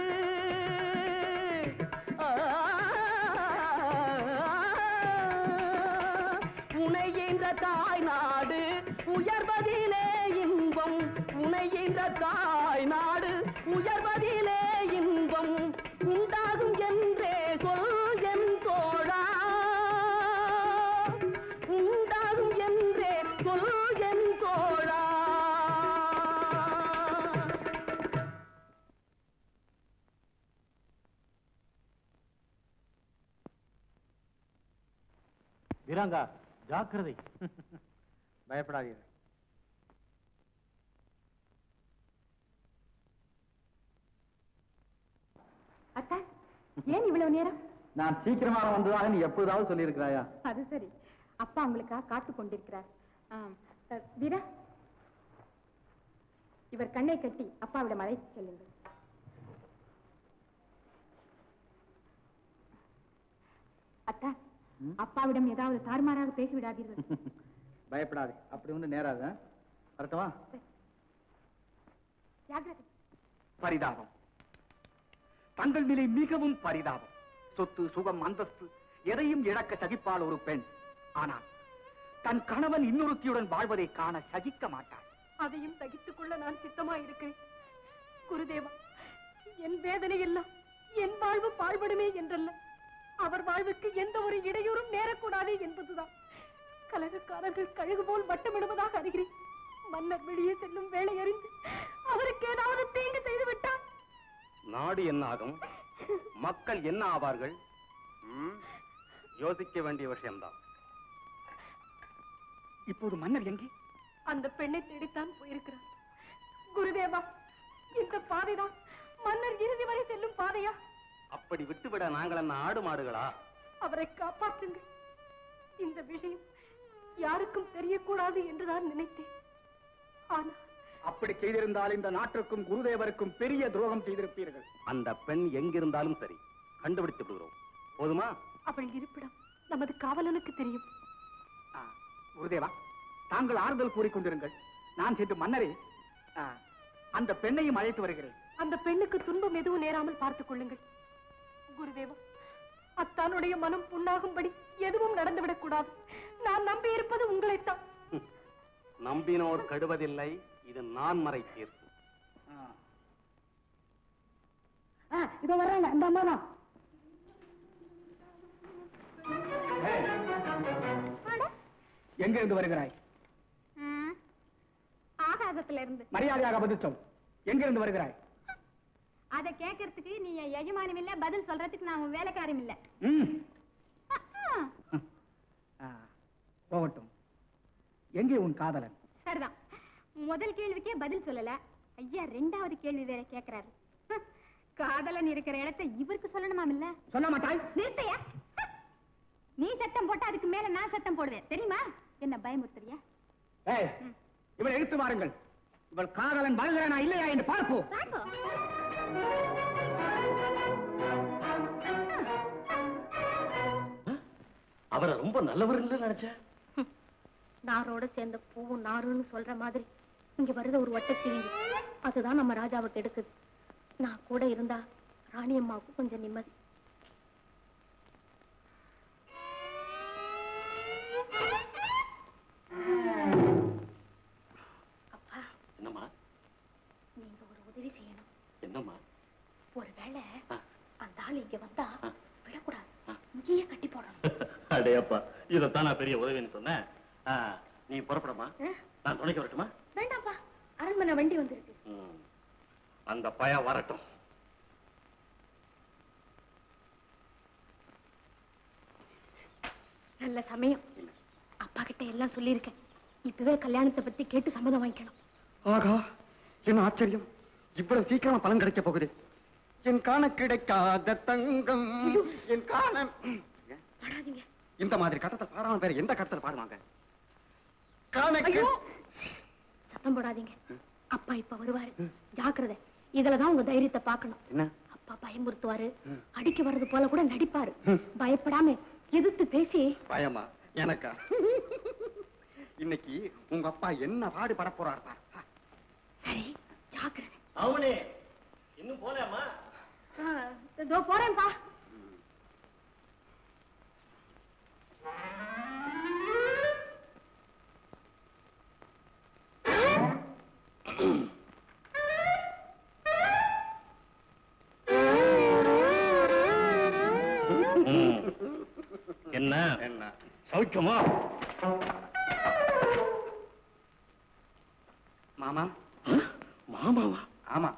உனை இந்த தாய் நாடு உயர்வதிலே இன்பம் உனை இந்த தாய் நாடு உயர்வதிலே இன்பம் உண்டாகும் என்றே சொல் என் தோழா உண்டாகும் என்றே சொல் என் தோழா வீராங்கா ஜாக்கிரதை பயப்படாதீர்கள் ஏன் இவ்வளவு நேரம் நான் சீக்கிரமாக வந்ததாக நீ எப்போதாவது சொல்லியிருக்கிறாயா அது சரி அப்பா உங்களுக்காக காத்து கொண்டிருக்கிறார் ஆம். அஹ், வீரா இவர் கண்ணை கட்டி அப்பாவிடம் அழைத்து செல்லுங்கள் அத்தா அப்பாவிடம் ஏதாவது தாறுமாறாக பேசிவிடாதீர்கள் பயப்படாதே அப்படி ஒன்று நேராத வரட்டுமா ஜாகிரதை பரிதாபம் தங்கள் நிலை மிகவும் பரிதாபம் சொத்து சுகம் அந்தஸ்து எதையும் இழக்க சகிப்பாள் ஒரு பெண் ஆனால் தன் கணவன் இன்னொருத்தியுடன் வாழ்வதை காண சகிக்க மாட்டாள் அதையும் தகித்துக் கொள்ள நான் சித்தமா இருக்கிறேன் குருதேவா என் வேதனை எல்லாம் என் வாழ்வு பாழ்படுமே என்றல்ல அவர் வாழ்வுக்கு எந்த ஒரு இடையூறும் நேரக்கூடாது என்பதுதான் கலகக்காரர்கள் கழுகு போல் வட்டமிடுவதாக அறிகிறேன் மன்னர் வெளியே செல்லும் வேலை அறிந்து அவருக்கு ஏதாவது தீங்கு செய்து விட்டார் நாடு என்ன ஆகும் மக்கள் என்ன ஆவார்கள் ம், யோசிக்க வேண்டிய விஷயம்தான் இப்போது மன்னர் எங்கே அந்த பெண்ணை தேடித்தான் போயிருக்கிறார் குருதேவா இந்த பாதைதான் மன்னர் இறுதி வரை செல்லும் பாதையா அப்படி விட்டுவிட நாங்கள் என்ன ஆடு மாடுகளா அவரை காப்பாற்றுங்கள் இந்த விஷயம் யாருக்கும் தெரியக்கூடாது என்றுதான் நினைத்தேன் ஆனால் அப்படி செய்திருந்தால் இந்த நாட்டிற்கும் குருதேவருக்கும் பெரிய துரோகம் செய்திருப்பீர்கள் அந்த பெண் எங்கிருந்தாலும் சரி கண்டுபிடித்து விடுகிறோம் போதுமா அவள் இருப்பிடம் நமது காவலனுக்கு தெரியும் ஆ, குருதேவா தாங்கள் ஆறுதல் கூறிக்கொண்டிருங்கள் நான் சென்று மன்னரே ஆ, அந்த பெண்ணையும் அழைத்து வருகிறேன் அந்த பெண்ணுக்கு துன்பம் எதுவும் நேராமல் பார்த்துக் கொள்ளுங்கள் குருதேவா அத்தானுடைய மனம் புண்ணாகும்படி எதுவும் நடந்துவிடக் கூடாது நான் நம்பி இருப்பது உங்களைத்தான் நம்பினோர் கடுவதில்லை இது நான் மறை தீர்ப்பு இதோ வர்றாங்க இந்த அம்மா தான் எங்கிருந்து வருகிறாய் ஆகாசத்துல இருந்து மரியாதையாக பதில் சொல் எங்கிருந்து வருகிறாய் அத கேட்கறதுக்கு நீ என் எஜமானம் இல்ல பதில் சொல்றதுக்கு நான் உன் வேலைக்காரம் இல்ல ம் ஆ, போகட்டும் எங்கே உன் காதலன் சரிதான் முதல் கேள்விக்கே பதில் சொல்லல ஐயா ரெண்டாவது கேள்வி வேற கேக்குறாரு ஹம், காதலன் இருக்கிற இடத்தை இவருக்கு சொல்லணுமாம் இல்ல சொல்ல மாட்டாய் நிறுத்தையா ஹம். நீ சத்தம் போட்டா அதுக்கு மேல நான் சத்தம் போடுவேன் தெரியுமா என்ன பயமுறுத்துறியா ஏய், இவளை இழுத்து வாருங்கள் இவள் காதலன் வருகிறானா இல்லையா என்று பார்ப்போம் பாப்போ அவரை ரொம்ப நல்லவர் நினைச்சேன் நாரோட சேர்ந்த பூவும் நாருன்னு சொல்ற மாதிரி இங்க வருது ஒரு வட்டச்சிவிங்கி அதுதான் நம்ம ராஜாவுக்கு எடுக்குது நான் கூட இருந்தா ராணியம்மாவுக்கு கொஞ்சம் நிம்மதி அப்பா என்னம்மா நீங்க ஒரு உதவி செய்யணும் என்னம்மா ஒருவேளை ஆ. அந்த ஆள் இங்க வந்தா ஆ. விடக்கூடாது இங்கேயே கட்டி போடணும் அடையப்பா இதைத்தான் நான் பெரிய உதவின்னு சொன்னேன் ஆ, நீ புறப்படமா ஆ? நான் துணைக்க வரட்டுமா வேண்டாம்ப்பா அரண்மனை வண்டி வந்திருக்கு ம். அந்த பயம் வரட்டும் நல்ல சமயம் அப்பா கிட்ட எல்லாம் சொல்லியிருக்கேன் இப்பவே கல்யாணத்தை பத்தி கேட்டு சம்மதம் வாங்கிக்கணும் ஆகா என்ன ஆச்சரியம் இவ்வளவு சீக்கிரமா பலன் கிடைக்க போகுது என் காண கிடைக்காத தங்கம் என் காண பாடாதீங்க இந்த மாதிரி கட்டத்தில் பாடாம வேற எந்த கட்டத்தில் பாடுவாங்க காண கி- சத்தம் போடாதீங்க அப்பா இப்ப வருவாரு ஜாக்கிரதை இதுலதான் உங்க தைரியத்தை பார்க்கணும் என்ன அப்பா பயமுறுத்துவாரு அடிக்க வர்றது போல கூட நடிப்பாரு பயப்படாம எதிர்த்து பேசி பயமா எனக்கா இன்னைக்கு உங்க அப்பா என்ன பாடுபட போறார் பார் சரி ஜாக்கிரதை அவனே இன்னும் போலாமா ஆ, இதோ போறேன்ப்பா என்ன என்ன சௌக்கியமா மாமா மாமாவா ஆமா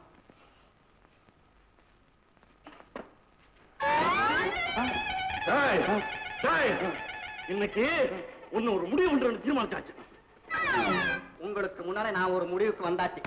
டேய், டேய், இன்னைக்கு உன்னை ஒரு முடிவு பண்றேன்னு தீர்மானிச்சாச்சு உங்களுக்கு முன்னாலே நான் ஒரு முடிவுக்கு வந்தாச்சு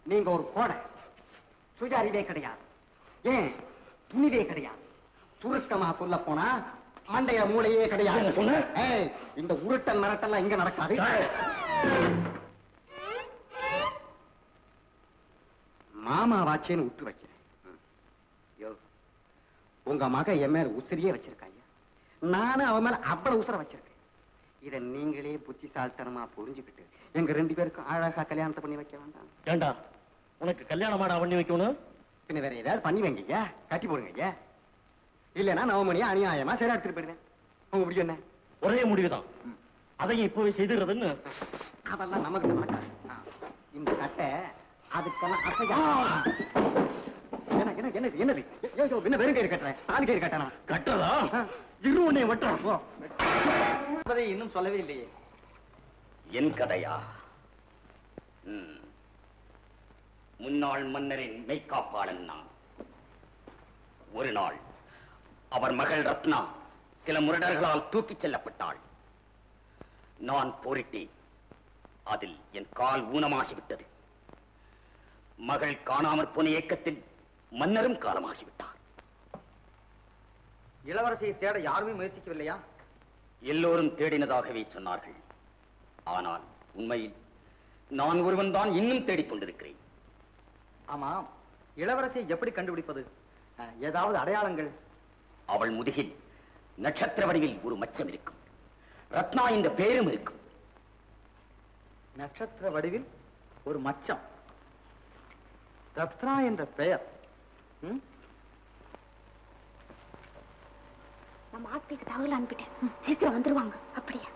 நீங்க ஒரு கோடை சுய அறிவே கிடையாது ஏன் துணிவே கிடையாது சுருக்கமா சொல்ல போனா மண்டைய மூளையே கிடையாது ஏய், இந்த உருட்டல் மிரட்டெல்லாம் இங்க நடக்காது மாமா வாச்சேன்னு விட்டு வைக்கிறேன் ம். யோ, உங்க மக என் மேல உசிரியே வச்சிருக்காங்க நானும் அவன் மேல அவ்வளவு உசுர வச்சிருக்கேன் இத நீங்களே புத்திசாலித்தனமா புரிஞ்சுக்கிட்டு எங்க ரெண்டு பேருக்கும் அழகா கல்யாணத்தை பண்ணி வைக்க வேண்டாம் ஏண்டா உனக்கு கல்யாணமாடா பண்ணி வைக்கணும் பின்ன வேற ஏதாவது பண்ணி வைங்க ஐயா கட்டி போடுங்க ஐயா இல்லைன்னா நவமணியா அநியாயமா சரி எடுத்துட்டு போயிடுவேன் உங்க முடியும் என்ன ஒரே முடிவுதான் அதையும் இப்பவே செய்துறதுன்னு அதெல்லாம் நமக்கு நடக்காது ஆ, இந்த கட்டை அதுக்கெல்லாம் அசையா என்ன என்ன என்னது என்னது ஏ, ஏ, என்ன வெறும் கயிறு கட்டுறேன் நாலு கயிறு கட்டணா கட்டுறதா இரு உன்னை வெட்டுறான் போ என்பதை இன்னும் சொல்லவே இல்லையே என் கதையா ம். முன்னாள் மன்னரின் மெய்காப்பாளன் நான் ஒரு நாள் அவர் மகள் ரத்னா சில முரடர்களால் தூக்கிச் செல்லப்பட்டாள் நான் போரிட்டேன் அதில் என் கால் ஊனமாகிவிட்டது மகள் காணாமற் போன இயக்கத்தில் மன்னரும் காலமாகிவிட்டார் இளவரசியை தேட யாருமே முயற்சிக்கவில்லையா எல்லோரும் தேடினதாகவே சொன்னார்கள் ஆனால் உண்மையில் நான் ஒருவன் தான் இன்னும் தேடிக் கொண்டிருக்கிறேன் ஆமா இளவரசியை எப்படி கண்டுபிடிப்பது அஹ், ஏதாவது அடையாளங்கள் அவள் முதுகில் நட்சத்திர வடிவில் ஒரு மச்சம் இருக்கும் ரத்னா என்ற பெயரும் இருக்கும் நட்சத்திர வடிவில் ஒரு மச்சம் ரத்னா என்ற பெயர் ம்? நம்ம ஆட்களுக்கு தகவல் அனுப்பிட்டேன் ம், சீக்கிரம் வந்துருவாங்க அப்படியா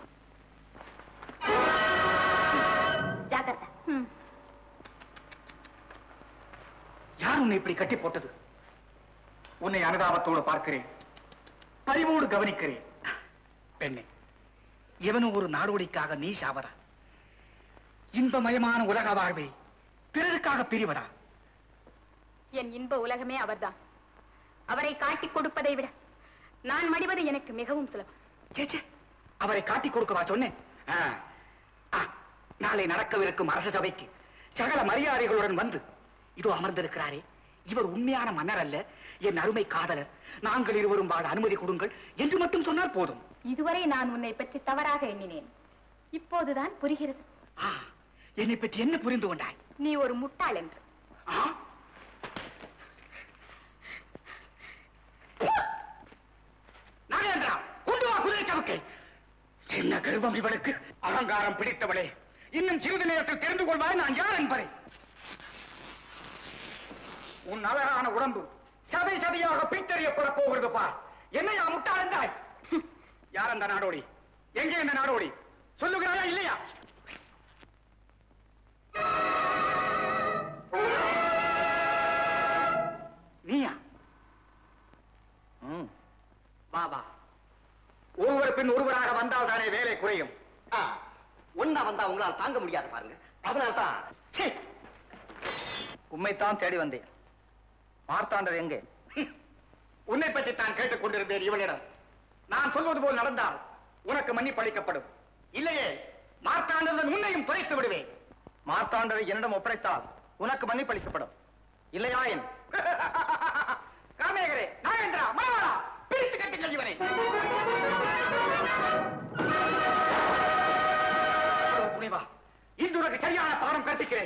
ஜாக்கிரதை ம் யார் உன்னை இப்படி கட்டி போட்டது உன்னை அனுதாபத்தோடு பார்க்கிறேன் பரிவோடு கவனிக்கிறேன் பெண்ணே இவனும் ஒரு நாடோடிக்காக நீ சாவதா இன்பமயமான உலக வாழ்வை பிறருக்காக பிரிவதா என் இன்ப உலகமே அவர்தான் அவரை காட்டிக் கொடுப்பதை விட நான் மடிவது எனக்கு மிகவும் சுலபம் சே, சே, அவரை காட்டிக் கொடுக்கவா சொன்னேன் ஆ, ஆ, நாளை நடக்கவிருக்கும் அரச சபைக்கு சகல மரியாதைகளுடன் வந்து இதோ அமர்ந்திருக்கிறாரே இவர் உண்மையான மன்னர் அல்ல என் அருமை காதலர் நாங்கள் இருவரும் வாழ அனுமதி கொடுங்கள் என்று மட்டும் சொன்னால் போதும் இதுவரை நான் உன்னை பற்றி தவறாக எண்ணினேன் இப்போதுதான் புரிகிறது ஆ, என்னை பற்றி என்ன புரிந்து கொண்டாய் நீ ஒரு முட்டாள் என்று ஆ? நாகேந்திரா கொண்டு வா குதிரை சவுக்கை என்ன கர்வம் இவளுக்கு அகங்காரம் பிடித்தவளே இன்னும் சிறிது நேரத்தில் தெரிந்து கொள்வாய் நான் யார் என்பதை உன் அழகான உடம்பு சதை சதையாக பிரித்தறியப்பட போகிறது பார் என்னையா முட்டாள் என்றாய் யார் அந்த நாடோடி எங்கே இந்த நாடோடி சொல்லுகிறாயா இல்லையா நீயா ம். வா வா ஒருவர் பின் ஒருவராக வந்தால் தானே வேலை குறையும் ஆ, ஒண்ணா வந்தா உங்களால் தாங்க முடியாது பாருங்க அதனால தான் சீ, உம்மைத்தான் தேடி வந்தேன் மார்த்தாண்டர் எங்கே உன்னை பற்றி தான் கேட்டுக் கொண்டிருந்தேன் இவளிடம் நான் சொல்வது போல் நடந்தால் உனக்கு மன்னிப்பு அளிக்கப்படும் இல்லையே மார்த்தாண்டவன் உன்னையும் துரைத்து விடுவேன் மார்த்தாண்டரை என்னிடம் ஒப்படைத்தால் உனக்கு மன்னிப்பளிக்கப்படும் இல்லையா என் காமேகரே நாகேந்திரா மனவாளா பிரித்து கட்டுங்கள் இவனை துணிவா இன்று உனக்கு சரியான பாடம் கற்பிக்கிறேன்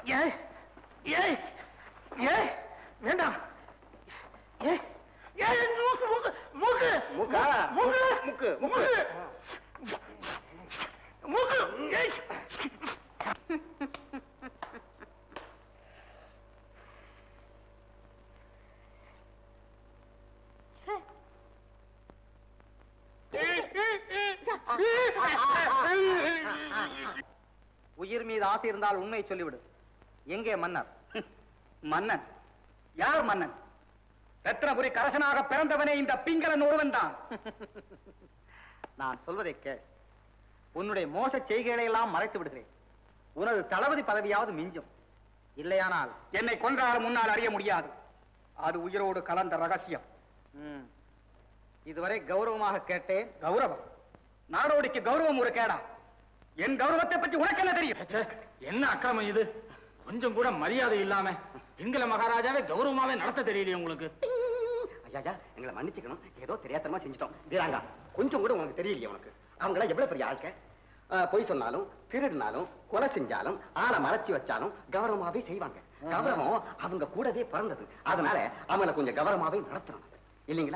ஏய் ஏய் ஏய் வேண்டாம் ஏய் ஏய் மூக்கு மூக்கு மூக்கு மூக்கா? மூக்கு மூக்கு, மூக்கு மூக்கு ஏய் உயிர் மீது ஆசை இருந்தால் உண்மையை சொல்லிவிடு எங்கே மன்னர் மன்னன் யார் மன்னன் ரத்னபுரி கரசனாக பிறந்தவனே இந்த பிங்களன் ஒருவன் தான் நான் சொல்வதை கேள் உன்னுடைய மோச செய்கைகளை எல்லாம் மறைத்து விடுகிறேன் உனது தளபதி பதவியாவது மிஞ்சும் இல்லையானால் என்னை கொன்றாலும் முன்னால் அறிய முடியாது அது உயிரோடு கலந்த ரகசியம் ம், இதுவரை கௌரவமாக கேட்டேன் கௌரவம் நாடோடிக்கு கௌரவம் ஒரு கேடா என் கௌரவத்தை பற்றி உனக்கு என்ன தெரியும் ச்சே, என்ன அக்கிரமம் இது கொஞ்சம் கூட மரியாதை இல்லாம பிங்கள மகாராஜாவே கௌரவமாவே நடத்த தெரியலையே உங்களுக்கு ஐயா எங்களை மன்னிச்சுக்கணும் ஏதோ தெரியாதனமா செஞ்சுட்டோம் வீராங்கா கொஞ்சம் கூட உனக்கு தெரியலையே உனக்கு அவங்கள எவ்வளவு பெரிய ஆட்க பொய் சொன்னாலும் திருடினாலும் கொலை செஞ்சாலும் ஆளை மறைச்சு வச்சாலும் கௌரவமாவே செய்வாங்க கௌரவம் அவங்க கூடவே பிறந்தது அதனால அவங்கள கொஞ்சம் கௌரவமாவே நடத்தணும் இல்லைங்களா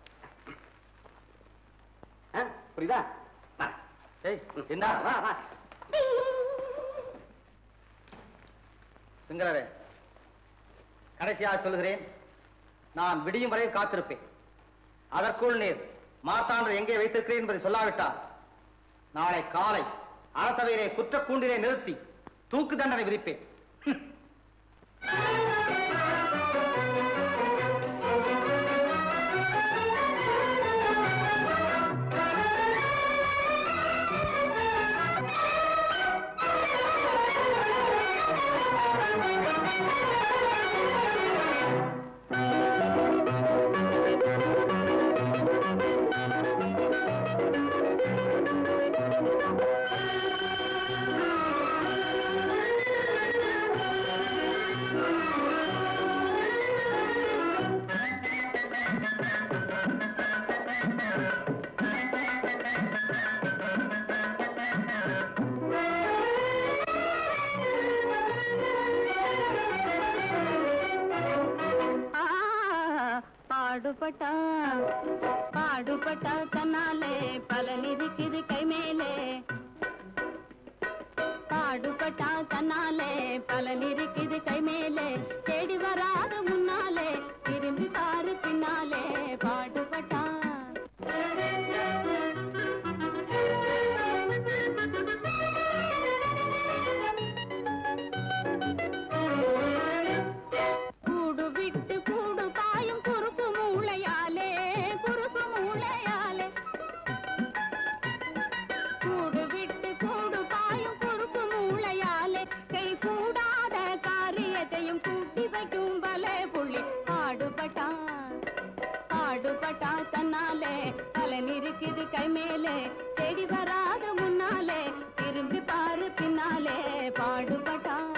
ஆ, புரியுதா வா. ஏய், என்ன வா வா சிங்களரே கடைசியாக சொல்லுகிறேன் நான் விடியும் வரை காத்திருப்பேன் அதற்குள் நீர் மார்த்தாண்டர் எங்கே வைத்திருக்கிறேன் என்பதை சொல்லாவிட்டால் நாளை காலை அரசவையிலே குற்றக்கூண்டிலே நிறுத்தி தூக்கு தண்டனை விதிப்பேன் ஆ, பாடுபட்டா பாடுபட்டா தன்னாலே பலன் இருக்குது கை மேலே பாடுபட்டா தன்னாலே பலன் இருக்குது கை மேலே தேடி வராத முன்னாலே திரும்பி பாரு பின்னாலே பாடுபட்டா கூடு விட்டு கூடு பாயும் குறுக்கு மூளையாலே குறுக்கு மூளையாலே கூடு விட்டு கூடு பாயும் குறுக்கு மூளையாலே கை கூடாத காரியத்தையும் கூட்டி வைக்கும் பல புள்ளி பாடுபட்டான் பாடுபட்டா தன்னாலே பலன் இருக்குது கை மேலே தேடி வராத முன்னாலே திரும்பி பாரு பின்னாலே பாடுபட்டான்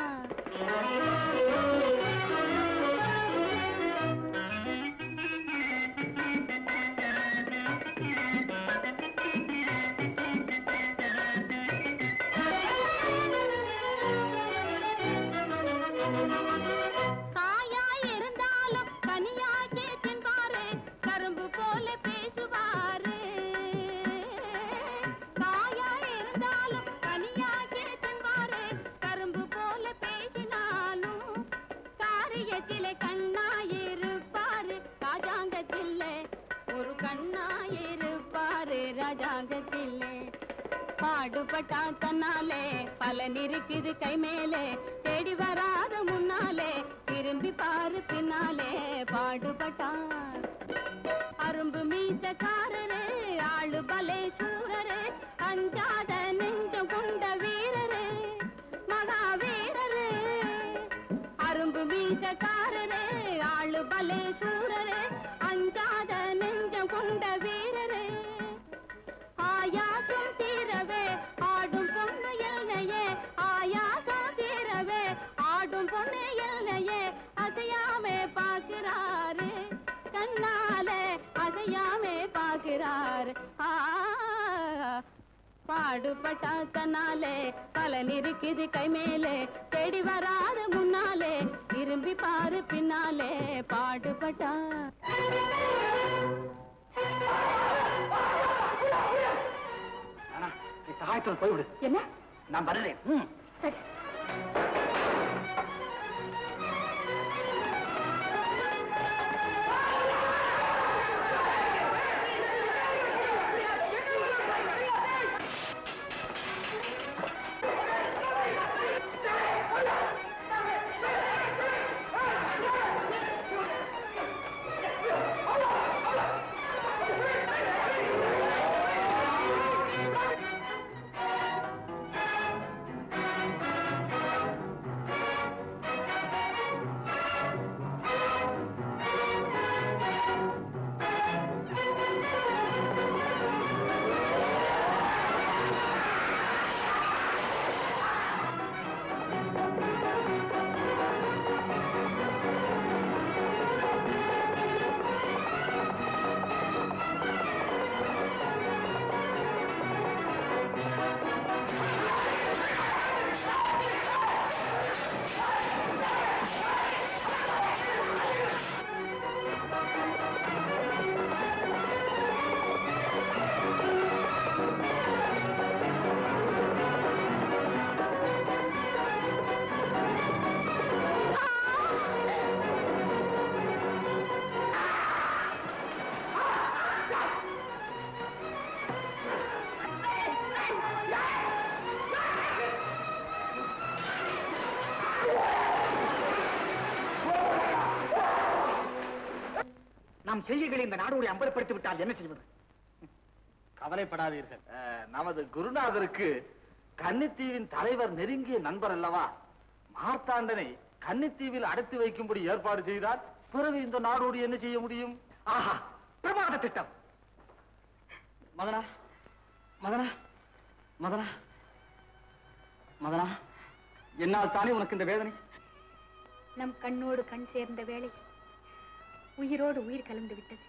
காயாய் இருந்தாலும் கனியாக்கி தின்பாரு கரும்பு போல பேசுவாரு காயாய் இருந்தாலும் கனியாக்கி தின்பாரு கரும்பு போல பேசினாலும் காரியத்திலே கண்ணாயிருப்பாரு ராஜாங்கத்திலே ஒரு கண்ணாயிருப்பாரு ராஜாங்கத்திலே பாடுபட்டா தன்னாலே பலன் இருக்குது கை மேலே தேடி வராத முன்னாலே திரும்பி பாரு பின்னாலே பாடுபட்டான் அரும்பு மீசக்காரரே ஆளு பலே சூரரே அஞ்சாத நெஞ்சம் கொண்ட வீரரே மகாவீரரே அரும்பு மீசக்காரரே ஆளு பலே சூரரே அஞ்சாத நெஞ்சம் கொண்ட வீரரே ஆயாசம் தீரவே ஆடும் பொண்ணு எல்லையே ஆயாசம் தீரவே ஆடும் பொண்ணு எல்லையே அசையாமே பார்க்கிறாரு கண்ணாலே அசையாமே பார்க்கிறாரு ஆ பாடுபட்டா தன்னாலே பலன் இருக்குது கை மேலே தேடி வராது முன்னாலே திரும்பி பாரு பின்னாலே பாடுபட்டா ஆனா நீ சகாயத்தோடு போய்விடு என்ன நான் வருகிறேன் ம். சரி நாம் செய்கைகளை இந்த நாடோடி அம்பலப்படுத்தி விட்டால் என்ன செய்வது கவலைப்படாதீர்கள் அஹ், நமது குருநாதருக்கு கன்னித்தீவின் தலைவர் நெருங்கிய நண்பர் அல்லவா மார்த்தாண்டனை கன்னித்தீவில் அடைத்து வைக்கும்படி ஏற்பாடு செய்தால் பிறகு இந்த நாடோடி என்ன செய்ய முடியும் ஆஹா பிரமாத திட்டம் மதனா மதனா மதனா மதனா என்னால் தானே உனக்கு இந்த வேதனை நம் கண்ணோடு கண் சேர்ந்த வேளை உயிரோடு உயிர் கலந்து விட்டது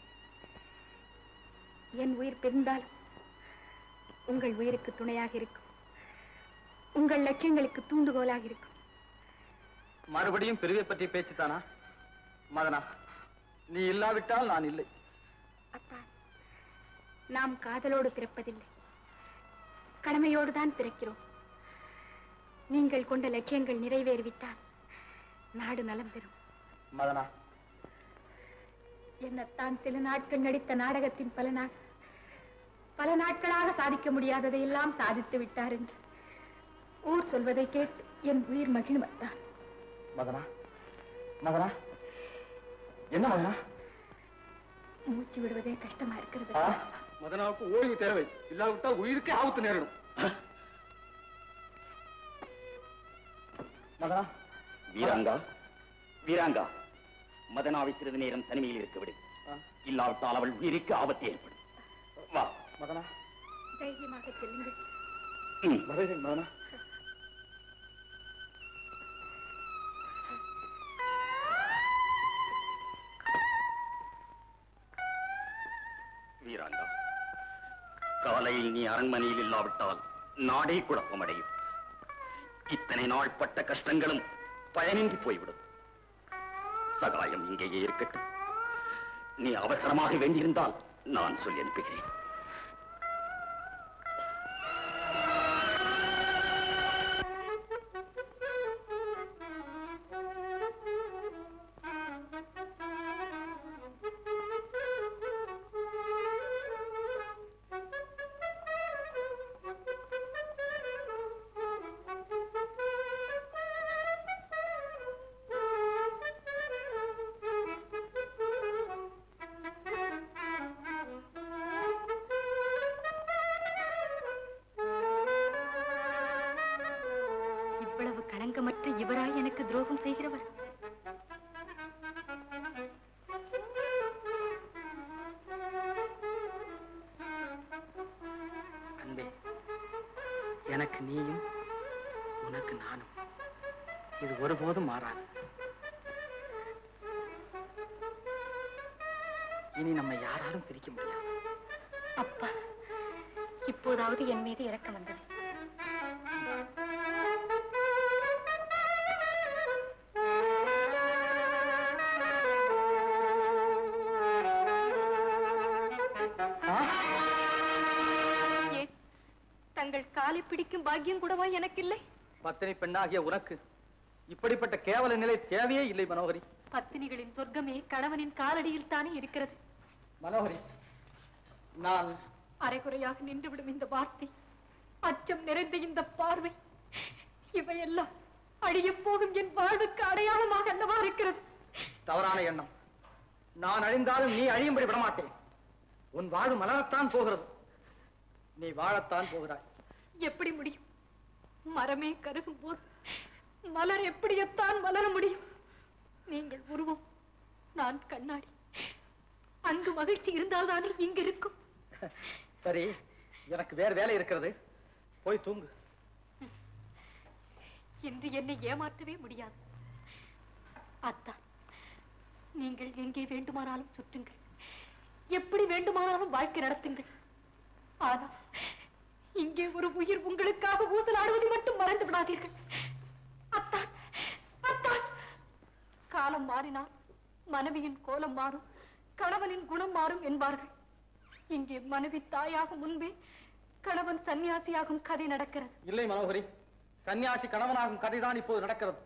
என் உயிர் பிரிந்தாலும் உங்கள் உயிருக்கு துணையாக இருக்கும் உங்கள் லட்சியங்களுக்கு தூண்டுகோலாக இருக்கும் மறுபடியும் பிரிவை பற்றி பேச்சுத்தானா மதனா நீ இல்லாவிட்டால் நான் இல்லை அப்பா நாம் காதலோடு பிறப்பதில்லை கடமையோடு தான் பிறக்கிறோம் நீங்கள் கொண்ட லட்சியங்கள் நிறைவேறிவிட்டால் நாடு நலம் பெறும் மதனா என்னத்தான் சில நாட்கள் நடித்த நாடகத்தின் பலனாக பல நாட்களாக சாதிக்க முடியாததை எல்லாம் சாதித்து விட்டார் என்று ஊர் சொல்வதை கேட்டு என் உயிர் மகிழ்வத்தான் மதனா மதனா என்ன மதனா மூச்சு விடுவதே கஷ்டமா இருக்கிறது மதனாவுக்கு ஓய்வு தேவை இல்லாவிட்டால் உயிருக்கே ஆபத்து நேரிடும் மதனா வீராங்கா வீராங்கா மதனாவை சிறிது நேரம் தனிமையில் இருக்க விடு இல்லாவிட்டால் அவள் உயிருக்கு ஆபத்து ஏற்படும் வா மதனா தைரியமாக செல்லுங்கள் ம். வருகிறேன் மதனா வீராங்கா காலையில் நீ அரண்மனையில் இல்லாவிட்டால் நாடே குழப்பமடையும் இத்தனை நாள் பட்ட கஷ்டங்களும் பயனின்றி போய்விடும் சகாயம் இங்கேயே இருக்கட்டும் நீ அவசரமாக வேண்டியிருந்தால் நான் சொல்லி அனுப்புகிறேன் இவ்வளவு களங்கமற்ற இவராய் எனக்கு துரோகம் செய்கிறவர் அன்பே எனக்கு நீயும் உனக்கு நானும் இது ஒருபோதும் மாறாது இனி நம்ம யாராலும் பிரிக்க முடியாது அப்பா இப்போதாவது என் மீது இறக்கம் வந்தது ஏன் தங்கள் காலை பிடிக்கும் பாக்கியம் கூடவா எனக்கு இல்லை பத்தினி பெண்ணாகிய உனக்கு இப்படிப்பட்ட கேவல நிலை தேவையே இல்லை மனோகரி பத்தினிகளின் சொர்க்கமே கணவனின் காலடியில் தானே இருக்கிறது மனோகரி நான் அரைகுறையாக நின்றுவிடும் இந்த வார்த்தை அச்சம் நிறைந்த இந்த பார்வை இவையெல்லாம் அழியப் போகும் என் வாழ்வுக்கு அடையாளமாக அல்லவா இருக்கிறது தவறான எண்ணம் நான் அழிந்தாலும் நீ அழியும்படி விடமாட்டேன் உன் வாழ்வு மலரத்தான் போகிறது நீ வாழத்தான் போகிறாய் எப்படி முடியும் மரமே கருகும் போது மலர் எப்படியத்தான் மலர முடியும் நீங்கள் உருவம் நான் கண்ணாடி அங்கு மகிழ்ச்சி இருந்தால்தானே இங்கு இருக்கும் சரி எனக்கு வேற வேலை இருக்கிறது போய் தூங்கு என்று என்னை ஏமாற்றவே முடியாது அத்தா நீங்கள் எங்கே வேண்டுமானாலும் சுற்றுங்கள் எப்படி வேண்டுமானாலும் வாழ்க்கை நடத்துங்கள் ஆனால் இங்கே ஒரு உயிர் உங்களுக்காக ஊசலாடுவதை மட்டும் மறந்து விடாதீர்கள் அத்தா அத்தா காலம் மாறினால் மனைவியின் கோலம் மாறும் கணவனின் குணம் மாறும் என்பார்கள் இங்கே மனைவி தாயாக முன்பே கணவன் சன்னியாசியாகும் கதை நடக்கிறது இல்லை மனோகரி சன்னியாசி கணவனாகும் கதைதான் இப்போது நடக்கிறது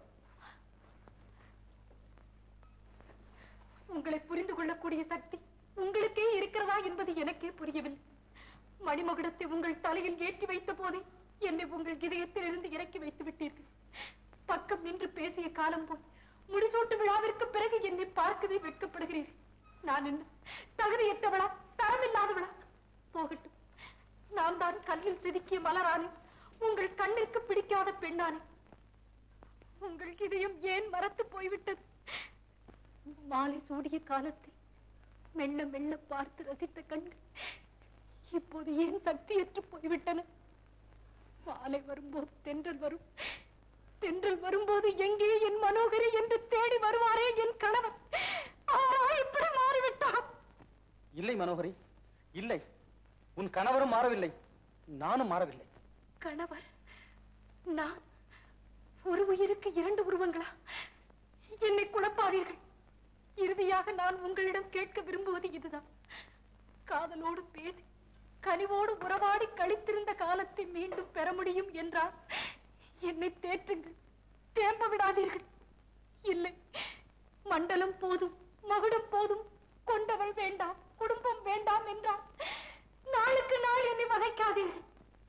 உங்களை புரிந்து கொள்ளக்கூடிய சக்தி உங்களுக்கே இருக்கிறதா என்பது எனக்கே புரியவில்லை மணிமகுடத்தை உங்கள் தலையில் ஏற்றி வைத்த போதே என்னை உங்கள் இதயத்தில் இருந்து இறக்கி வைத்து விட்டீர்கள் பக்கம் நின்று பேசிய காலம் போய் முடிசூட்டு விழாவிற்கு பிறகு என்னை பார்க்கவே வெட்கப்படுகிறீர்கள் நான் என்ன தகுதியற்றவளா தரமில்லாதவளா போகட்டும் நான் தான் கல்லில் செதுக்கிய மலரானேன் உங்கள் கண்ணிற்கு பிடிக்காத பெண்ணானேன் உங்கள் இதயம் ஏன் மறத்து போய்விட்டது மாலை சூடிய காலத்தை மெல்ல மெல்ல பார்த்து ரசித்த கண்கள் இப்போது ஏன் சக்தியற்று போய்விட்டன மாலை வரும்போது தென்றல் வரும் தென்றல் வரும்போது எங்கே என் மனோகரி என்று தேடி வருவாரே என் கணவன் ஆ, இப்படி மாறிவிட்டான் இல்லை மனோகரி இல்லை உன் கணவரும் மாறவில்லை நானும் மாறவில்லை கணவர் நான் ஒரு உயிருக்கு இரண்டு உருவங்களா என்னை குழப்பாதீர்கள் இறுதியாக நான் உங்களிடம் கேட்க விரும்புவது இதுதான் காதலோடு பேசி கனிவோடு உறவாடி கழித்திருந்த காலத்தை மீண்டும் பெற முடியும் என்றால் என்னை தேற்றுங்கள் தேம்ப விடாதீர்கள் இல்லை மண்டலம் போதும் மகுடம் போதும் கொண்டவள் வேண்டாம் குடும்பம் வேண்டாம் என்றால் நாளுக்கு நாள் என்னை வதைக்காதீர்கள்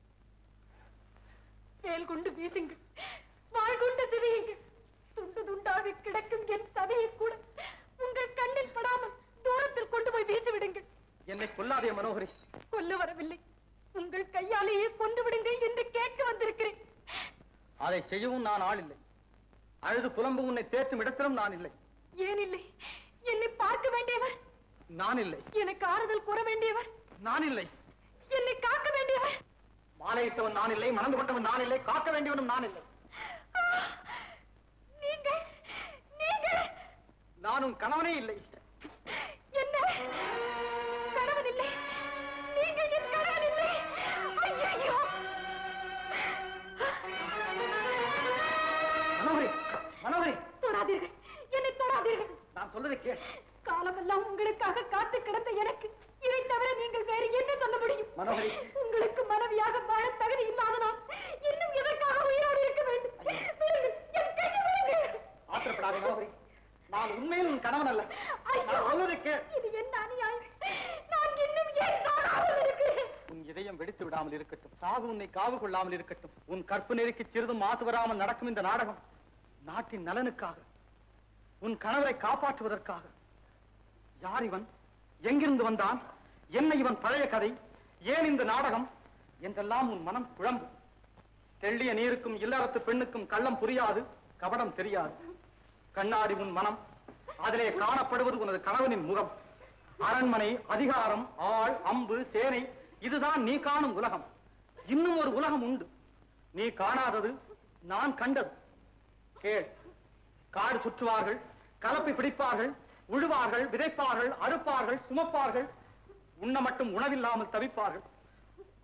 வேல் கொண்டு வீசுங்கள் வாழ் கொண்டு சிரியுங்கள் துண்டு துண்டாக கிடக்கும் என் சதையை கூட உங்கள் கண்ணில் படாமல் தூரத்தில் கொண்டு போய் வீசி விடுங்கள் என்னை கொல்லாதே மனோகரி கொல்ல வரவில்லை உங்கள் கையாலேயே கொண்டு விடுங்கள் என்று கேட்க வந்திருக்கிறேன் அதை செய்யவும் நான் ஆள் இல்லை அழுது புலம்பு உன்னை தேற்றும் இடத்திலும் நான் இல்லை ஏன் இல்லை என்னை பார்க்க வேண்டியவர் நான் இல்லை எனக்கு ஆறுதல் கூற வேண்டியவர் நான் இல்லை என்னை காக்க வேண்டியவர் மாலையிட்டவன் நான் இல்லை மணந்து கொண்டவன் நான் இல்லை காக்க வேண்டியவனும் நான் இல்லை ஆ! நீங்கள் நீங்கள் நான் உன் கணவனே இல்லை என்ன கணவன் இல்லை நீங்கள் என் கணவன் இல்லை ஐயோ மனோகரி மனோகரி தொடாதீர்கள் என்னை தொடாதீர்கள் நான் சொல்றதை கேள் காலமெல்லாம் உங்களுக்காக காத்து கிடந்த எனக்கு இதை தவிர நீங்கள் வேறு என்ன சொல்ல முடியும் மனோகரி. உங்களுக்கு மனைவியாக வாழ தகுதி இல்லாத நான் இன்னும் எதற்காக உயிரோடு இருக்க வேண்டும் விடுங்கள், என் கையை விடுங்கள். ஆத்திரப்படாதே மனோகரி நான் உண்மையில் உன் கணவன் அல்ல ஐயோ, நான் சொல்வதை கேள் இது என்ன அநியாயம் நான் இன்னும் ஏன் காணாமல் இருக்கிறேன் உன் இதயம் வெடித்து விடாமல் இருக்கட்டும் சாகு உன்னை காவு கொள்ளாமல் இருக்கட்டும் உன் கற்பு நெருக்கி சிறிதும் மாசு வராமல் நடக்கும் இந்த நாடகம் நாட்டின் நலனுக்காக உன் கணவரை காப்பாற்றுவதற்காக யார் இவன் எங்கிருந்து வந்தான் என்ன இவன் பழைய கதை ஏன் இந்த நாடகம் என்றெல்லாம் உன் மனம் குழம்பும் தெள்ளிய நீருக்கும் இல்லறத்து பெண்ணுக்கும் கள்ளம் புரியாது கபடம் தெரியாது கண்ணாடி உன் மனம் அதிலே காணப்படுவது உனது கணவனின் முகம் அரண்மனை அதிகாரம் ஆள் அம்பு சேனை இதுதான் நீ காணும் உலகம் இன்னும் ஒரு உலகம் உண்டு நீ காணாதது நான் கண்டது கேள் காடு சுற்றுவார்கள் கலப்பை பிடிப்பார்கள் உழுவார்கள் விதைப்பார்கள் அறுப்பார்கள் சுமப்பார்கள் உண்ண மட்டும் உணவில்லாமல் தவிப்பார்கள்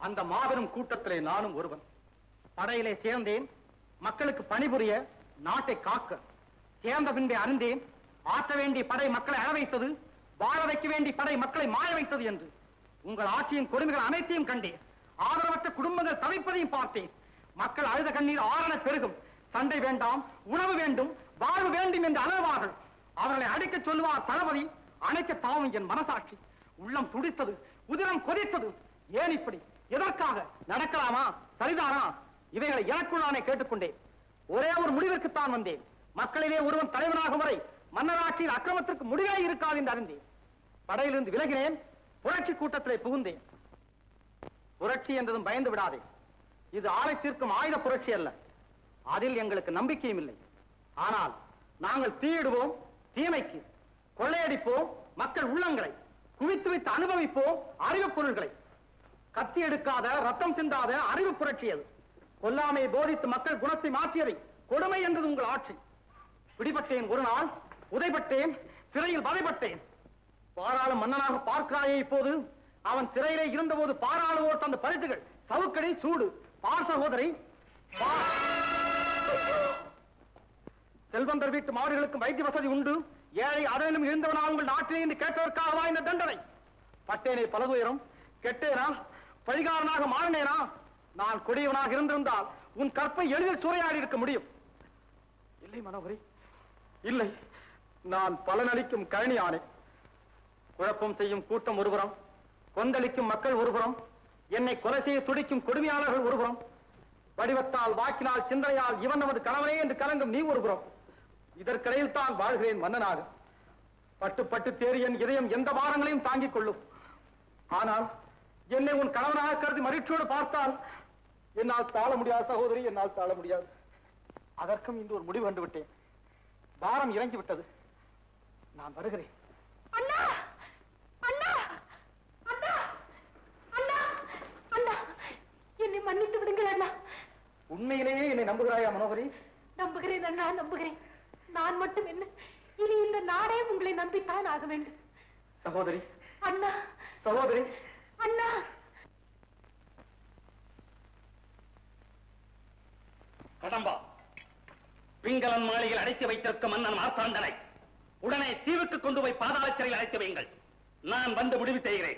அந்த மாபெரும் கூட்டத்திலே நானும் ஒருவன் படையிலே சேர்ந்தேன் மக்களுக்கு பணிபுரிய நாட்டை காக்க சேர்ந்த பின்பே அறிந்தேன் ஆற்ற வேண்டிய படை மக்களை அழ வைத்தது வாழ வைக்க வேண்டிய படை மக்களை மாய வைத்தது என்று உங்கள் ஆட்சியின் கொடுமைகள் அனைத்தையும் கண்டேன் ஆதரவற்ற குடும்பங்கள் தவிப்பதையும் பார்த்தேன் மக்கள் அழுத கண்ணீர் ஆரண பெருகும் சண்டை வேண்டாம் உணவு வேண்டும் வாழ்வு வேண்டும் என்று அலறுவார்கள் அவர்களை அடைக்க சொல்லுவார் தளபதி அணைக்க தாவும் என் மனசாட்சி உள்ளம் துடித்தது உதிரம் கொதித்தது ஏன் இப்படி எதற்காக நடக்கலாமா சரிதானா இவைகளை எனக்குள் நானே கேட்டுக்கொண்டேன் ஒரே ஒரு முடிவிற்குத்தான் வந்தேன் மக்களிலே ஒருவன் தலைவனாகும் வரை மன்னராட்சியின் அக்கிரமத்திற்கு முடிவே இருக்காது என்று அறிந்தேன் படையிலிருந்து விலகினேன் புரட்சி கூட்டத்திலே புகுந்தேன் புரட்சி என்றதும் பயந்து விடாதே இது ஆளை தீர்க்கும் ஆயுத புரட்சி அல்ல அதில் எங்களுக்கு நம்பிக்கையும் இல்லை ஆனால் நாங்கள் தீயிடுவோம் தீமைக்கு கொள்ளையடிப்போம் மக்கள் உள்ளங்களை குவித்து வைத்து அனுபவிப்போம் அறிவுப் பொருள்களை கத்தி எடுக்காத ரத்தம் சிந்தாத அறிவு புரட்சி அது கொல்லாமை போதித்து மக்கள் குணத்தை மாற்றியதை கொடுமை என்றது உங்கள் ஆட்சி பிடிபட்டேன் ஒரு நாள் உதைப்பட்டேன் சிறையில் வதைப்பட்டேன் பாராளும் மன்னனாக பார்க்கிறாயே இப்போது அவன் சிறையிலே இருந்தபோது பாராளுவோர் தந்த பரிசுகள் சவுக்கடி சூடு பார் சகோதரி பார். செல்வந்தர் வீட்டு மாடுகளுக்கு வைத்திய வசதி உண்டு ஏழை அதனிலும் இருந்தவனா உங்கள் நாட்டிலே என்று கேட்டதற்காகவா இந்த தண்டனை பட்டேனே பலதுயரம் கெட்டேனா பழிகாரனாக மாறினேனா நான் கொடியவனாக இருந்திருந்தால் உன் கற்பை எளிதில் சூறையாடி இருக்க முடியும் இல்லை மனோகரி இல்லை நான் பலனளிக்கும் கழனியானே குழப்பம் செய்யும் கூட்டம் ஒருபுறம் கொந்தளிக்கும் மக்கள் ஒருபுறம் என்னை கொலை செய்ய துடிக்கும் கொடுமையாளர்கள் ஒருபுறம் வடிவத்தால் வாக்கினால் சிந்தனையால் இவன் நமது கணவனே என்று கலங்கும் நீ ஒருபுறம் இதற்கிடையில் தான் வாழ்கிறேன் மன்னனாக பட்டு பட்டு தேறி என் இதயம் எந்த பாரங்களையும் தாங்கிக் கொள்ளும் ஆனால் என்னை உன் கணவனாக கருதி மகிழ்ச்சியோடு பார்த்தால் என்னால் தாழ முடியாது சகோதரி என்னால் தாழ முடியாது அதற்கும் இன்று ஒரு முடிவு கண்டு விட்டேன் பாரம் இறங்கி விட்டது நான் வருகிறேன் அண்ணா அண்ணா அண்ணா அண்ணா அண்ணா என்னை மன்னித்து விடுங்கள் அண்ணா உண்மையிலேயே என்னை நம்புகிறாயா மனோகரி நம்புகிறேன் அண்ணா நம்புகிறேன் நான் மட்டும் என்ன இனி இந்த நாடே உங்களை நம்பித்தான் ஆக வேண்டும் சகோதரி அண்ணா சகோதரி அண்ணா கடம்பா பிங்களன் மாளிகையில் அடைத்து வைத்திருக்கும் மன்னன் மார்த்தாண்டனை உடனே தீவுக்கு கொண்டு போய் பாதாள சிறையில் அடைத்து வையுங்கள் நான் வந்து முடிவு செய்கிறேன்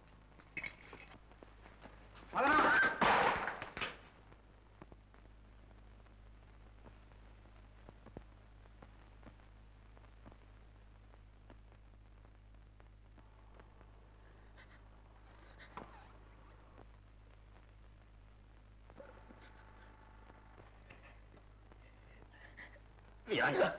வீராங்கா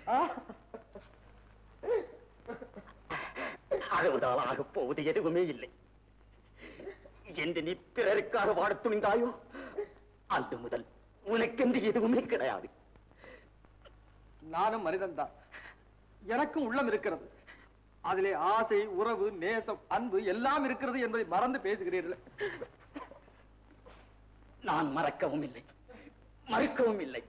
அழுவதால் ஆகப் போவது எதுவுமே இல்லை என்று நீ பிறருக்காக வாழத் துணிந்தாயோ அன்று முதல் உனக்கென்று எதுவுமே கிடையாது நானும் மனிதன்தான் எனக்கும் உள்ளம் இருக்கிறது அதிலே ஆசை உறவு நேசம் அன்பு எல்லாம் இருக்கிறது என்பதை மறந்து பேசுகிறீர்கள் நான் மறக்கவும் இல்லை மறுக்கவும் இல்லை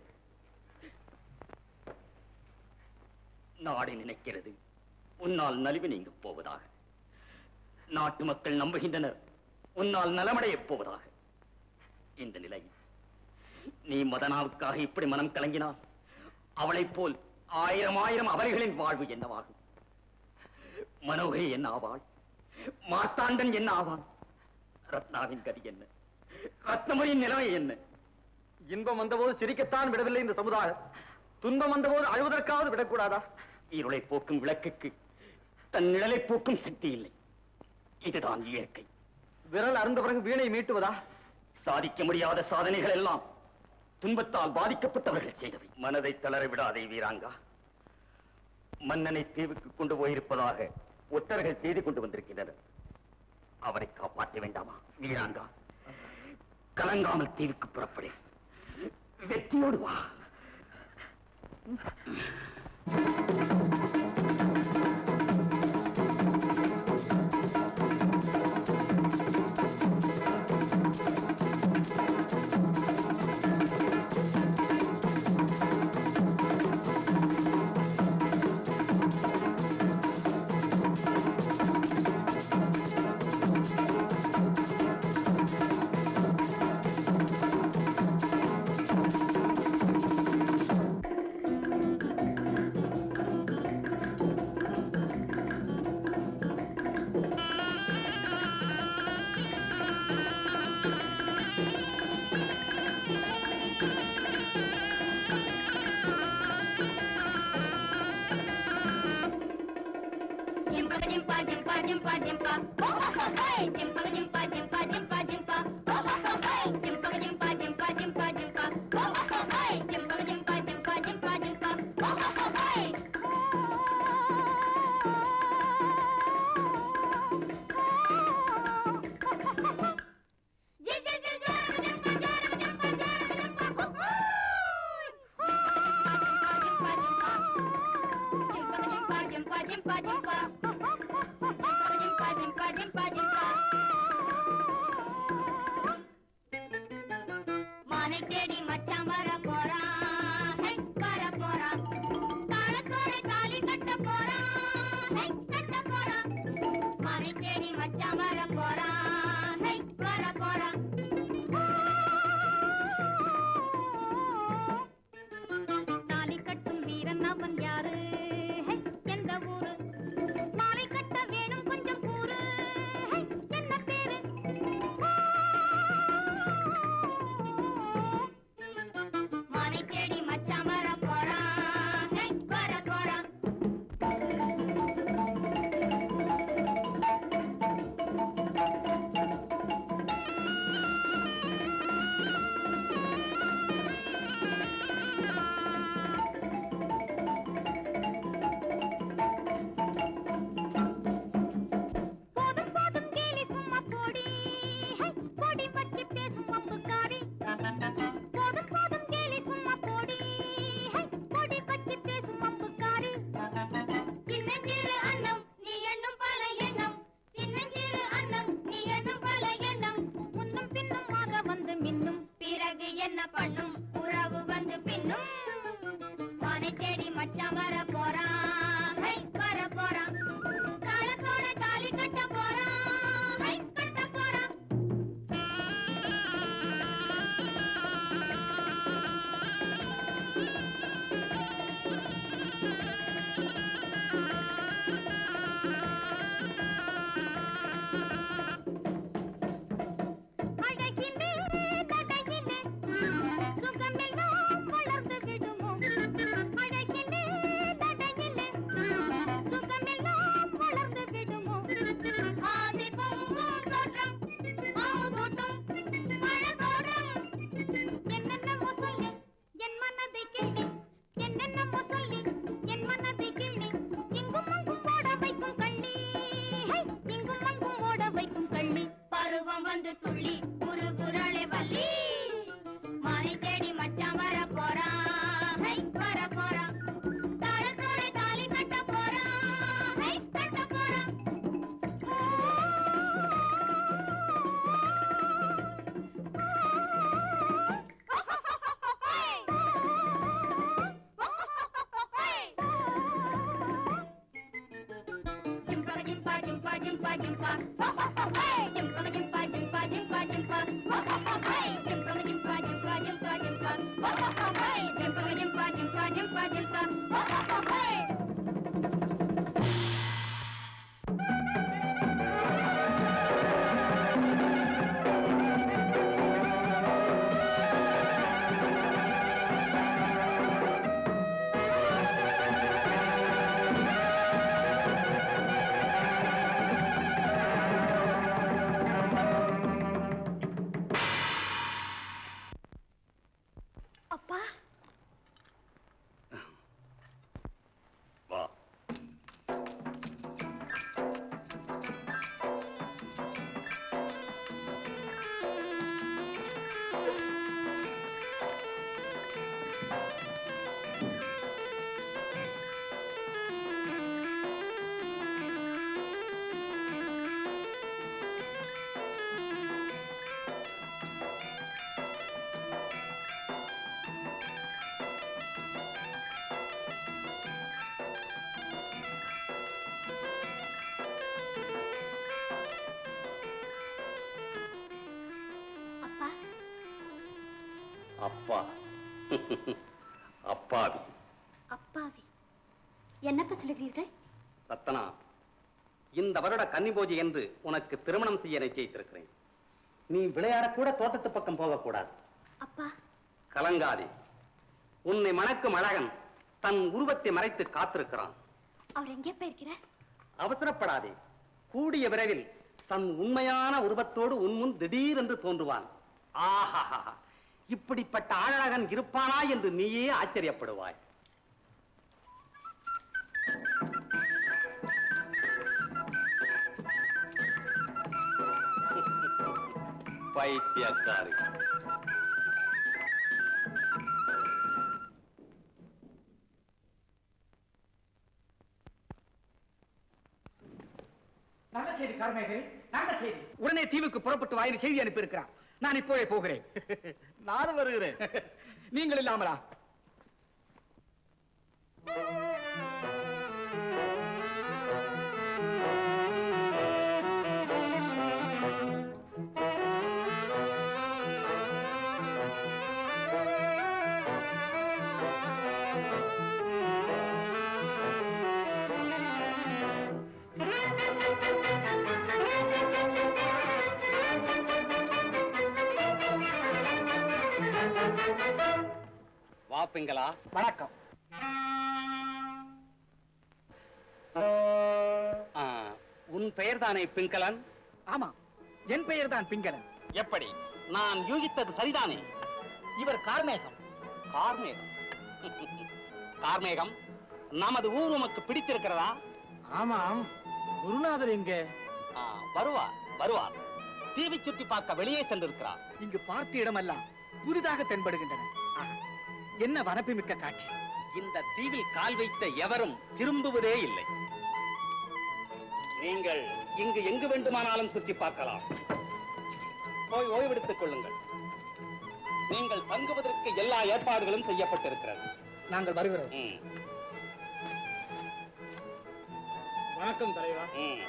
நாடு நினைக்கிறது உன்னால் நலிவு நீங்க போவதாக நாட்டு மக்கள் நம்புகின்றனர் உன்னால் நலமடையப் போவதாக இந்த நிலையில் நீ மதனாவுக்காக இப்படி மனம் கலங்கினால் அவளைப் போல் ஆயிரம் ஆயிரம் அவர்களின் வாழ்வு என்னவாகும் மனோகரி என்ன ஆவாள் மார்த்தாண்டன் என்ன ஆவான் ரத்னாவின் கதி என்ன ரத்னமரியின் நிலைமை என்ன இன்பம் வந்தபோது சிரிக்கத்தான் விடவில்லை இந்த சமுதாயம் துன்பம் வந்தபோது அழுவதற்காவது விடக்கூடாதா இருளை போக்கும் விளக்குக்கு தன் நிழலை போக்கும் சக்தி இல்லை இதுதான் இயற்கை விரல் அருந்த பிறகு வீணை மீட்டுவதா சாதிக்க முடியாத சாதனைகள் எல்லாம் துன்பத்தால் பாதிக்கப்பட்டவர்கள் செய்தவை மனதை தளர விடாதே வீராங்கா மன்னனை தீவுக்கு கொண்டு போயிருப்பதாக ஒற்றர்கள் செய்து கொண்டு வந்திருக்கின்றனர் அவரை காப்பாற்ற வேண்டாமா வீராங்கா கலங்காமல் தீவுக்கு புறப்படு வெற்றியோடு வா ஜிம்பக ஜிம்பா ஜிம்பா ஜிம்பா ஜிம்பா ஓ ஹோ ஹோ ஹோய் ஜிம்பக ஜிம்பா ஜிம்பா ஜிம்பா ஜிம்பா ஓ ஹோ ஹோ ஹோய் ஜிம்பக ஜிம்பா ஜிம்பா ஜிம்பா ஜிம்பா ஓ ஹோ ஹோ ஹோய் ஜிம்பக ஜிம்பா ஜிம்பா ஜிம்பா ஜிம்பா ஓ ஹோ ஹோ ஹோய் ஜில் ஜில் ஜில் ஜோரக ஜிம்பா ஜோரக ஜிம்பா ஜோரக ஜிம்பா ஹோ ஹோய் ஜிம்பா ஜிம்பா ஜிம்பா ஜிம்பா ஜிம்பா ஜிம்பா ஜிம்பா ஜிம்பா ஜிம்பா ஜிம்பா மானை தேடி மச்சான் வர போறான் ஹை, வர போறான் தாளத்தோட தாலி கட்ட போறான் ஹை, கட்ட போறான் மானை தேடி மச்சான் வர போறான் ஹை, வர போறான் தாலி கட்டும் வீரன் அவன் யாரு ஹை, எந்த ஊரு மாலை கட்ட வேணும் கொஞ்சம் கூறு ஹை, என்ன பேரு மானை தேடி மச்சான் வர போறான் ஹை, வர போறான் போதும் போதும் கேலி சும்மா போடி ஹை, போடி பற்றி பேசும் அம்புக்காரி போதும் போதும் கேலி சும்மா போடி ஹை, போடி பற்றி பேசும் அம்புக்காரி சின்னஞ்சிறு அன்னம் நீ எண்ணும் பல எண்ணம் சின்னஞ்சிறு அன்னம் நீ எண்ணும் பல எண்ணம் முன்னும் பின்னுமாக வந்து மின்னும் பிறகு என்ன பண்ணும் உறவு வந்து பின்னும் மானை தேடி மச்சான் வர போறான் ஹை, வர போறான் தாளத்தோட தாலி கட்ட போறான் ஹை, கட்ட போறான் அழகிலே தடையிலே சுகமெல்லாம் வளர்ந்து விடுமோ அழகிலே தடையிலே சுகமெல்லாம் வளர்ந்து விடுமோ ஆதி பொங்கும் தோற்றம் ஆமுதோட்டம் அழகோரம் என்னென்னமோ சொல்லி என் மனதை கிள்ளி என்னென்னமோ சொல்லி என் மனதை கிள்ளி இங்கும் அங்கும் ஓட வைக்கும் கள்ளி ஹை, இங்கும் அங்கும் ஓட வைக்கும் கள்ளி பருவம் வந்து துள்ளி குறுகுரளை வள்ளி மானை தேடி மச்சான் வர போறான் ஹை, வர போறான் தாளத்தோட தாலி கட்ட போறான் ஹை, கட்ட போறான் Jumpa jumpa jumpa jumpa jumpa ho ho ho hey jumpa jumpa jumpa jumpa jumpa ho ho ho hey jumpa jumpa jumpa jumpa jumpa ho ho ho hey jumpa jumpa jumpa jumpa jumpa ho ho ho hey அப்பா வா அப்பா அப்பா அப்பாவி அப்பாவி என்னப்பா சொல்லுகிறீர்கள் ரத்தனா இந்த வருட கன்னிபோஜி என்று உனக்கு திருமணம் செய்ய நிச்சயித்திருக்கிறேன் நீ விளையாடக்கூட தோட்டத்து பக்கம் போகக்கூடாது அப்பா கலங்காதே உன்னை மணக்கும் அழகன் தன் உருவத்தை மறைத்து காத்திருக்கிறான் அவர் எங்கே போயிருக்கிறார் அவசரப்படாதே கூடிய விரைவில் தன் உண்மையான உருவத்தோடு உன் முன் திடீரென்று தோன்றுவான் ஆஹா இப்படிப்பட்ட ஆழகன் இருப்பானா என்று நீயே ஆச்சரியப்படுவாய் பைத்தியக்காரி நல்ல செய்தி கார்மேகை நல்ல செய்தி உடனே தீவுக்கு புறப்பட்டு வாயில் செய்தி அனுப்பி இருக்கிறான் நான் இப்போவே போகிறேன் நானும் வருகிறேன் நீங்கள் இல்லாமலா வா பிங்களா வணக்கம் ஆ, உன் பெயர்தானே பிங்களன் ஆமா என் பெயர் தான் பிங்களன் எப்படி நான் யூகித்தது சரிதானே இவர் கார்மேகம் கார்மேகம் கார்மேகம் நமது ஊர் உமக்கு பிடித்திருக்கிறதா ஆமாம் குருநாதர் எங்க ஆ, வருவார் வருவார் தீவை சுற்றி பார்க்க வெளியே சென்றிருக்கிறார் இங்கு பார்த்த இடமெல்லாம் புதிதாக தென்படுகின்றன ஆஹா, என்ன வனப்புமிக்க காட்சி இந்த தீவில் கால் வைத்த எவரும் திரும்புவதே இல்லை நீங்கள் இங்கு எங்கு வேண்டுமானாலும் சுற்றி பார்க்கலாம் போய் ஓய்வெடுத்துக் கொள்ளுங்கள் நீங்கள் தங்குவதற்கு எல்லா ஏற்பாடுகளும் செய்யப்பட்டிருக்கிறது நாங்கள் வருகிறோம் ம், வணக்கம் தலைவா ம்.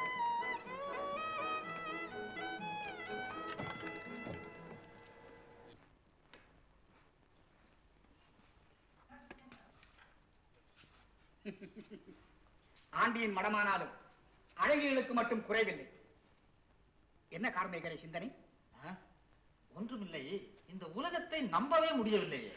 ஆண்டியின் மடமானாலும் அழகிகளுக்கு மட்டும் குறைவில்லை என்ன கார்மேகரை சிந்தனை ஒன்றுமில்லை இந்த உலகத்தை நம்பவே முடியவில்லையே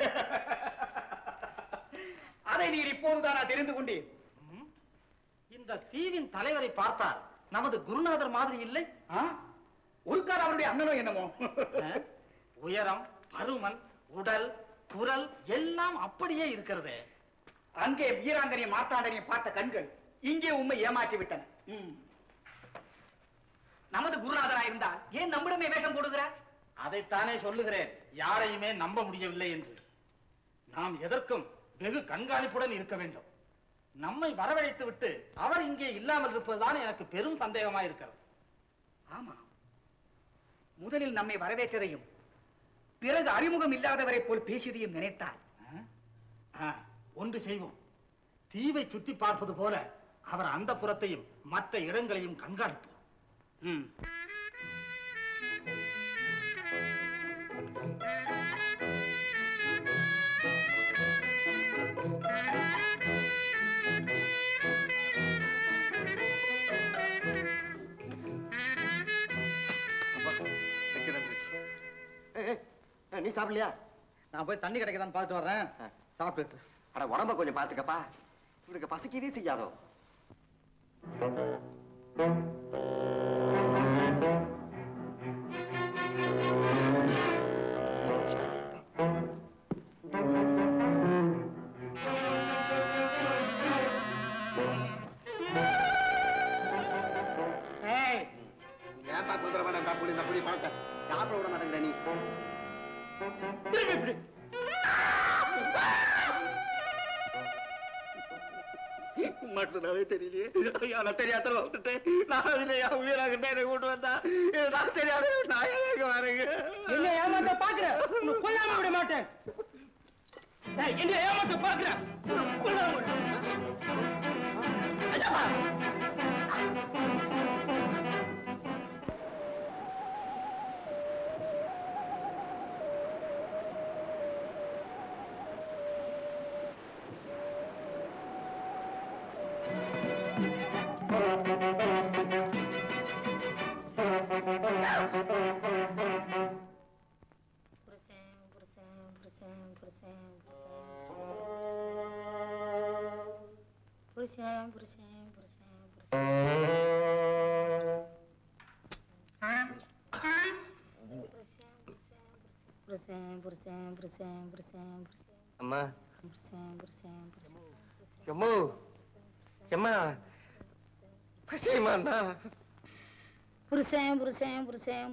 அதை நீர் இப்போதுதானா தெரிந்து கொண்டீர் ம்? இந்த தீவின் தலைவரை பார்த்தால் நமது குருநாதர் மாதிரி இல்லை ஆ? ஒருக்கார் அவருடைய அண்ணனோ என்னமோ ஆ? உயரம் பருமன் உடல் குரல் எல்லாம் அப்படியே இருக்கிறதே அங்கே வீராங்கனைய மார்த்தாண்டனைய பார்த்த கண்கள் இங்கே உண்மை ஏமாற்றி விட்டன ம். நமது குருநாதரா இருந்தால் ஏன் நம்மிடமே வேஷம் போடுகிறார் அதைத்தானே சொல்லுகிறேன் யாரையுமே நம்ப முடியவில்லை என்று நாம் எதற்கும் வெகு கண்காணிப்புடன் இருக்க வேண்டும் நம்மை வரவழைத்து விட்டு அவர் இங்கே இல்லாமல் இருப்பதுதான் எனக்கு பெரும் சந்தேகமா இருக்கிறது ஆமா முதலில் நம்மை வரவேற்றதையும் பிறகு அறிமுகம் இல்லாதவரை போல் பேசியதையும் நினைத்தால் ஆ, ஒன்று செய்வோம் தீவை சுற்றி பார்ப்பது போல அவர் அந்த புறத்தையும் மற்ற இடங்களையும் கண்காணிப்போம் ம். நன்றி நன்றி ஏய், ஏய், நீ சாப்பிடலையா நான் போய் தண்ணி கிடைக்குதான்னு பார்த்துட்டு வர்றேன் சாப்பிட்டுட்டு அட உடம்ப கொஞ்சம் பாத்துக்கப்பா இவனுக்கு பசிக்கவே செய்யாதோ ஏய், ஏன்பா தொந்தரவு பண்ண இந்த புளி இந்த புளி பழத்தை சாப்பிட விட மாட்டேங்கிற நீ திரும்பி இப்படி. மட்டும்தாவே தெரியலையே ஐயா நான் தெரியாத வந்துட்டேன் நான் அதுல என் உயிராகிட்ட என்னை கூட்டு வந்தா இது நான் தெரியாத நான் எங்க வரேங்க என்ன ஏமாத்த பாக்குற உன்னை கொல்லாம விட மாட்டேன் ஏய், என்ன ஏமாத்த பாக்குற உன்னை கொல்லாம விட ஐயா! புருஷன் புருஷன் புருஷன் புருஷன் புருஷன் புருஷன் புருஷன் புருஷன் புருஷன் புருஷன் புருஷன் புருஷன் புருஷன் அம்மா புருஷன் புருஷன் புருஷன் எம்மோ எம்மா பசியம்மாண்ணா புருஷன் புருஷன் புருஷன்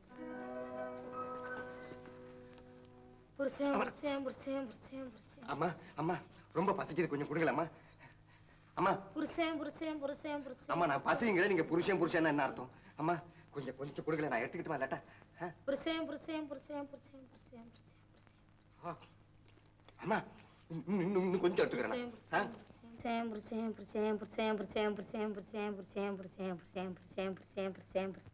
புருஷன் புருஷன் புருஷன் புருஷன் புருஷன் அம்மா அம்மா ரொம்ப பசிக்குது கொஞ்சம் கொடுங்களேம்மா அம்மா புருஷன் புருஷன் புருஷன் புருஷன் அம்மா நான் பசிங்கிற நீங்க புருஷன் புருஷன் என்ன அர்த்தம் அம்மா கொஞ்சம் கொஞ்சம் கொடுக்கல நான் எடுத்துக்கிட்டுமா இல்லாட்டா ஆ? புருஷன் புருஷன் புருஷன் புருஷன் புருஷன் புருஷன் ஆ. அம்மா இன்னும் இன்னும் இன்னும் கொஞ்சம் எடுத்துக்கிறேன் ஆ? புருஷன் புருஷன் புருஷன் புருஷன் புருஷன் புருஷன் புருஷன் புருஷன் புருஷன் புருஷன் புருஷன் புருஷன் புருஷன் புருஷன்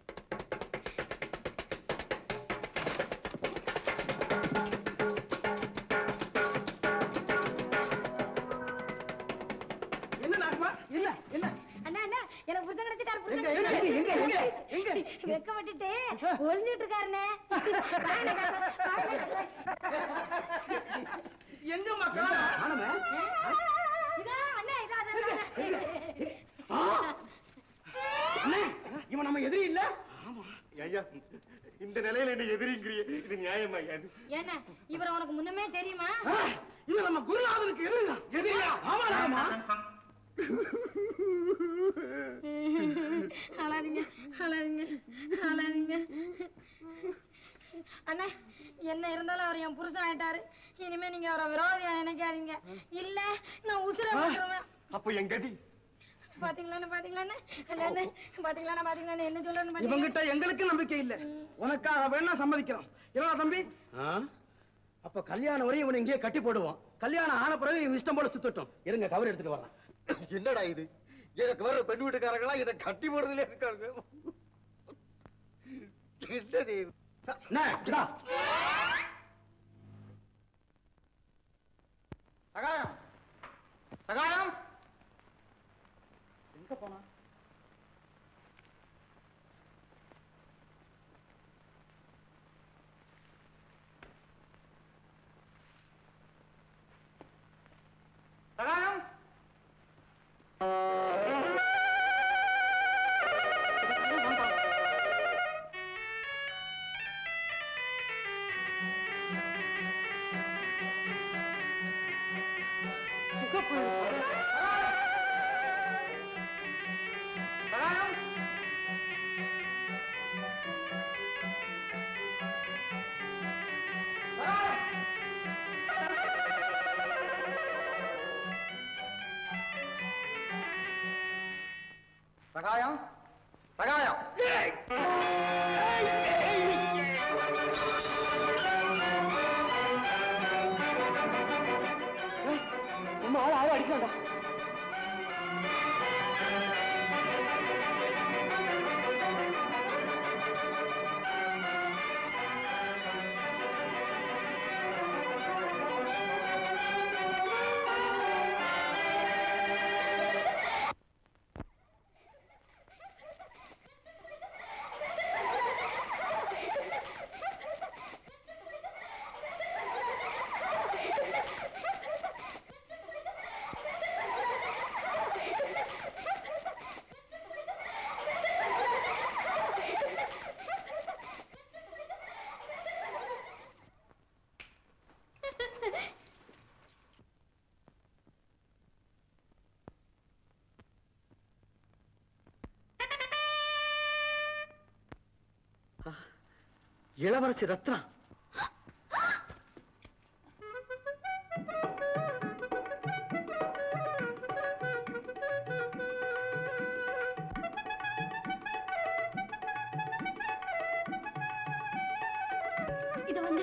என்ன நாகமா என்ன என்ன அண்ணா அண்ணா எனக்கு புருஷன் கிடைச்சிட்டாரு புருஷன் எங்க, எங்க, எங்க, எங்க, எங்க? வெக்கப்பட்டுட்டு ஒளிஞ்சிட்டு இருக்காருண்ணே வாங்கண்ணே, வாங்கண்ணே. எங்க மக்கா ஆனமே இதா, அண்ணா, இதா, இதா, இதா. இவன் நம்ம எதிரி இல்ல ஐயா இந்த நிலையில என்ன எதிரிங்கிறிய இது நியாயமா ஐயா இது? ஏண்ணா இவர் உனக்கு முன்னமே தெரியுமா இவன் நம்ம குருநாதனுக்கு எதிரிதான் எதிரியா ஆமா ஆமா அழாதீங்க அழாதீங்க அழாதீங்க அண்ணா என்ன இருந்தாலும் அவர் என் புருஷன் ஆயிட்டாரு இனிமே நீங்க அவரை விரோதியா நினைக்காதீங்க இல்ல நான் உசுரை விட்டுருவேன் அப்ப என் கதி பாத்தீங்களாண்ணே பாத்தீங்களாண்ணே அண்ணா, அண்ணா, பாத்தீங்களாண்ணா பாத்தீங்களாண்ணே என்ன சொல்றேன்னு பாத்தீங்களா? இவங்கிட்ட எங்களுக்கு நம்பிக்கை இல்ல உனக்காக வேணா சம்மதிக்கிறோம் இல்லடா தம்பி அப்ப கல்யாணம் வரையும் இவனை இங்கேயே கட்டி போடுவோம் கல்யாணம் ஆன பிறகு இவன் இஷ்டம் போல சுத்தட்டும் இருங்க கவர் எடுத்துட்டு வரலாம் என்னடா இது எனக்கு வர்ற பெண் வீட்டுக்காரங்களா இதை கட்டி போடுறதுல இருக்காங்க என்னது இது? என்ன, இதா. சகாயம் சகாயம் எங்க போனா சகாயம் சகாயம் சகாயம் சகாயம் நம்ம ஆள ஆள அடிக்கலாம்டா இளவரசி ரத்னா இது வந்து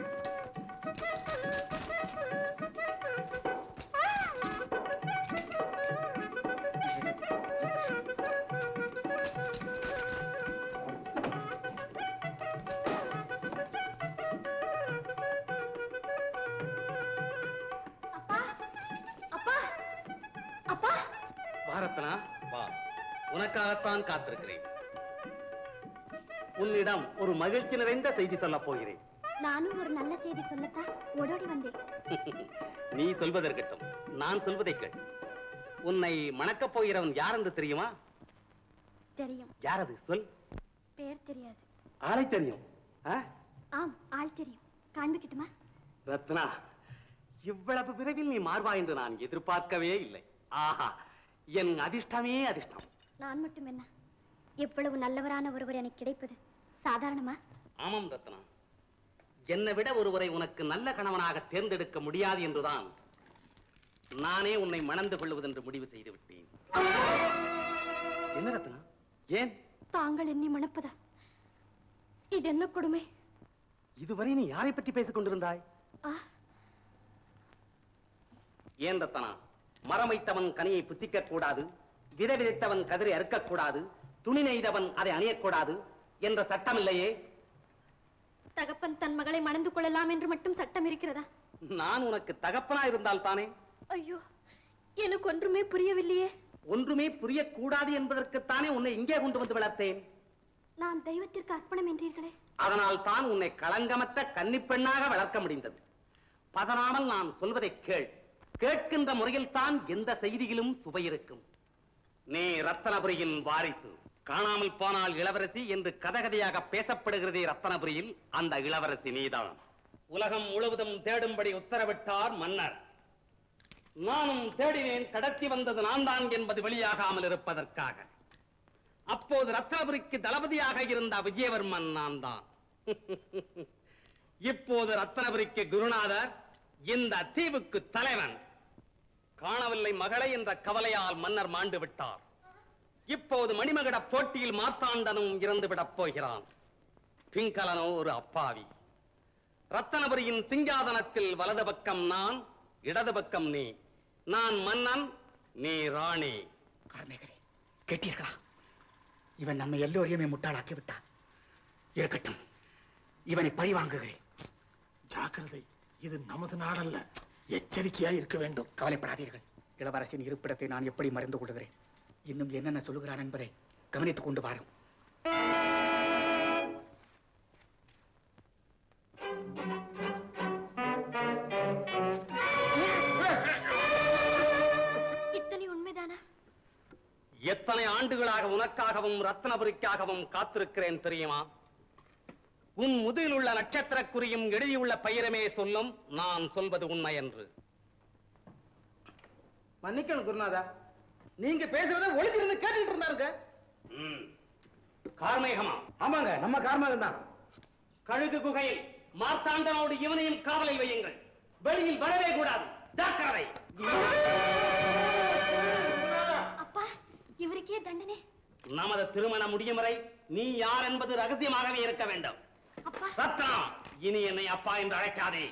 அப்பா அப்பா அப்பா பாரத்னா வா உனக்காகத்தான் காத்திருக்கிறேன் உன்னிடம் ஒரு மகிழ்ச்சி நிறைந்த செய்தி சொல்லப் போகிறேன் நானும் ஒரு நல்ல செய்தி சொல்லத்தான் ஓடோடி வந்தேன் நீ சொல்வதற்கட்டும் நான் சொல்வதை கேள் உன்னை மணக்கப் போகிறவன் யார் என்று தெரியுமா தெரியும் யார் அது சொல் பேர் தெரியாது ஆளை தெரியும் ஆ? ஆம் ஆள் தெரியும் காண்பிக்கட்டுமா ரத்னா இவ்வளவு விரைவில் நீ மாறுவா என்று நான் எதிர்பார்க்கவே இல்லை ஆஹா என் அதிர்ஷ்டமே அதிர்ஷ்டம் நான் மட்டும் என்ன இவ்வளவு நல்லவரான ஒருவர் எனக்கு கிடைப்பது சாதாரணமா ஆமாம் ரத்னா என்னை விட ஒருவரை உனக்கு நல்ல கணவனாக தேர்ந்தெடுக்க முடியாது என்றுதான் நானே உன்னை மணந்து கொள்வதென்று முடிவு செய்து விட்டேன் என்ன ரத்னா ஏன் தாங்கள் என்னை மணப்பதா இது என்ன கொடுமை இதுவரை நீ யாரை பற்றி பேசிக் கொண்டிருந்தாய் ஆ ஏன் ரத்தனா மரம் வைத்தவன் கனியை புசிக்க கூடாது விதை விதைத்தவன் கதிரை அறுக்கக் கூடாது துணி நெய்தவன் அதை அணியக்கூடாது என்ற சட்டம் இல்லையே தகப்பன் தன் மகளை மணந்து கொள்ளலாம் என்று மட்டும் சட்டம் இருக்கிறதா நான் உனக்கு தகப்பனா இருந்தால் தானே ஐயோ எனக்கு ஒன்றுமே புரியவில்லையே ஒன்றுமே புரியக்கூடாது என்பதற்குத்தானே உன்னை இங்கே கொண்டு வந்து வளர்த்தேன் நான் தெய்வத்திற்கு அர்ப்பணம் என்றீர்களே அதனால் தான் உன்னை களங்கமற்ற கன்னிப்பெண்ணாக வளர்க்க முடிந்தது பதறாமல் நான் சொல்வதை கேள் கேட்கின்ற முறையில் தான் எந்த செய்தியிலும் சுவை இருக்கும் நீ ரத்தனபுரியின் வாரிசு காணாமல் போனால் இளவரசி என்று கதகதையாக பேசப்படுகிறதே ரத்தனபுரியில் அந்த இளவரசி நீதான் உலகம் முழுவதும் தேடும்படி உத்தரவிட்டார் மன்னர் நானும் தேடினேன் கடத்தி வந்தது நான் தான் என்பது வெளியாகாமல் இருப்பதற்காக அப்போது ரத்னபுரிக்கு தளபதியாக இருந்த விஜயவர்மன் நான் தான் இப்போது ரத்னபுரிக்கு குருநாதர் இந்த தீவுக்கு தலைவன் காணவில்லை மகளை என்ற கவலையால் மன்னர் மாண்டு விட்டார் இப்போது மணிமகட போட்டியில் மார்த்தாண்டனும் இறந்து விடப் போகிறான் பிங்கலனோ ஒரு அப்பாவி ரத்தனபுரியின் சிங்காதனத்தில் வலது பக்கம் நான் இடது பக்கம் நீ நான் மன்னன் நீ ராணி கருணேகரே கேட்டீர்களா இவன் நம்ம எல்லோரையுமே முட்டாளாக்கி விட்டான் இருக்கட்டும் இவனை பழி வாங்குகிறேன் ஜாக்கிரதை இது நமது நாடல்ல எச்சரிக்கையா இருக்க வேண்டும் கவலைப்படாதீர்கள் இளவரசின் இருப்பிடத்தை நான் எப்படி மறந்து கொள்கிறேன் இன்னும் என்னென்ன சொல்லுகிறான் என்பதை கவனித்துக் கொண்டு வாரும் இத்தனை உண்மைதானா எத்தனை ஆண்டுகளாக உனக்காகவும் ரத்னபுரிக்காகவும் காத்திருக்கிறேன் தெரியுமா உன் முதுகில் உள்ள நட்சத்திரக் குறியும் எழுதியுள்ள பெயருமே சொல்லும் நான் சொல்வது உண்மை என்று மன்னிக்கணும் குருநாதா நீங்க பேசுறத ஒளிஞ்சிருந்து கேட்டுட்டு இருந்தாருங்க ம். கார்மேகமா ஆமாங்க நம்ம கார்மகம் தான் கழுகு குகையில் மார்த்தாண்டனோடு இவனையும் காவலை வையுங்கள் வெளியில் வரவே கூடாது ஜாக்கிரதை அப்பா இவருக்கே தண்டனை நமது திருமணம் முடியும் வரை நீ யார் என்பது ரகசியமாகவே இருக்க வேண்டும் அப்பா ரத்னா இனி என்னை அப்பா என்று அழைக்காதே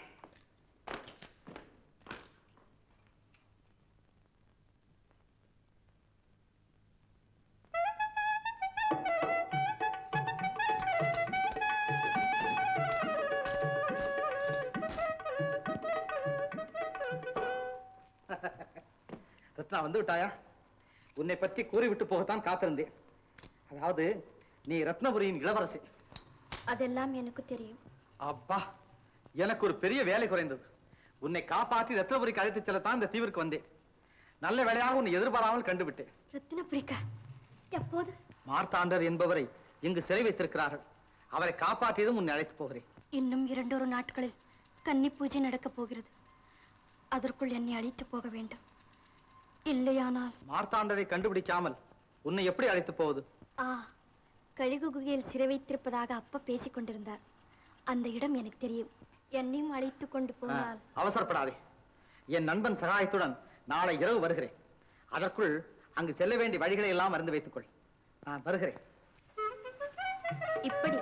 ரத்னா வந்து விட்டாயா உன்னை பற்றி கூறிவிட்டு போகத்தான் காத்திருந்தேன் அதாவது நீ ரத்னபுரியின் இளவரசி அதெல்லாம் எனக்கு தெரியும் அப்பா எனக்கு ஒரு பெரிய வேலை குறைந்தது உன்னை காப்பாற்றி ரத்னபுரிக்கு அழைத்துச் செல்லத்தான் இந்த தீவிற்கு வந்தேன் நல்ல வேலையாக உன்னை எதிர்பாராமல் கண்டுவிட்டேன் ரத்தினபுரிக்கா எப்போது மார்த்தாண்டர் என்பவரை இங்கு சிறை வைத்திருக்கிறார்கள் அவரை காப்பாற்றியதும் உன்னை அழைத்து போகிறேன் இன்னும் இரண்டொரு நாட்களில் கன்னி பூஜை நடக்கப் போகிறது அதற்குள் என்னை அழைத்து போக வேண்டும் இல்லையானால் மார்த்தாண்டரை கண்டுபிடிக்காமல் உன்னை எப்படி அழைத்து போவது ஆ கழுகு குகையில் சிறை வைத்திருப்பதாக அப்பா பேசிக் கொண்டிருந்தார் அந்த இடம் எனக்கு தெரியும் என்னையும் அழைத்து கொண்டு ஆ, போனால் அவசரப்படாதே என் நண்பன் சகாயத்துடன் நாளை இரவு வருகிறேன் அதற்குள் அங்கு செல்ல வேண்டிய வழிகளை எல்லாம் அறிந்து வைத்துக்கொள் நான் வருகிறேன் இப்படி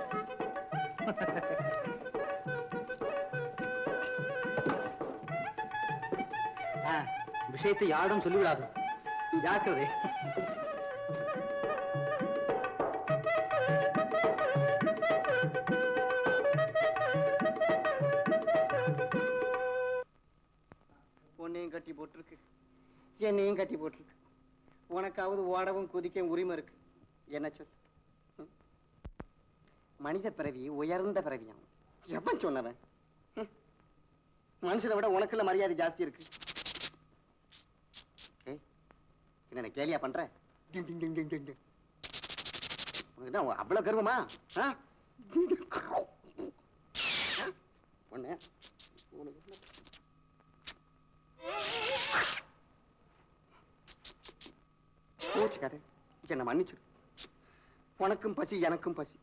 ஆ, விஷயத்தை யாரிடம் சொல்லிவிடாது ஜாக்கிரதை உன்னையும் கட்டி போட்டிருக்கு என்னையும் கட்டி போட்டிருக்கு உனக்காவது ஓடவும் குதிக்கவும் உரிமை இருக்கு என்ன சொல் ம்? மனித பிறவி உயர்ந்த பிறவியாம் எவன் சொன்னவன் ம்? மனுஷனை விட உனக்குள்ள மரியாதை ஜாஸ்தி இருக்கு ஏய், என்ன கேலியா பண்ற டிங் டிங் டிங் டிங் டிங் டிங். உனக்கு என்ன அவ்வளவு கர்வமா ஆ? ஆ? பொண்ணு உனக்கு என்ன? கோச்சுக்காத என்ன மன்னிச்சிடு உனக்கும் பசி எனக்கும் பசி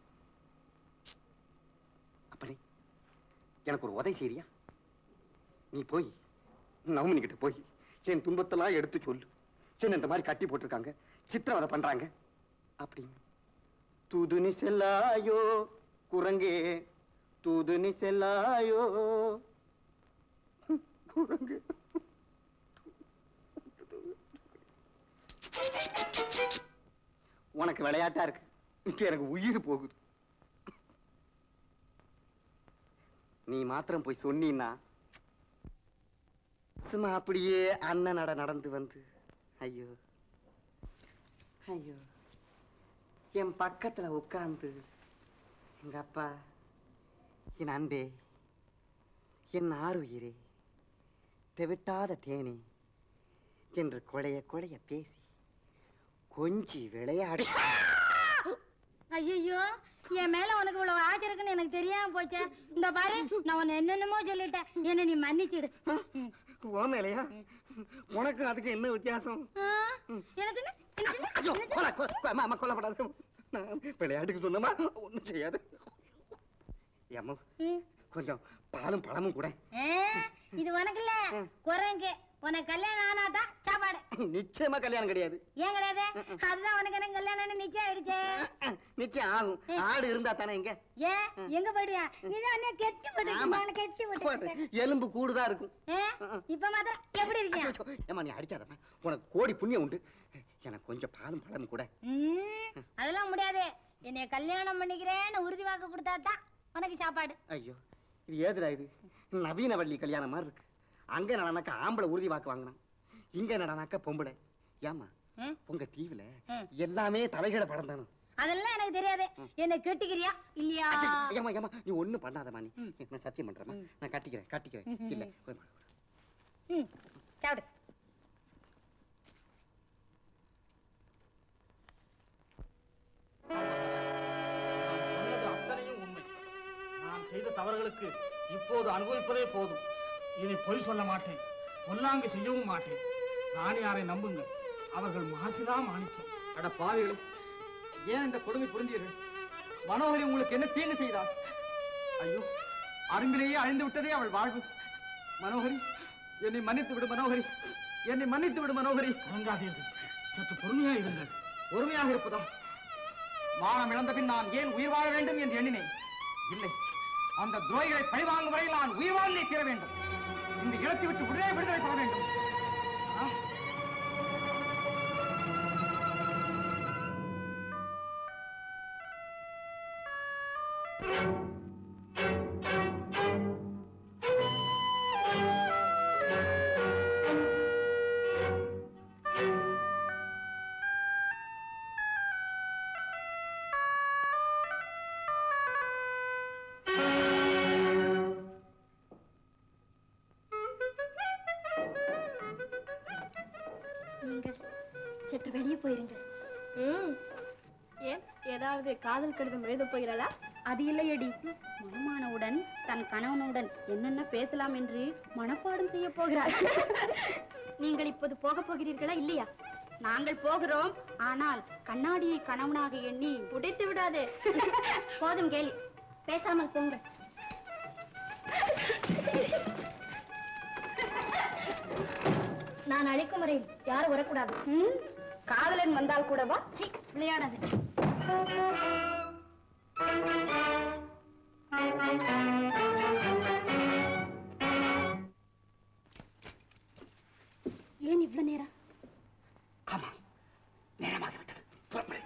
அப்பனே எனக்கு ஒரு உதவி செய்றியா நீ போய் நவமினி கிட்ட போய் என் துன்பத்தெல்லாம் எடுத்து சொல்லு என்ன இந்த மாதிரி கட்டி போட்டிருக்காங்க சித்திரவதை பண்றாங்க அப்படின்னு தூதுனி செல்லாயோ குரங்கே தூதுனி செல்லாயோ குரங்கு உனக்கு விளையாட்டா இருக்கு இப்ப எனக்கு உயிர் போகுது நீ மாத்திரம் போய் சொன்னீன்னா சும்மா அப்படியே அண்ணன் நட நடந்து வந்து ஐயோ ஐயோ என் பக்கத்துல உட்கார்ந்து எங்க அப்பா என் அன்பே என் ஆறுயிரே தெவிட்டாத தேனே என்று கொலைய கொலைய பேசி கொஞ்சி விளையாடி ஐயோ என் மேல உனக்கு இவ்வளவு ஆசை இருக்குன்னு எனக்கு தெரியாம போச்சே இந்த பாரு நான் உன்னை என்னென்னமோ சொல்லிட்டேன் என்ன நீ மன்னிச்சிடு ம். ஓ மேலையா உனக்கு அதுக்கு என்ன வித்தியாசம் ஆ, என்ன சொன்ன என்ன சொன்ன? ஐயோ கொலை, கொ- கொ- அம்மா, அம்மா, கொல்லப்படாத நான் விளையாட்டுக்கு சொன்னமா ஒண்ணும் செய்யாது அம்மா ம். கொஞ்சம் பாலும் பழமும் கூட ஆ, இது உனக்கு இல்ல குரங்கு உனக்கு கல்யாணம் ஆனாதான் சாப்பாடு நிச்சயமா கல்யாணம் கிடையாது ஏன் கிடையாது அதுதான் உனக்கு எனக்கு கல்யாணம் நிச்சயம் ஆயிடுச்சே நிச்சயம் ஆகும் ஆடு இருந்தா தானே இங்க ஏன் எங்க போயிடுயா நீ தான் கெட்டு போட்டு கெட்டு போட்டு எலும்பு கூடுதான் இருக்கும் ஏ, இப்ப மாத்திரம் எப்படி இருக்கியா ஐயோ, ஏம்மா நீ அடிக்காதம்மா உனக்கு கோடி புண்ணியம் உண்டு எனக்கு கொஞ்சம் பாலும் பழமும் கூட ம், அதெல்லாம் முடியாது என்னைய கல்யாணம் பண்ணிக்கிறேன்னு உறுதி வாக்கு கொடுத்தாதான் உனக்கு சாப்பாடு ஐயோ இது ஏதுடா இது நவீன வள்ளி கல்யாணம் மாதிரி இருக்கு அங்க நடனாக்கா ஆம்பளை உறுதி வாக்கு வாங்கினான் இங்க நடனாக்கா பொம்பளை ஏமா ம். உங்க தீவுல ம். எல்லாமே தலைகீழ படம் தானே அதெல்லாம் எனக்கு தெரியாது என்ன கெட்டிக்கிறியா இல்லையா ஏமா ஏமா நீ ஒண்ணும் பண்ணாதம்மா நீ நான் சத்தியம் பண்றேம்மா நான் கட்டிக்கிறேன் கட்டிக்கிறேன் ம், ம், இல்ல ம். போய்மா. ம், சாப்பிடு சொன்னது அத்தனையும் உண்மை நான் செய்த தவறுகளுக்கு இப்போது அனுபவிப்பதே போதும் இனி பொய் சொல்ல மாட்டேன் பொல்லாங்கு செய்யவும் மாட்டேன் ராணியாரை நம்புங்கள் அவர்கள் மாசிலா மாணிக்கம் அட பாவிகளே ஏன் இந்த கொடுமை புரிந்தீர்கள் மனோகரி உங்களுக்கு என்ன தீங்கு செய்தாள் ஐயோ அரும்பிலேயே அழிந்து விட்டதே அவள் வாழ்வு மனோகரி என்னை மன்னித்து விடு மனோகரி என்னை மன்னித்து விடு மனோகரி கலங்காதீர்கள் சற்று பொறுமையா இருங்கள் பொறுமையாக இருப்பதா மானம் இழந்த பின் நான் ஏன் உயிர் வாழ வேண்டும் என்று எண்ணினேன் இல்லை அந்த துரோகிகளை பழிவாங்கும் வரையில் நான் உயிர் வாழ்ந்தே தீர வேண்டும் இந்த இடத்தை விட்டு உடனே விடுதலை பெற வேண்டும் ஆ? நீங்கள் சற்று வெளியே போயிருங்கள் ம் ஏன் ஏதாவது காதல் கடிதம் எழுதப் போகிறாளா அது இல்லையடி மணமானவுடன் தன் கணவனுடன் என்னென்ன பேசலாம் என்று மனப்பாடம் செய்ய போகிறார் நீங்கள் இப்போது போக போகிறீர்களா இல்லையா நாங்கள் போகிறோம் ஆனால் கண்ணாடியை கணவனாக எண்ணி உடைத்து விடாதே போதும் கேலி பேசாமல் போங்கள் நான் அழைக்கும் வரையில் யாரும் வரக்கூடாது ம், காதலன் வந்தால் கூடவா சீ விளையாடாது ஏன் இவ்வளவு நேரம் ஆமா நேரமாகி விட்டது புறப்படு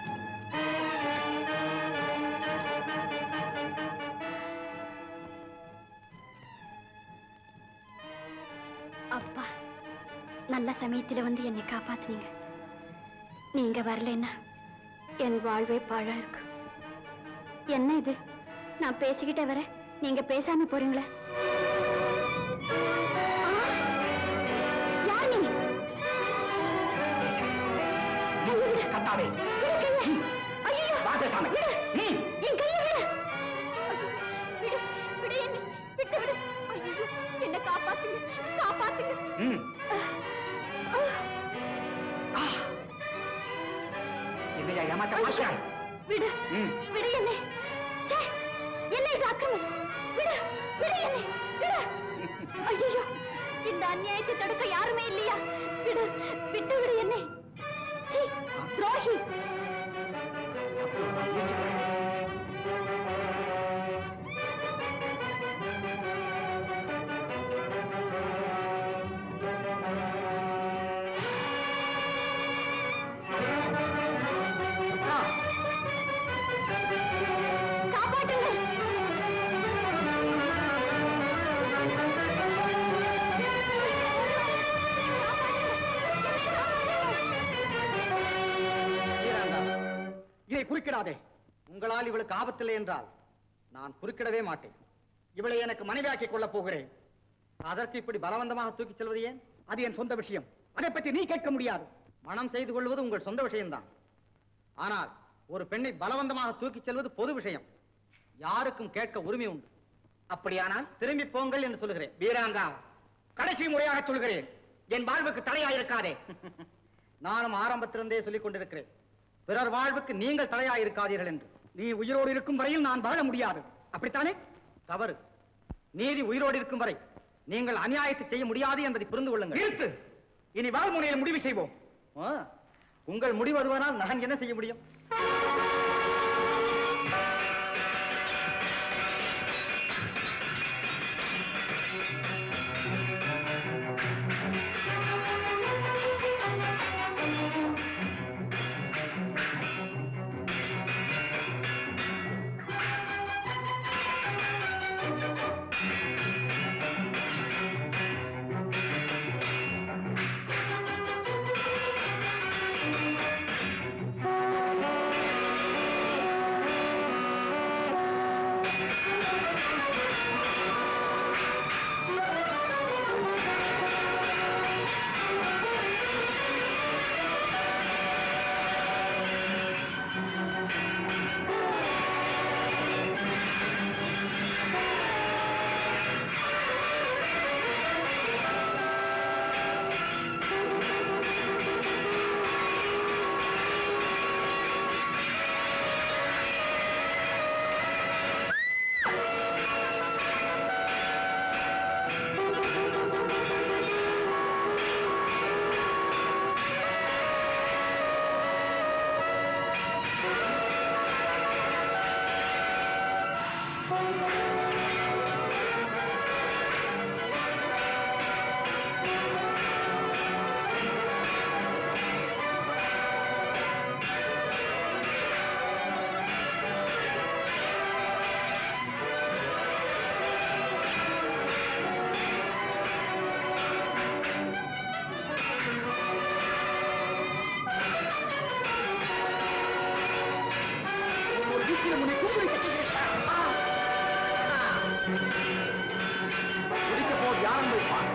அப்பா நல்ல சமயத்துல வந்து என்னை காப்பாத்துனீங்க நீங்க வரலைன்னா என் வாழ்வே பாழா இருக்கும் என்ன இது நான் பேசிக்கிட்டே வரேன் நீங்க பேசாம போறீங்களே ஆ! யார் நீ கத்தாதே ஐயோ வா பேசாம ம். என் கையை விடு விடு விடு என்னை விட்டு விடு ஐயோ என்ன காப்பாத்துங்க காப்பாத்துங்க ம். என்னையா ஏமாற்ற மாட்டாய் விடு ம். விடு என்னை ச்சே என்ன இது அக்கிரமம் விடு விடு என்னை விடு ஐயோ இந்த அநியாயத்தை தடுக்க யாருமே இல்லையா விடு விட்டு விடு என்னை சீ துரோகி வீராண்டா, இதை குறுக்கிடாதே உங்களால் இவளுக்கு ஆபத்தில்லை என்றால் நான் குறுக்கிடவே மாட்டேன் இவளை எனக்கு மனைவியாக்கிக் கொள்ளப் போகிறேன் அதற்கு இப்படி பலவந்தமாக தூக்கிச் செல்வது ஏன் அது என் சொந்த விஷயம் அதை பற்றி நீ கேட்க முடியாது மனம் செய்து கொள்வது உங்கள் சொந்த விஷயம்தான் ஆனால் ஒரு பெண்ணை பலவந்தமாக தூக்கிச் செல்வது பொது விஷயம் யாருக்கும் கேட்க உரிமை உண்டு அப்படியானால் திரும்பி போங்கள் என்று சொல்கிறேன் வீராங்கா கடைசி முறையாக சொல்கிறேன் என் வாழ்வுக்கு தலையாயிருக்காதே நானும் ஆரம்பத்திலிருந்தே சொல்லிக் கொண்டிருக்கிறேன் பிறர் வாழ்வுக்கு நீங்கள் தலையாயிருக்காதீர்கள் என்று நீ உயிரோடு இருக்கும் வரையில் நான் வாழ முடியாது அப்படித்தானே தவறு நீதி உயிரோடு இருக்கும் வரை நீங்கள் அநியாயத்தை செய்ய முடியாது என்பதை புரிந்து கொள்ளுங்கள் நிறுத்து இனி வாழ்முனையில் முடிவு செய்வோம் ஆ, உங்கள் முடிவு அதுவானால் நான் என்ன செய்ய முடியும் முடிக்க போது யாரும் வைப்பார்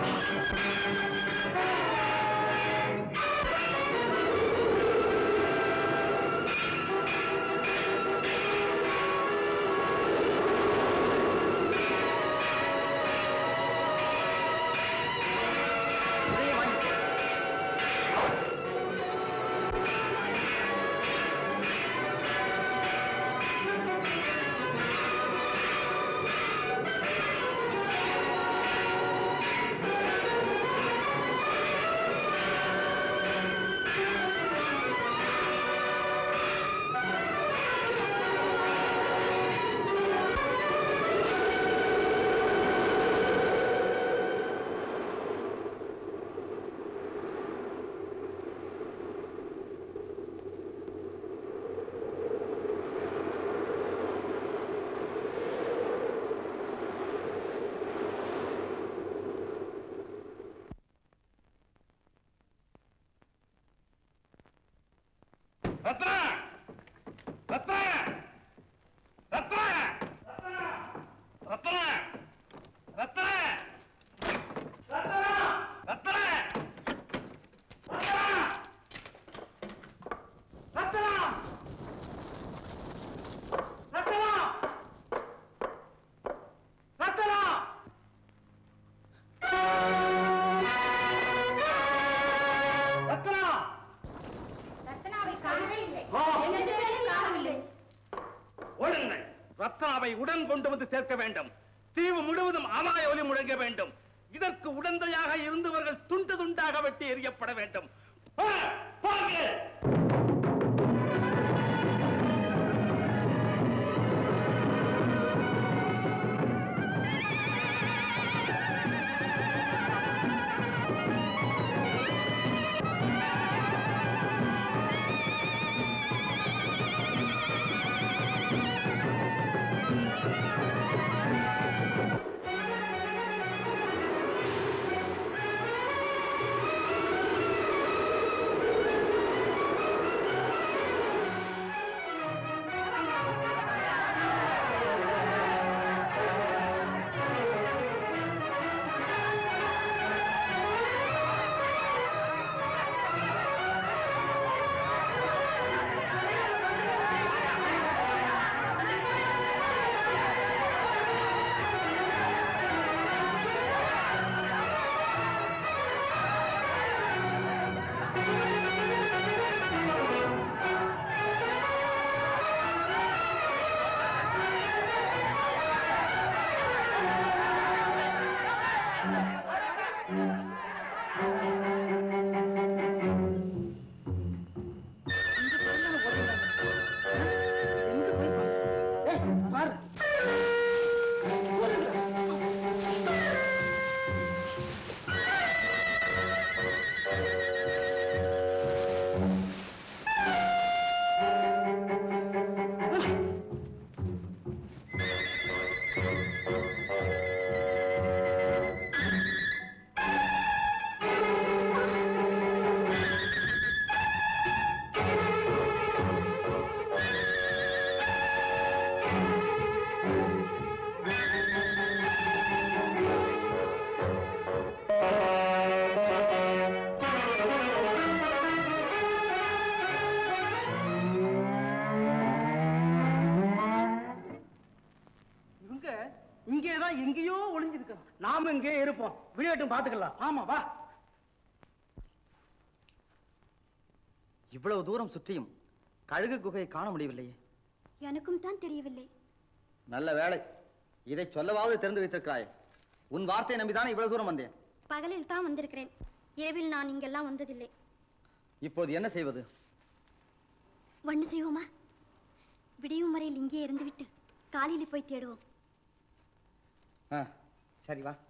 ரத்னா ரத்னா ரத்னா ரத்னா ரத்னா ரத்னா ரத்னா அவனை உடன் கொண்டு வந்து சேர்க்க வேண்டும் தீவு முழுவதும் அமாய ஒலி முழங்க வேண்டும் இதற்கு உடந்தையாக இருந்தவர்கள் துண்டு துண்டாக வெட்டி எறியப்பட வேண்டும் ஆ, போங்கள். இவங்க இங்கேதான் எங்கேயோ ஒளிஞ்சிருக்கோம் நாம இங்கே இருப்போம் விளையாட்டும் பாத்துக்கலாம் ஆமா வா இவ்வளவு தூரம் சுற்றியும் கழுகு குகையை காண முடியவில்லையே எனக்கும் தான் தெரியவில்லை நல்ல வேளை இதை சொல்லவாவது தெரிந்து வைத்திருக்கிறாய் உன் வார்த்தையை நம்பிதானே இவ்வளவு தூரம் வந்தேன் பகலில் தான் வந்திருக்கிறேன் இரவில் நான் இங்கெல்லாம் வந்ததில்லை இப்போது என்ன செய்வது ஒண்ணு செய்வோமா விடியும் வரையில் இங்கே இருந்துவிட்டு காலையில் போய் தேடுவோம் ஆ, சரி வா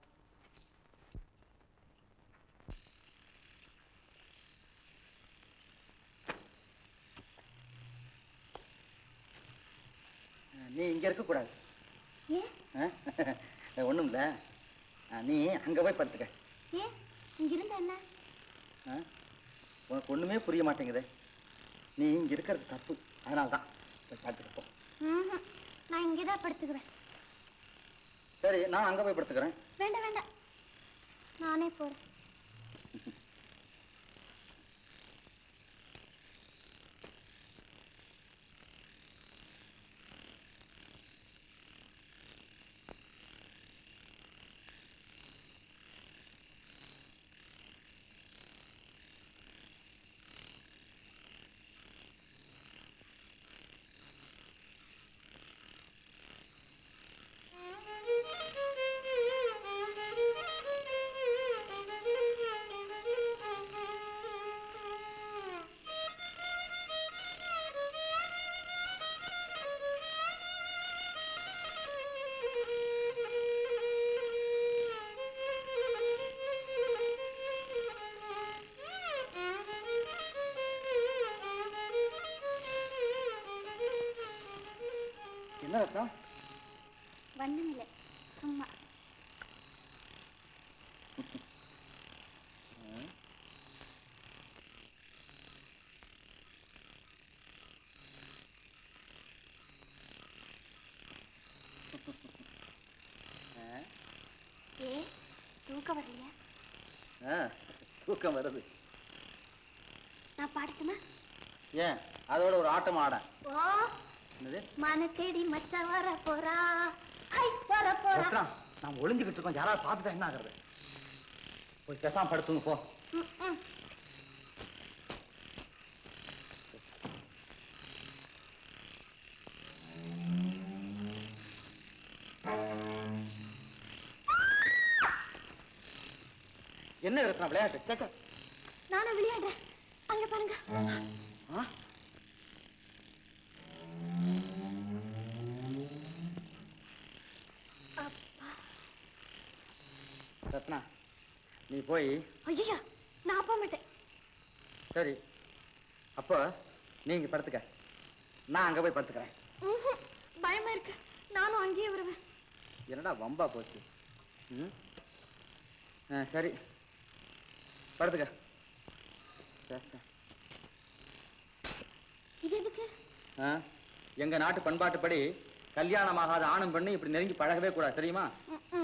நீ இங்க இருக்க கூடாது ஏன் ஒண்ணும் இல்ல ஆ, நீ அங்க போய் படுத்துக்க ஏன் இங்கிருந்த என்ன ஆ? உனக்கு ஒண்ணுமே புரிய மாட்டேங்குதே நீ இங்க இருக்கிறது தப்பு அதனால்தான் போய் படுத்துக்க போ ம்ஹும். நான் இங்கேதான் படுத்துக்குவேன் சரி நான் அங்க போய் படுத்துக்கிறேன் வேண்டாம் வேண்டாம் நானே போறேன் என்ன ரத்னம் வண்ணமில்லை சும்மா ஏ தூக்கம் வரலையா ஆ, தூக்கம் வருது நான் பாடட்டுமா ஏன் அதோட ஒரு ஆட்டம் ஆட ஓ என்னது மன தேடி மச்ச வர போறா ஐ வர போறா ரத்னம் நாம் ஒளிஞ்சுக்கிட்டு இருக்கோம் யாராவது பார்த்துட்டா என்ன ஆகுறது போய் பேசாம படுத்துங்க போ ம், ம். என்ன ரத்னா விளையாட்டு சேச்சா நானும் விளையாடுறேன் அங்க பாருங்க ரத்னா நீ போய் ஐயோ நான் போக மாட்டேன் சரி அப்போ நீங்க படுத்துக்க நான் அங்க போய் படுத்துக்கிறேன் ம்ஹும். பயமா இருக்கு நானும் அங்கேயே வருவேன் என்னடா வம்பா போச்சு ம் ஆ, சரி படுத்துக்க சரி, சரி. இது எதுக்கு ஆ, எங்க நாட்டு பண்பாட்டுப்படி கல்யாணமாகாத ஆணும் பெண்ணும் இப்படி நெருங்கி பழகவே கூடாது தெரியுமா ம், ம்.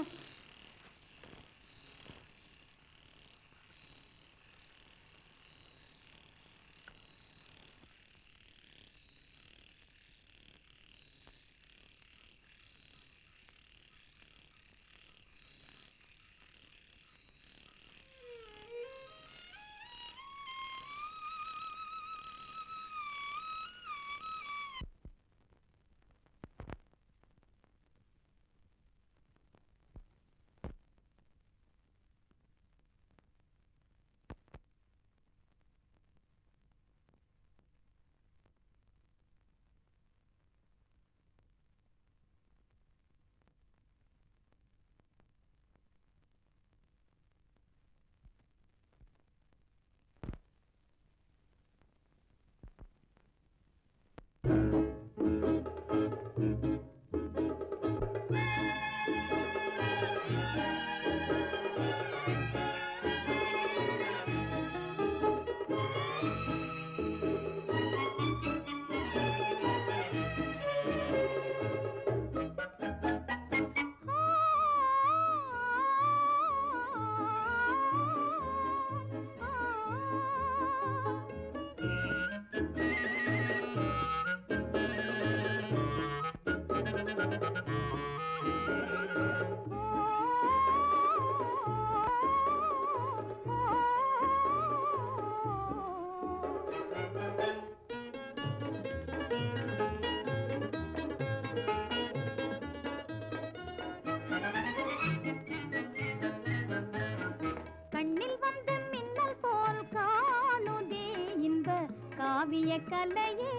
கண்ணில் வந்து மின்னல் போல் காணுதே இன்ப காவிய கலையே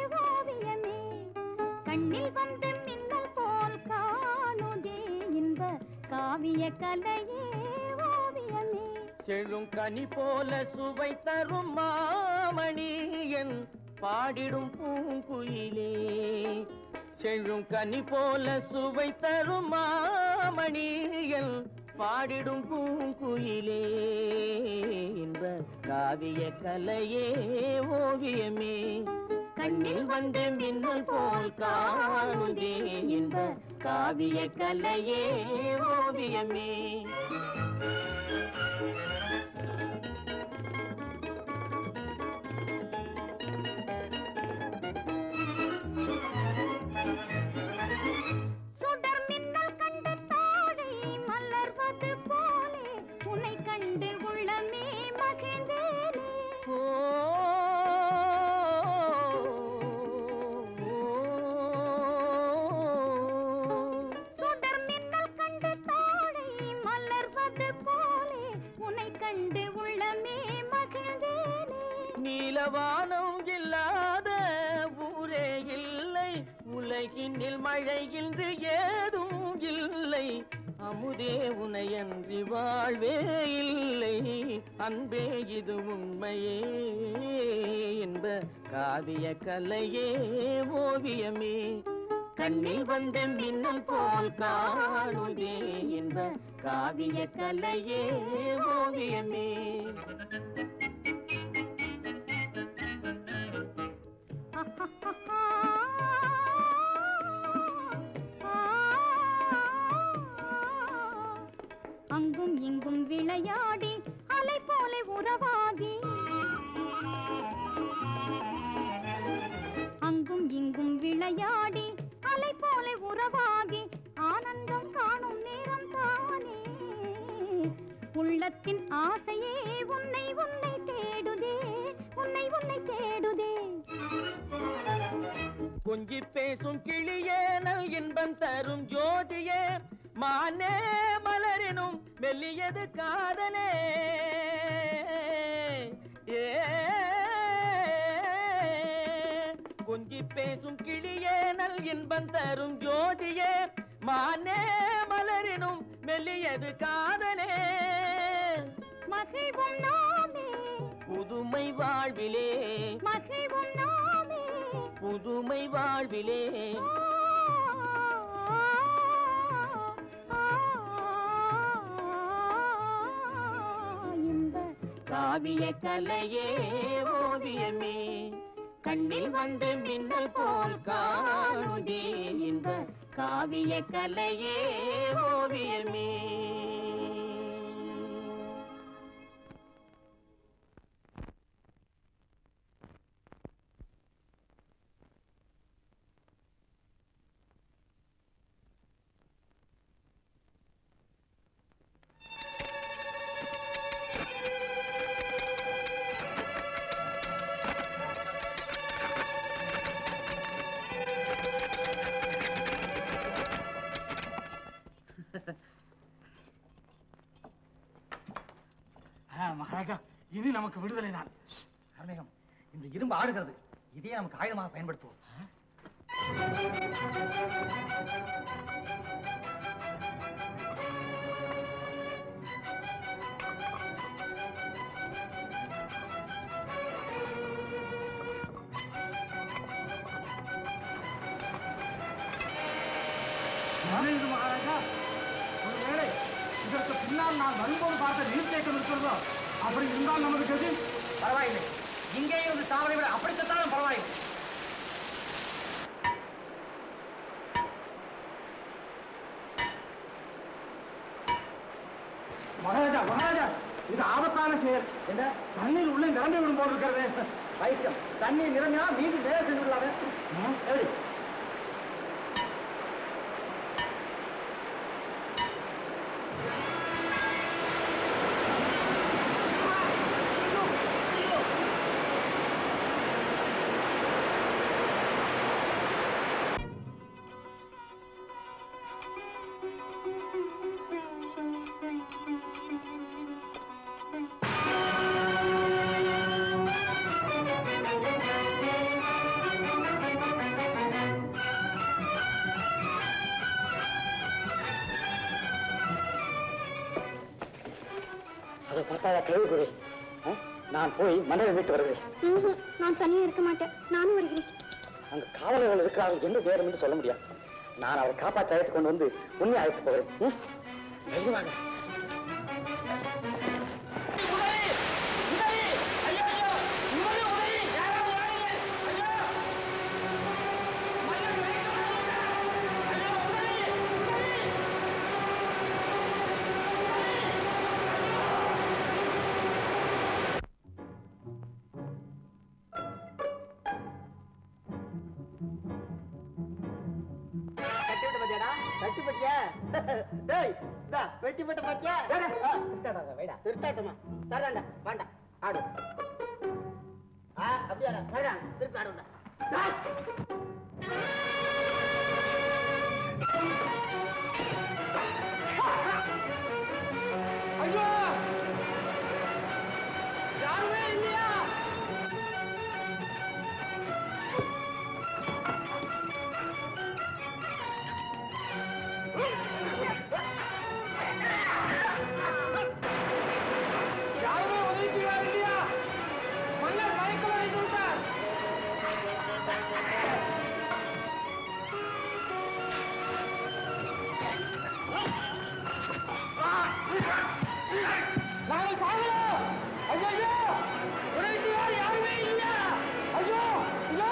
ஓவியமே கண்ணில் வந்து மின்னல் போல் காணுதே இன்ப காவிய கலையே ஓவியமே செழும் கனி போல சுவை தரும் மாமணி என் பாடிடும் பூங்குயிலே செழும் கனி போல சுவை தரும் மாமணி என் பாடிடும் பூங்குயிலே இன்ப காவிய கலையே ஓவியமே கண்ணில் வந்து மின்னல் போல் காணுதே இன்ப காவிய கலையே ஓவியமே சுடர் மின்னல் கண்டு தாழை மலர்வது போலே உன்னை கண்டு உள்ளமே மகிழ்ந்தேனே சுடர் மின்னல் கண்டு தாழை மலர்வது போலே உன்னை கண்டு உள்ளமே மகிழ்ந்தேனே நீலவானம் இல்லாத ஊரே இல்லை உலகினில் மழை இன்று ஏதும் இல்லை அமுதே உனையன்றி வாழ்வே இல்லை அன்பே இது உண்மையே என்ப காவிய கலையே ஓவியமே கண்ணில் வந்த மின்னல் போல் காணுதே என்ப காவிய கலையே ஓவியமே அங்கும் இங்கும் விளையாடி அலை போல உறவாகி அங்கும் இங்கும் விளையாடி அலை போல உறவாகி ஆனந்தம் காணும் நேரம் தானே உள்ளத்தின் ஆசையே உன்னை உன்னை தேடுதே உன்னை உன்னை தேடுதே கொஞ்சி பேசும் கிளியே நல் இன்பம் தரும் ஜோதியே மானே மலரினும் மெல்லியது காதலே கவியே மானே மலரினும் மெல்லியது காதலே மகிழ்வும் நாமே புதுமை வாழ்விலே மகிழ்வும் நாமே புதுமை வாழ்விலே இன்ப காவிய கலையே ஓவியமே கண்ணில் வந்து மின்னல் போல் காணுதே இந்த காவிய கலையே ஓவியமே மகாராஜா இனி நமக்கு விடுதலை தான் கர்மேகம் இந்த இரும்பு ஆடுகிறது இதே நமக்கு ஆயுதமாக பயன்படுத்துவோம் என்ன இது மகாராஜா ஒருவேளை இதற்கு பின்னால் நான் வரும்போது பார்த்த நீர்த்தேக்கம் இருக்கிறதோ அப்படி இருந்தால் நமது கதி பரவாயில்லை இங்கே இருந்து சாவதை விட அப்படித்தான் பரவாயில்லை மகாராஜா மகாராஜா இது ஆபத்தான செயல் என்ன தண்ணீர் உள்ளே நிரம்பி விடும் போல் இருக்கிறது வைத்தியம் தண்ணீர் நிரம்பினா மீண்டும் வேலை செஞ்சு விடலாமே எப்படி அதை பார்த்தா கேள்வி நான் போய் மன்னரை மீட்டு வருகிறேன் ம்ஹும். நான் தனியா இருக்க மாட்டேன் நானும் வருகிறேன் அங்க காவலர்கள் இருக்கிறார்கள் என்ன வேறும் என்று சொல்ல முடியாது நான் அவரை காப்பாற்றி அழைத்து கொண்டு வந்து உன்னை அழைத்து போகிறேன் ம்? தைரியமாக கட்டி விட்ட பாத்தியாடா கட்டி பட்டியா டேய் இந்தா வெட்டி போட்ட பாத்தியா திருட்டாடா வைடா திருட்டாட்டமா தரேன்டா வேண்டாம் ஆடு ஆ அப்படியாடா தரேன் திருப்பி ஆடுடா ஐயோ யாருமே இல்லையா யாருமே உதவி செய்வார் இல்லையா மன்னர் மயக்கம் அடைந்து விட்டார் நாங்கள் சாகலாம் ஐயோ உதவி செய்வார் யாருமே இல்லையா ஐயோ ஐயோ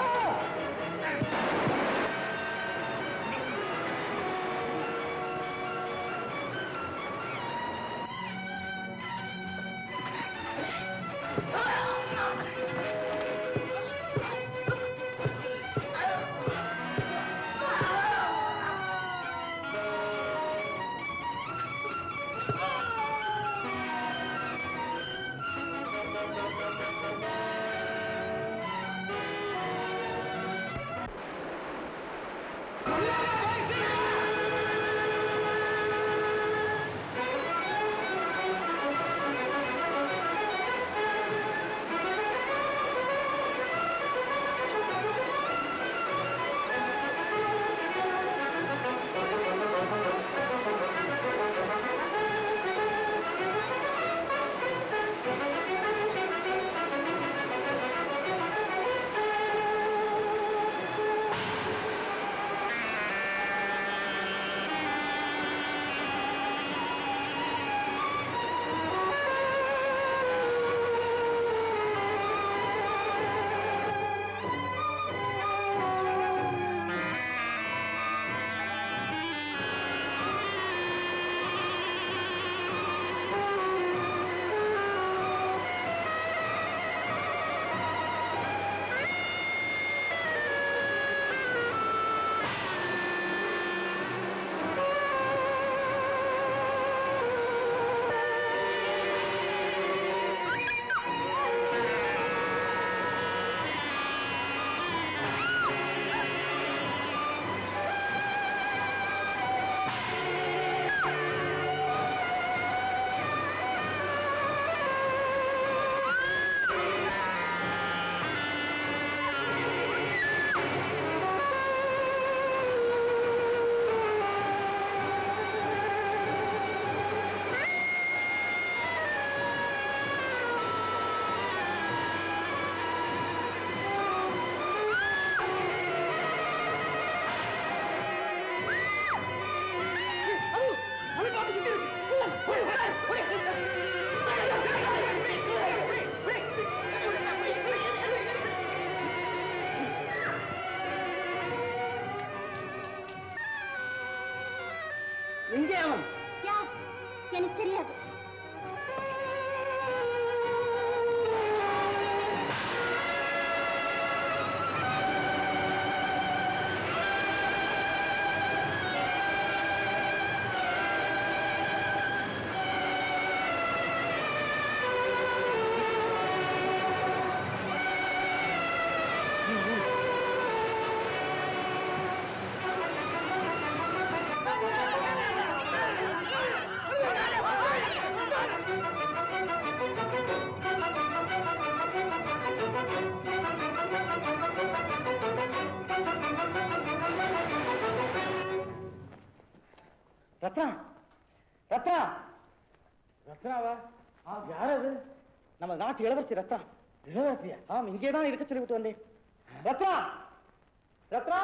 ரத்னா ரத்னா ரத்னாவா யார் அது நம்ம நாட்டு இளவரசி ரத்னா இளவரசியா ஆம் இங்கே தான் இருக்க சொல்லி விட்டு வந்தேன் ரத்னா ரத்னா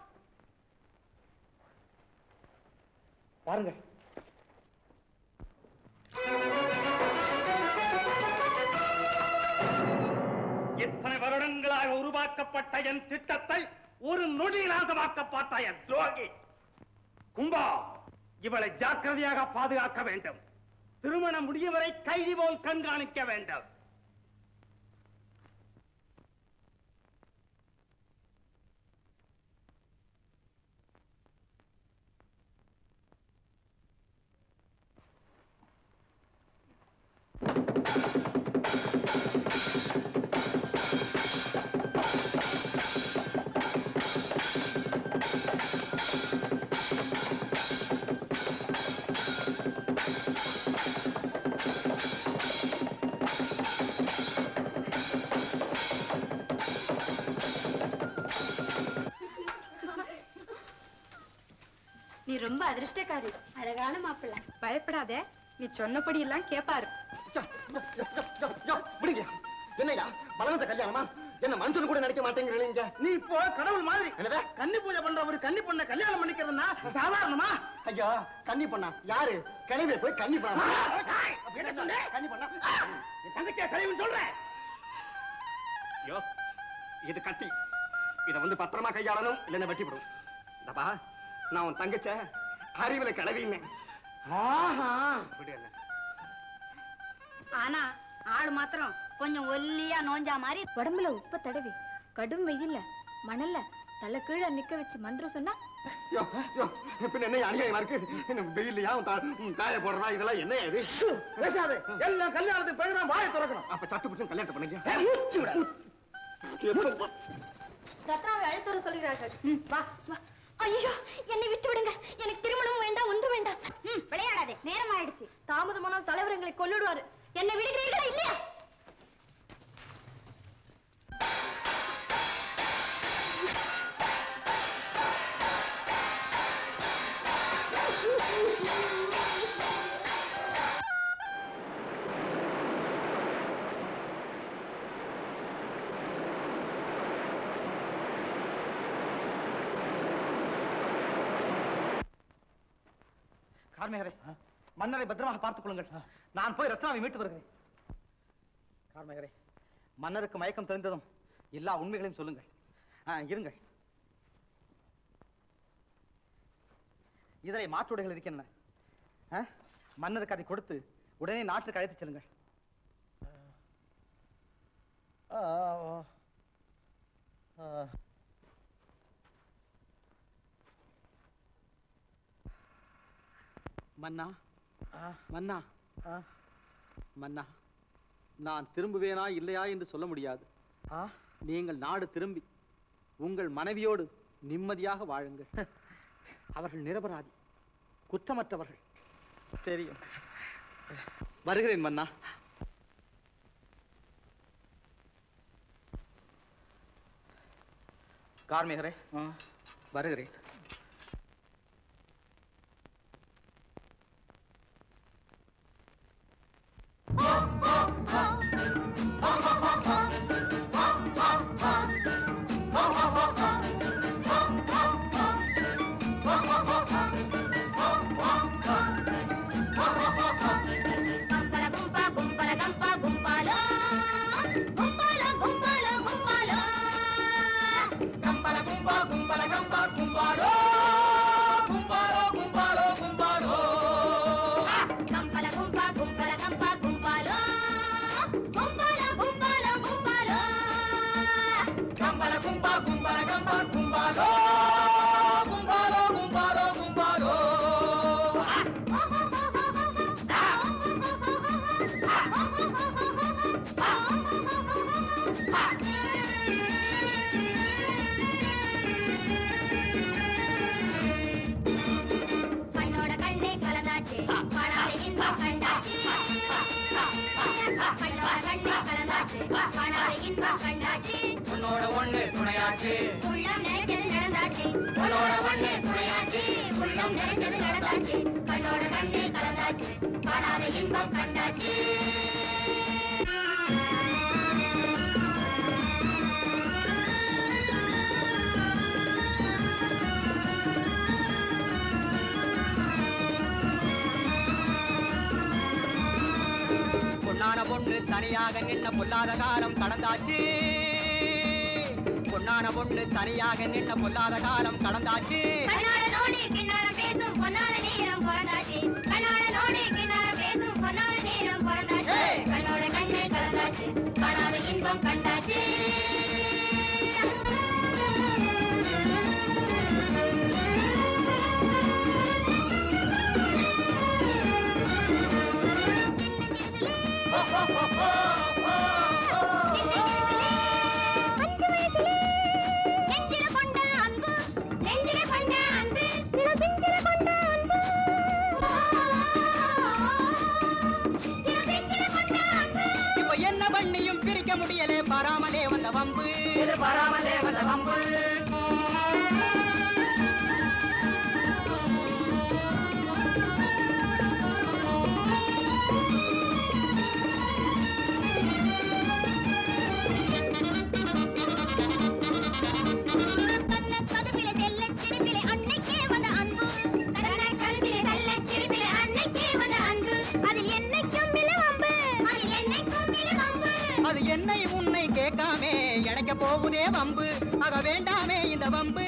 பாருங்க இத்தனை வருடங்களாக உருவாக்கப்பட்ட என் திட்டத்தை ஒரு நொடி நாசமாக்க பார்த்தாய துரோகி கும்பா இவளை ஜாக்கிரதையாக பாதுகாக்க வேண்டும் திருமணம் முடியும் வரை கைதி போல் கண்காணிக்க வேண்டும் நீ ரொம்ப அதிர்ஷ்டக்காரி அழகான மாப்பிள்ளை பயப்படாத நீ சொன்னபடி எல்லாம் கேப்பாரு விடுங்க என்னையா பலவந்த கல்யாணமா என்ன மனுஷன் கூட நினைக்க மாட்டேங்கிறீங்க இங்க நீ இப்போ கடவுள் மாதிரி என்னது கன்னி பூஜை பண்ற ஒரு கன்னி பொண்ணை கல்யாணம் பண்ணிக்கிறதுனா சாதாரணமா ஐயா கன்னி பண்ணா யாரு கிளம்பி போய் கன்னி பண்ணா கன்னி பண்ணா என் தங்கச்சியா தலைவன் சொல்றேன் ஐயோ இது கத்தி இத வந்து பத்திரமா கையாளணும் இல்லைன்னா வெட்டிவிடும் இந்தப்பா நான் உன் தங்கச்ச அறிவுல கிளவின்னு ஆஹா விடு என்ன ஆனா ஆள் மாத்திரம் கொஞ்சம் ஒல்லியா நோஞ்சா மாதிரி உடம்புல உப்ப தடவி கடும் வெயில்ல மணல்ல தலை கீழே நிக்க வச்சு மந்திரம் சொன்னா யோ, யோ, பின்ன என்ன அநியாயமா இருக்கு என்ன வெயில்லையா உன் தா- உன் காய போடுறா இதெல்லாம் என்ன இது பேசாதே எல்லாம் கல்யாணத்துக்கு பிறகு தான் வாயை திறக்கணும் அப்ப சட்டு பிடிச்சும் கல்யாணத்தை பண்ணுங்க ஏய், மூச்சு விட. எப்ப- ரத்னாவை அழைத்து வர சொல்கிறார்கள் வா வா ஐயோ என்னை விட்டு விடுங்க எனக்கு திருமணம் வேண்டாம் ஒன்று வேண்டாம் ம், விளையாடாதே நேரம் ஆயிடுச்சு தாமதமானால் தலைவர் எங்களை கொல்லிடுவாரு என்னை விடுகிறீர்களா இல்லையா கார்மேகரே மன்னரை பத்திரமாக பார்த்துக் கொள்ளுங்கள் நான் போய் ரத்னாவை மீட்டு வருகிறேன் கார்மேகரே மன்னருக்கு மயக்கம் தெரிந்ததும் எல்லா உண்மைகளையும் சொல்லுங்கள் ஆ, இருங்கள் இதிலே மாற்றுடைகள் இருக்கின்றன ஆ? மன்னருக்கு அதை கொடுத்து உடனே நாட்டுக்கு அழைத்துச் செல்லுங்கள் மன்னா மன்னா மன்னா நான் திரும்புவேனா இல்லையா என்று சொல்ல முடியாது நீங்கள் நாடு திரும்பி உங்கள் மனைவியோடு நிம்மதியாக வாழுங்கள் அவர்கள் நிரபராதி குற்றமற்றவர்கள் தெரியும் வருகிறேன் மன்னா கார்மேகரே வருகிறேன் గుంపల గుంప గుంపల గంప గుంపాలో గుంపాలో గుంపాలో గుంపాలో గంపల గుంప గుంపల గంప గుంపాలో గుంపాలో గుంపాలో గుంపాలో గంపల గుంప గుంపల గంప గుంపాలో గుంపాలో గుంపాలో గుంపాలో గంపల గుంప గుంపల గంప గుంపాలో గుంపాలో గుంపాలో గుంపాలో கண்ணோட கண்ணே கலந்தாச்சு படாத இன்பம் கண்டாச்சு கண்ணோட கண்ணே கலந்தாச்சு காணாத இன்பம் கண்டாச்சு உன்னோட ஒண்ணு துணையாச்சு உள்ளம் நினைச்சது நடந்தாச்சு உன்னோட ஒண்ணு துணையாச்சு உள்ளம் நினைச்சது நடந்தாச்சு கண்ணோட கண்ணே கலந்தாச்சு காணாத இன்பம் கண்டாச்சு பொன்னான பொண்ணு தனியாக நின்ன பொல்லாத காலம் கடந்தாச்சு பொன்னான பொண்ணு தனியாக நின்ன பொல்லாத காலம் கடந்தாச்சு கண்ணால நோடி கிண்ணால பேசும் பொன்னால நேரம் பிறந்தாச்சு கண்ணால நோடி கிண்ணால பேசும் பொன்னால நேரம் பிறந்தாச்சு கண்ணோட கண்ணே கலந்தாச்சு காணாத இன்பம் கண்டாச்சு நெஞ்சில கொண்ட அன்பு நெஞ்சில கொண்ட அன்பு இளம் நெஞ்சில கொண்ட அன்பு இளம் நெஞ்சில கொண்ட அன்பு இப்ப என்ன பண்ணியும் பிரிக்க முடியலே பாராமலே வந்த வம்பு எதிர்பாராமலே வந்த வம்பு கண்ண கதவிலே தெல்ல சிரிப்பிலே அன்னைக்கே வந்த அன்பு கண்ண கதவிலே தெல்ல சிரிப்பிலே அன்னைக்கே வந்த அன்பு அது என்னைக்கும் இல்ல வம்பு அது என்னைக்கும் இல்ல வம்பு அது என்னை உன்னை கேட்காமே எனக்கு போகுதே வம்பு ஆக வேண்டாமே இந்த வம்பு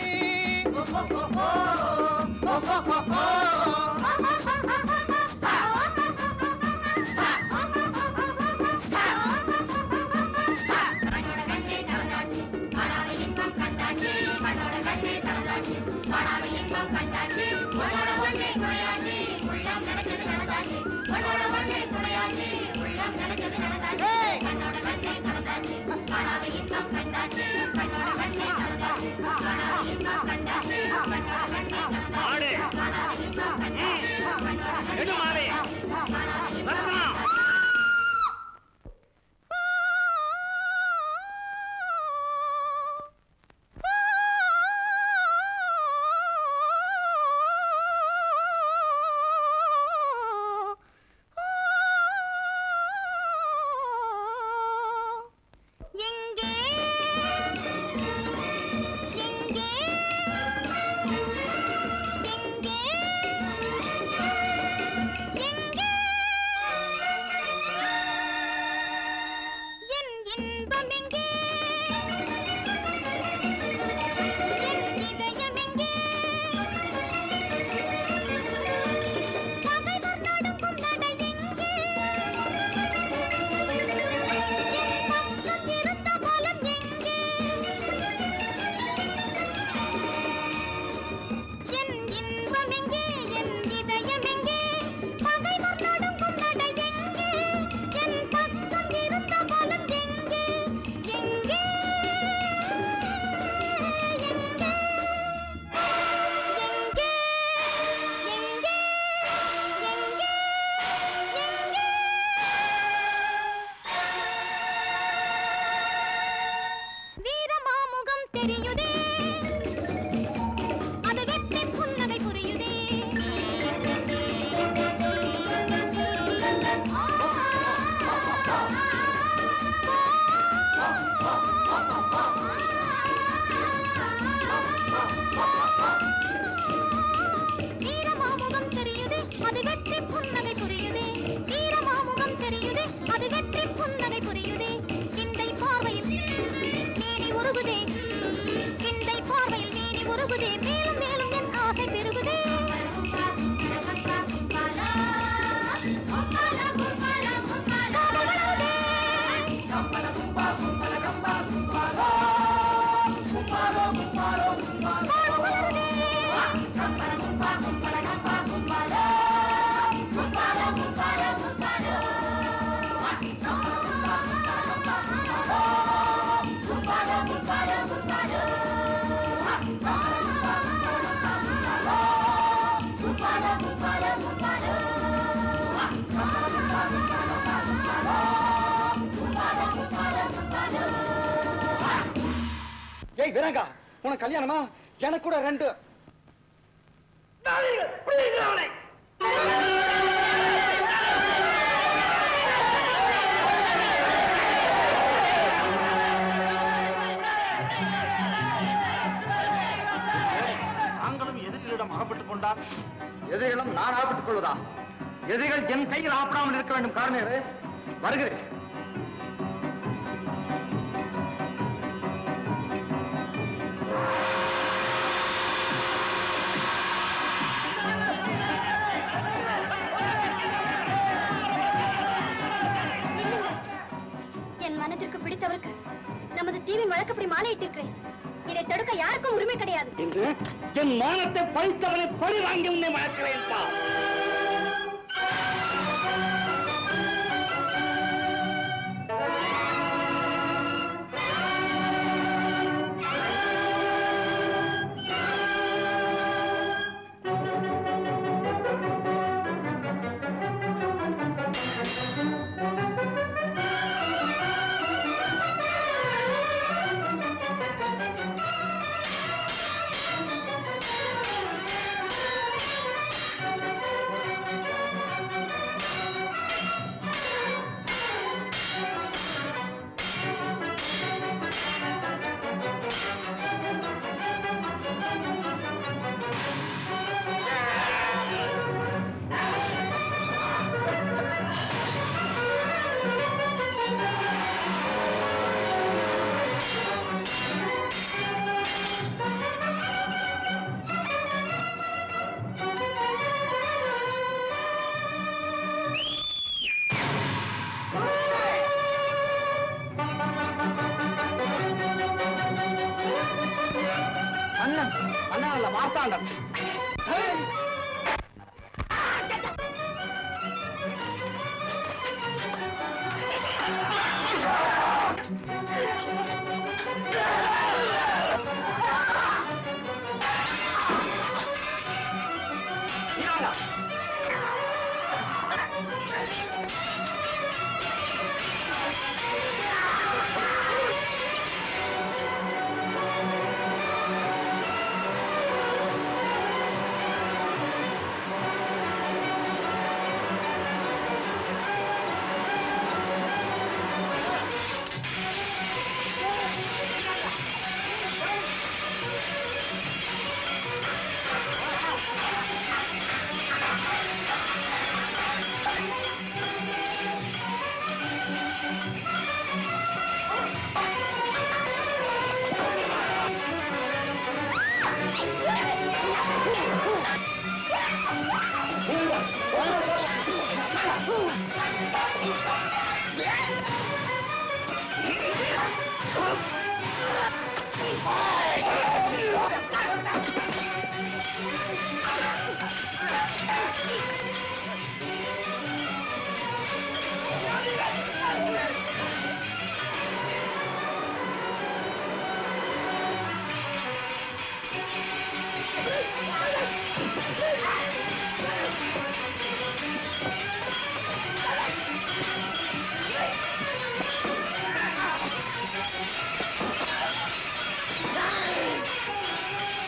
கண்ணோட கண்ணே கலந்தாச்சு காணாத இன்பம் கண்டாச்சு கண்ணோட கண்ணே கலந்தாச்சு காணாத இன்பம் கண்டாச்சு உன்னோட ஒண்ணே துணையாச்சு உள்ளம் நினைச்சது நடந்தாச்சு உன்னோட ஒண்ணே துணையாச்சு உள்ளம் நினைச்சது நடந்தாச்சு கண்ணோட கண்ணே கலந்தாச்சு காணாத இன்பம் கண்டாச்சு கண்ணோட கண்ணே கலந்தாச்சு காணாத இன்பம் கண்டாச்சு கண்ணோட கண்ணே ஆடு. கலந்தாச்சு காணாத இன்பம் கண்டாச்சு கண்ணோட கண்ணே எடு மாறே. கலந்தாச்சு காணாத இன்பம் ரத்னா. எங்கே எங்கே எங்கே எங்கே என் இன்பம் எங்கே என் இதயம் எங்கே பகைவர் நடுங்கும் நடை எங்கே என் பக்கம் இருந்த பலம் எங்கே என் இன்பம் எங்கே என் இதயம் எங்கே பகைவர் நடுங்கும் நடை எங்கே என் பக்கம் இருந்த பலம் எங்கே எங்கே எங்கே எங்கே எங்கே எங்கே எங்கே வீரமாமுகம் தெரியுதே அது வெற்றி புன்னகை புரியுதே வீரமாமுகம் தெரியுதே அது வெற்றி புன்னகை புரியுதே வீரமாமுகம் தெரியுதே அது வெற்றி புன்னகை புரியுதே இந்த பார்வையில் மேனி உருகுதே டேய் விரங்கா உனக்கு கல்யாணமா எனக்கு கூட ரெண்டு நாங்களும் எதிரிகளிடம் அகப்பட்டு கொண்டால் எதிரிகளும் நான் அகப்பட்டுக் கொள்வதா எதிரிகள் என் கையில் ஆப்படாமல் இருக்க வேண்டும் காரணமே வருகிறேன் நில்லுங்கள். என் மனதிற்கு பிடித்தவருக்கு நமது தீவின் வழக்கப்படி மாலையிட்டிருக்கிறேன் இதை தடுக்க யாருக்கும் உரிமை கிடையாது என்று என் மானத்தை பழித்தவனை பழி வாங்கி உன்னை வளர்க்கிறேன் பா அண்ணன் அண்ணன் அல்ல மார்த்தாண்டன் ஆ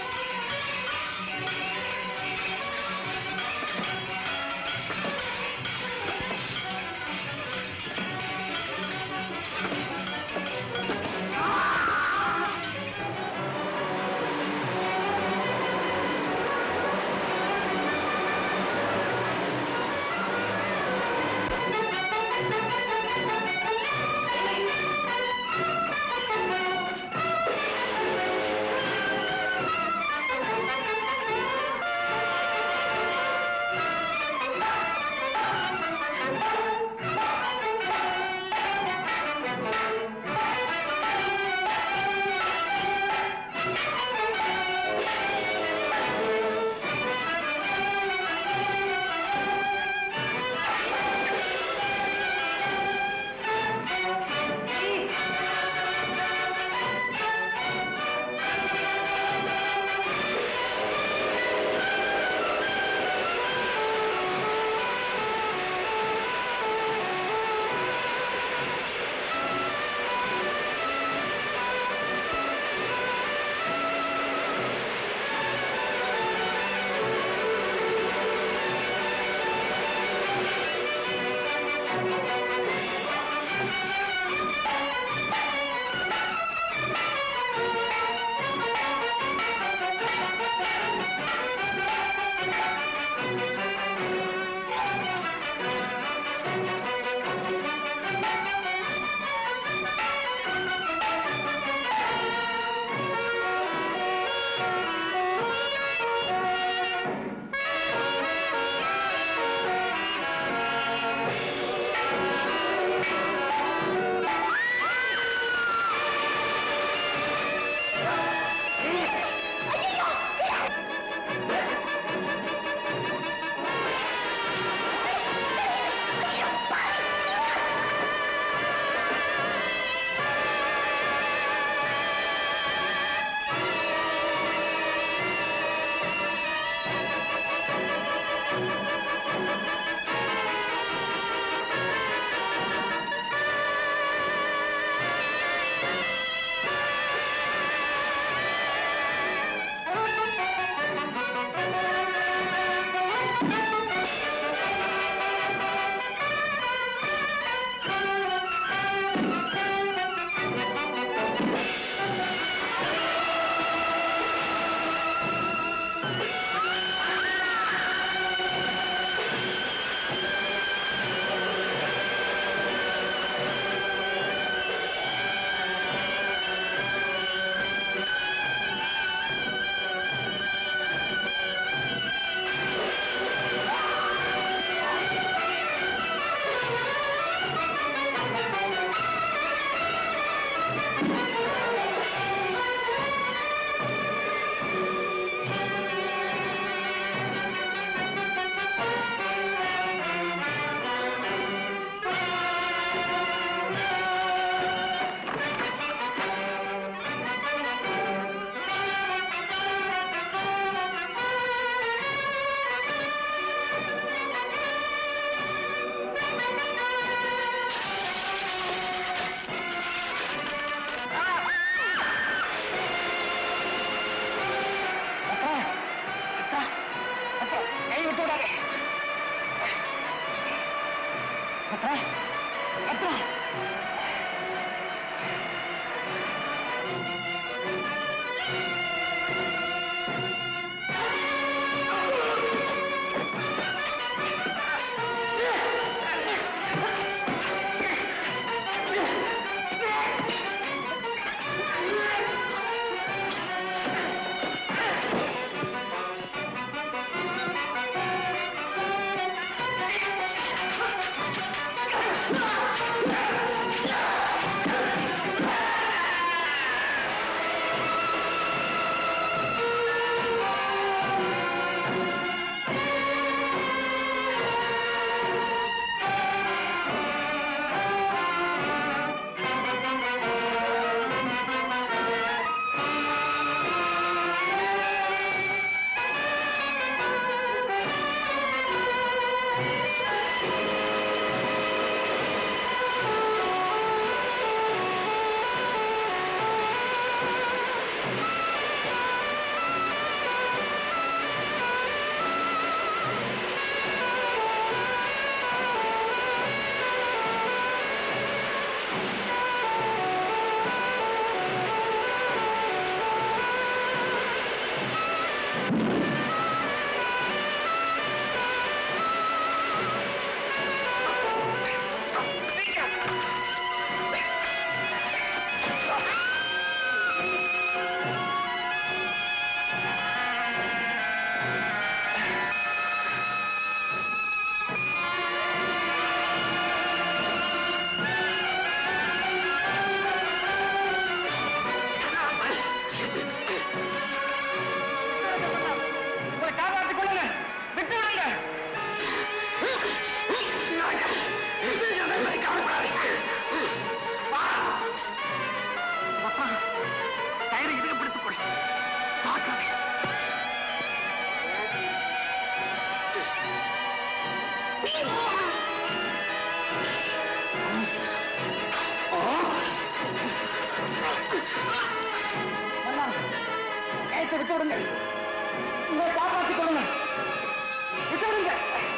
விட்டு விடுங்க உங்களை காப்பாற்றிக் கொள்ளுங்க விட்டு விடுங்க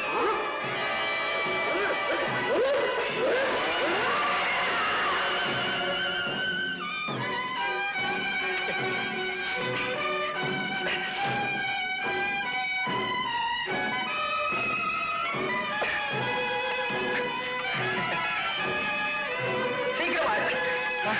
சீக்கிரமா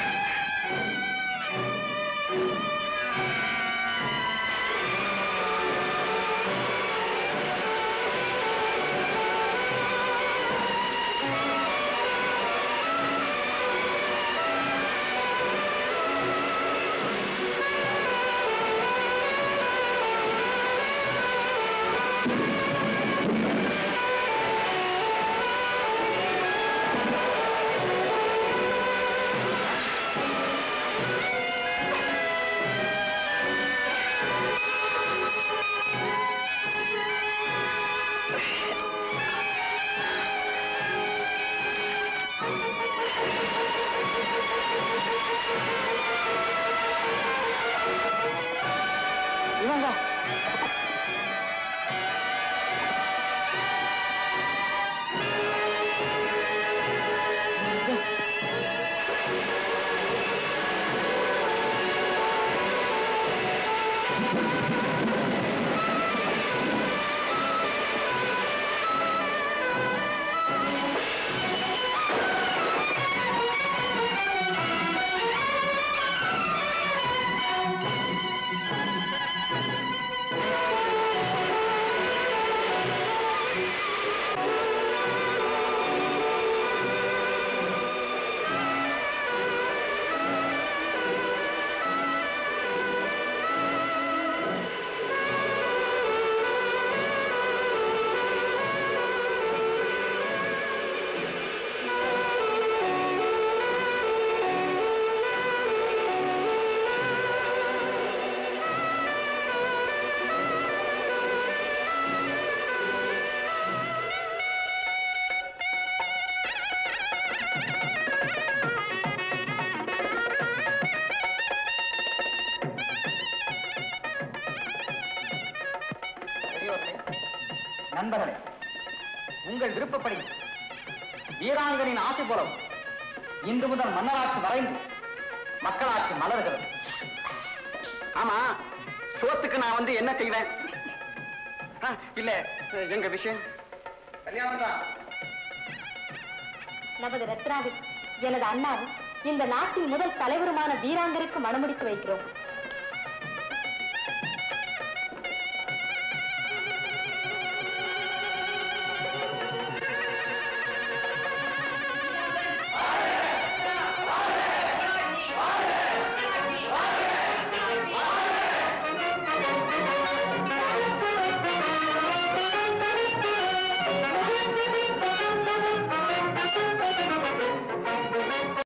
இவங்க பெரியோர்களே நண்பர்களே உங்கள் விருப்பப்படி வீராங்கனின் ஆட்சி போலவும் இன்று முதல் மன்னராட்சி மறைந்து மக்களாட்சி மலர்கிறது ஆமா சோத்துக்கு நான் வந்து என்ன செய்வேன் ஆ, இல்ல எங்க விஷயம் கல்யாணம் தான் நமது ரத்னாவில் எனது அண்ணாவும் இந்த நாட்டின் முதல் தலைவருமான வீராங்கருக்கு மணமுடித்து வைக்கிறோம்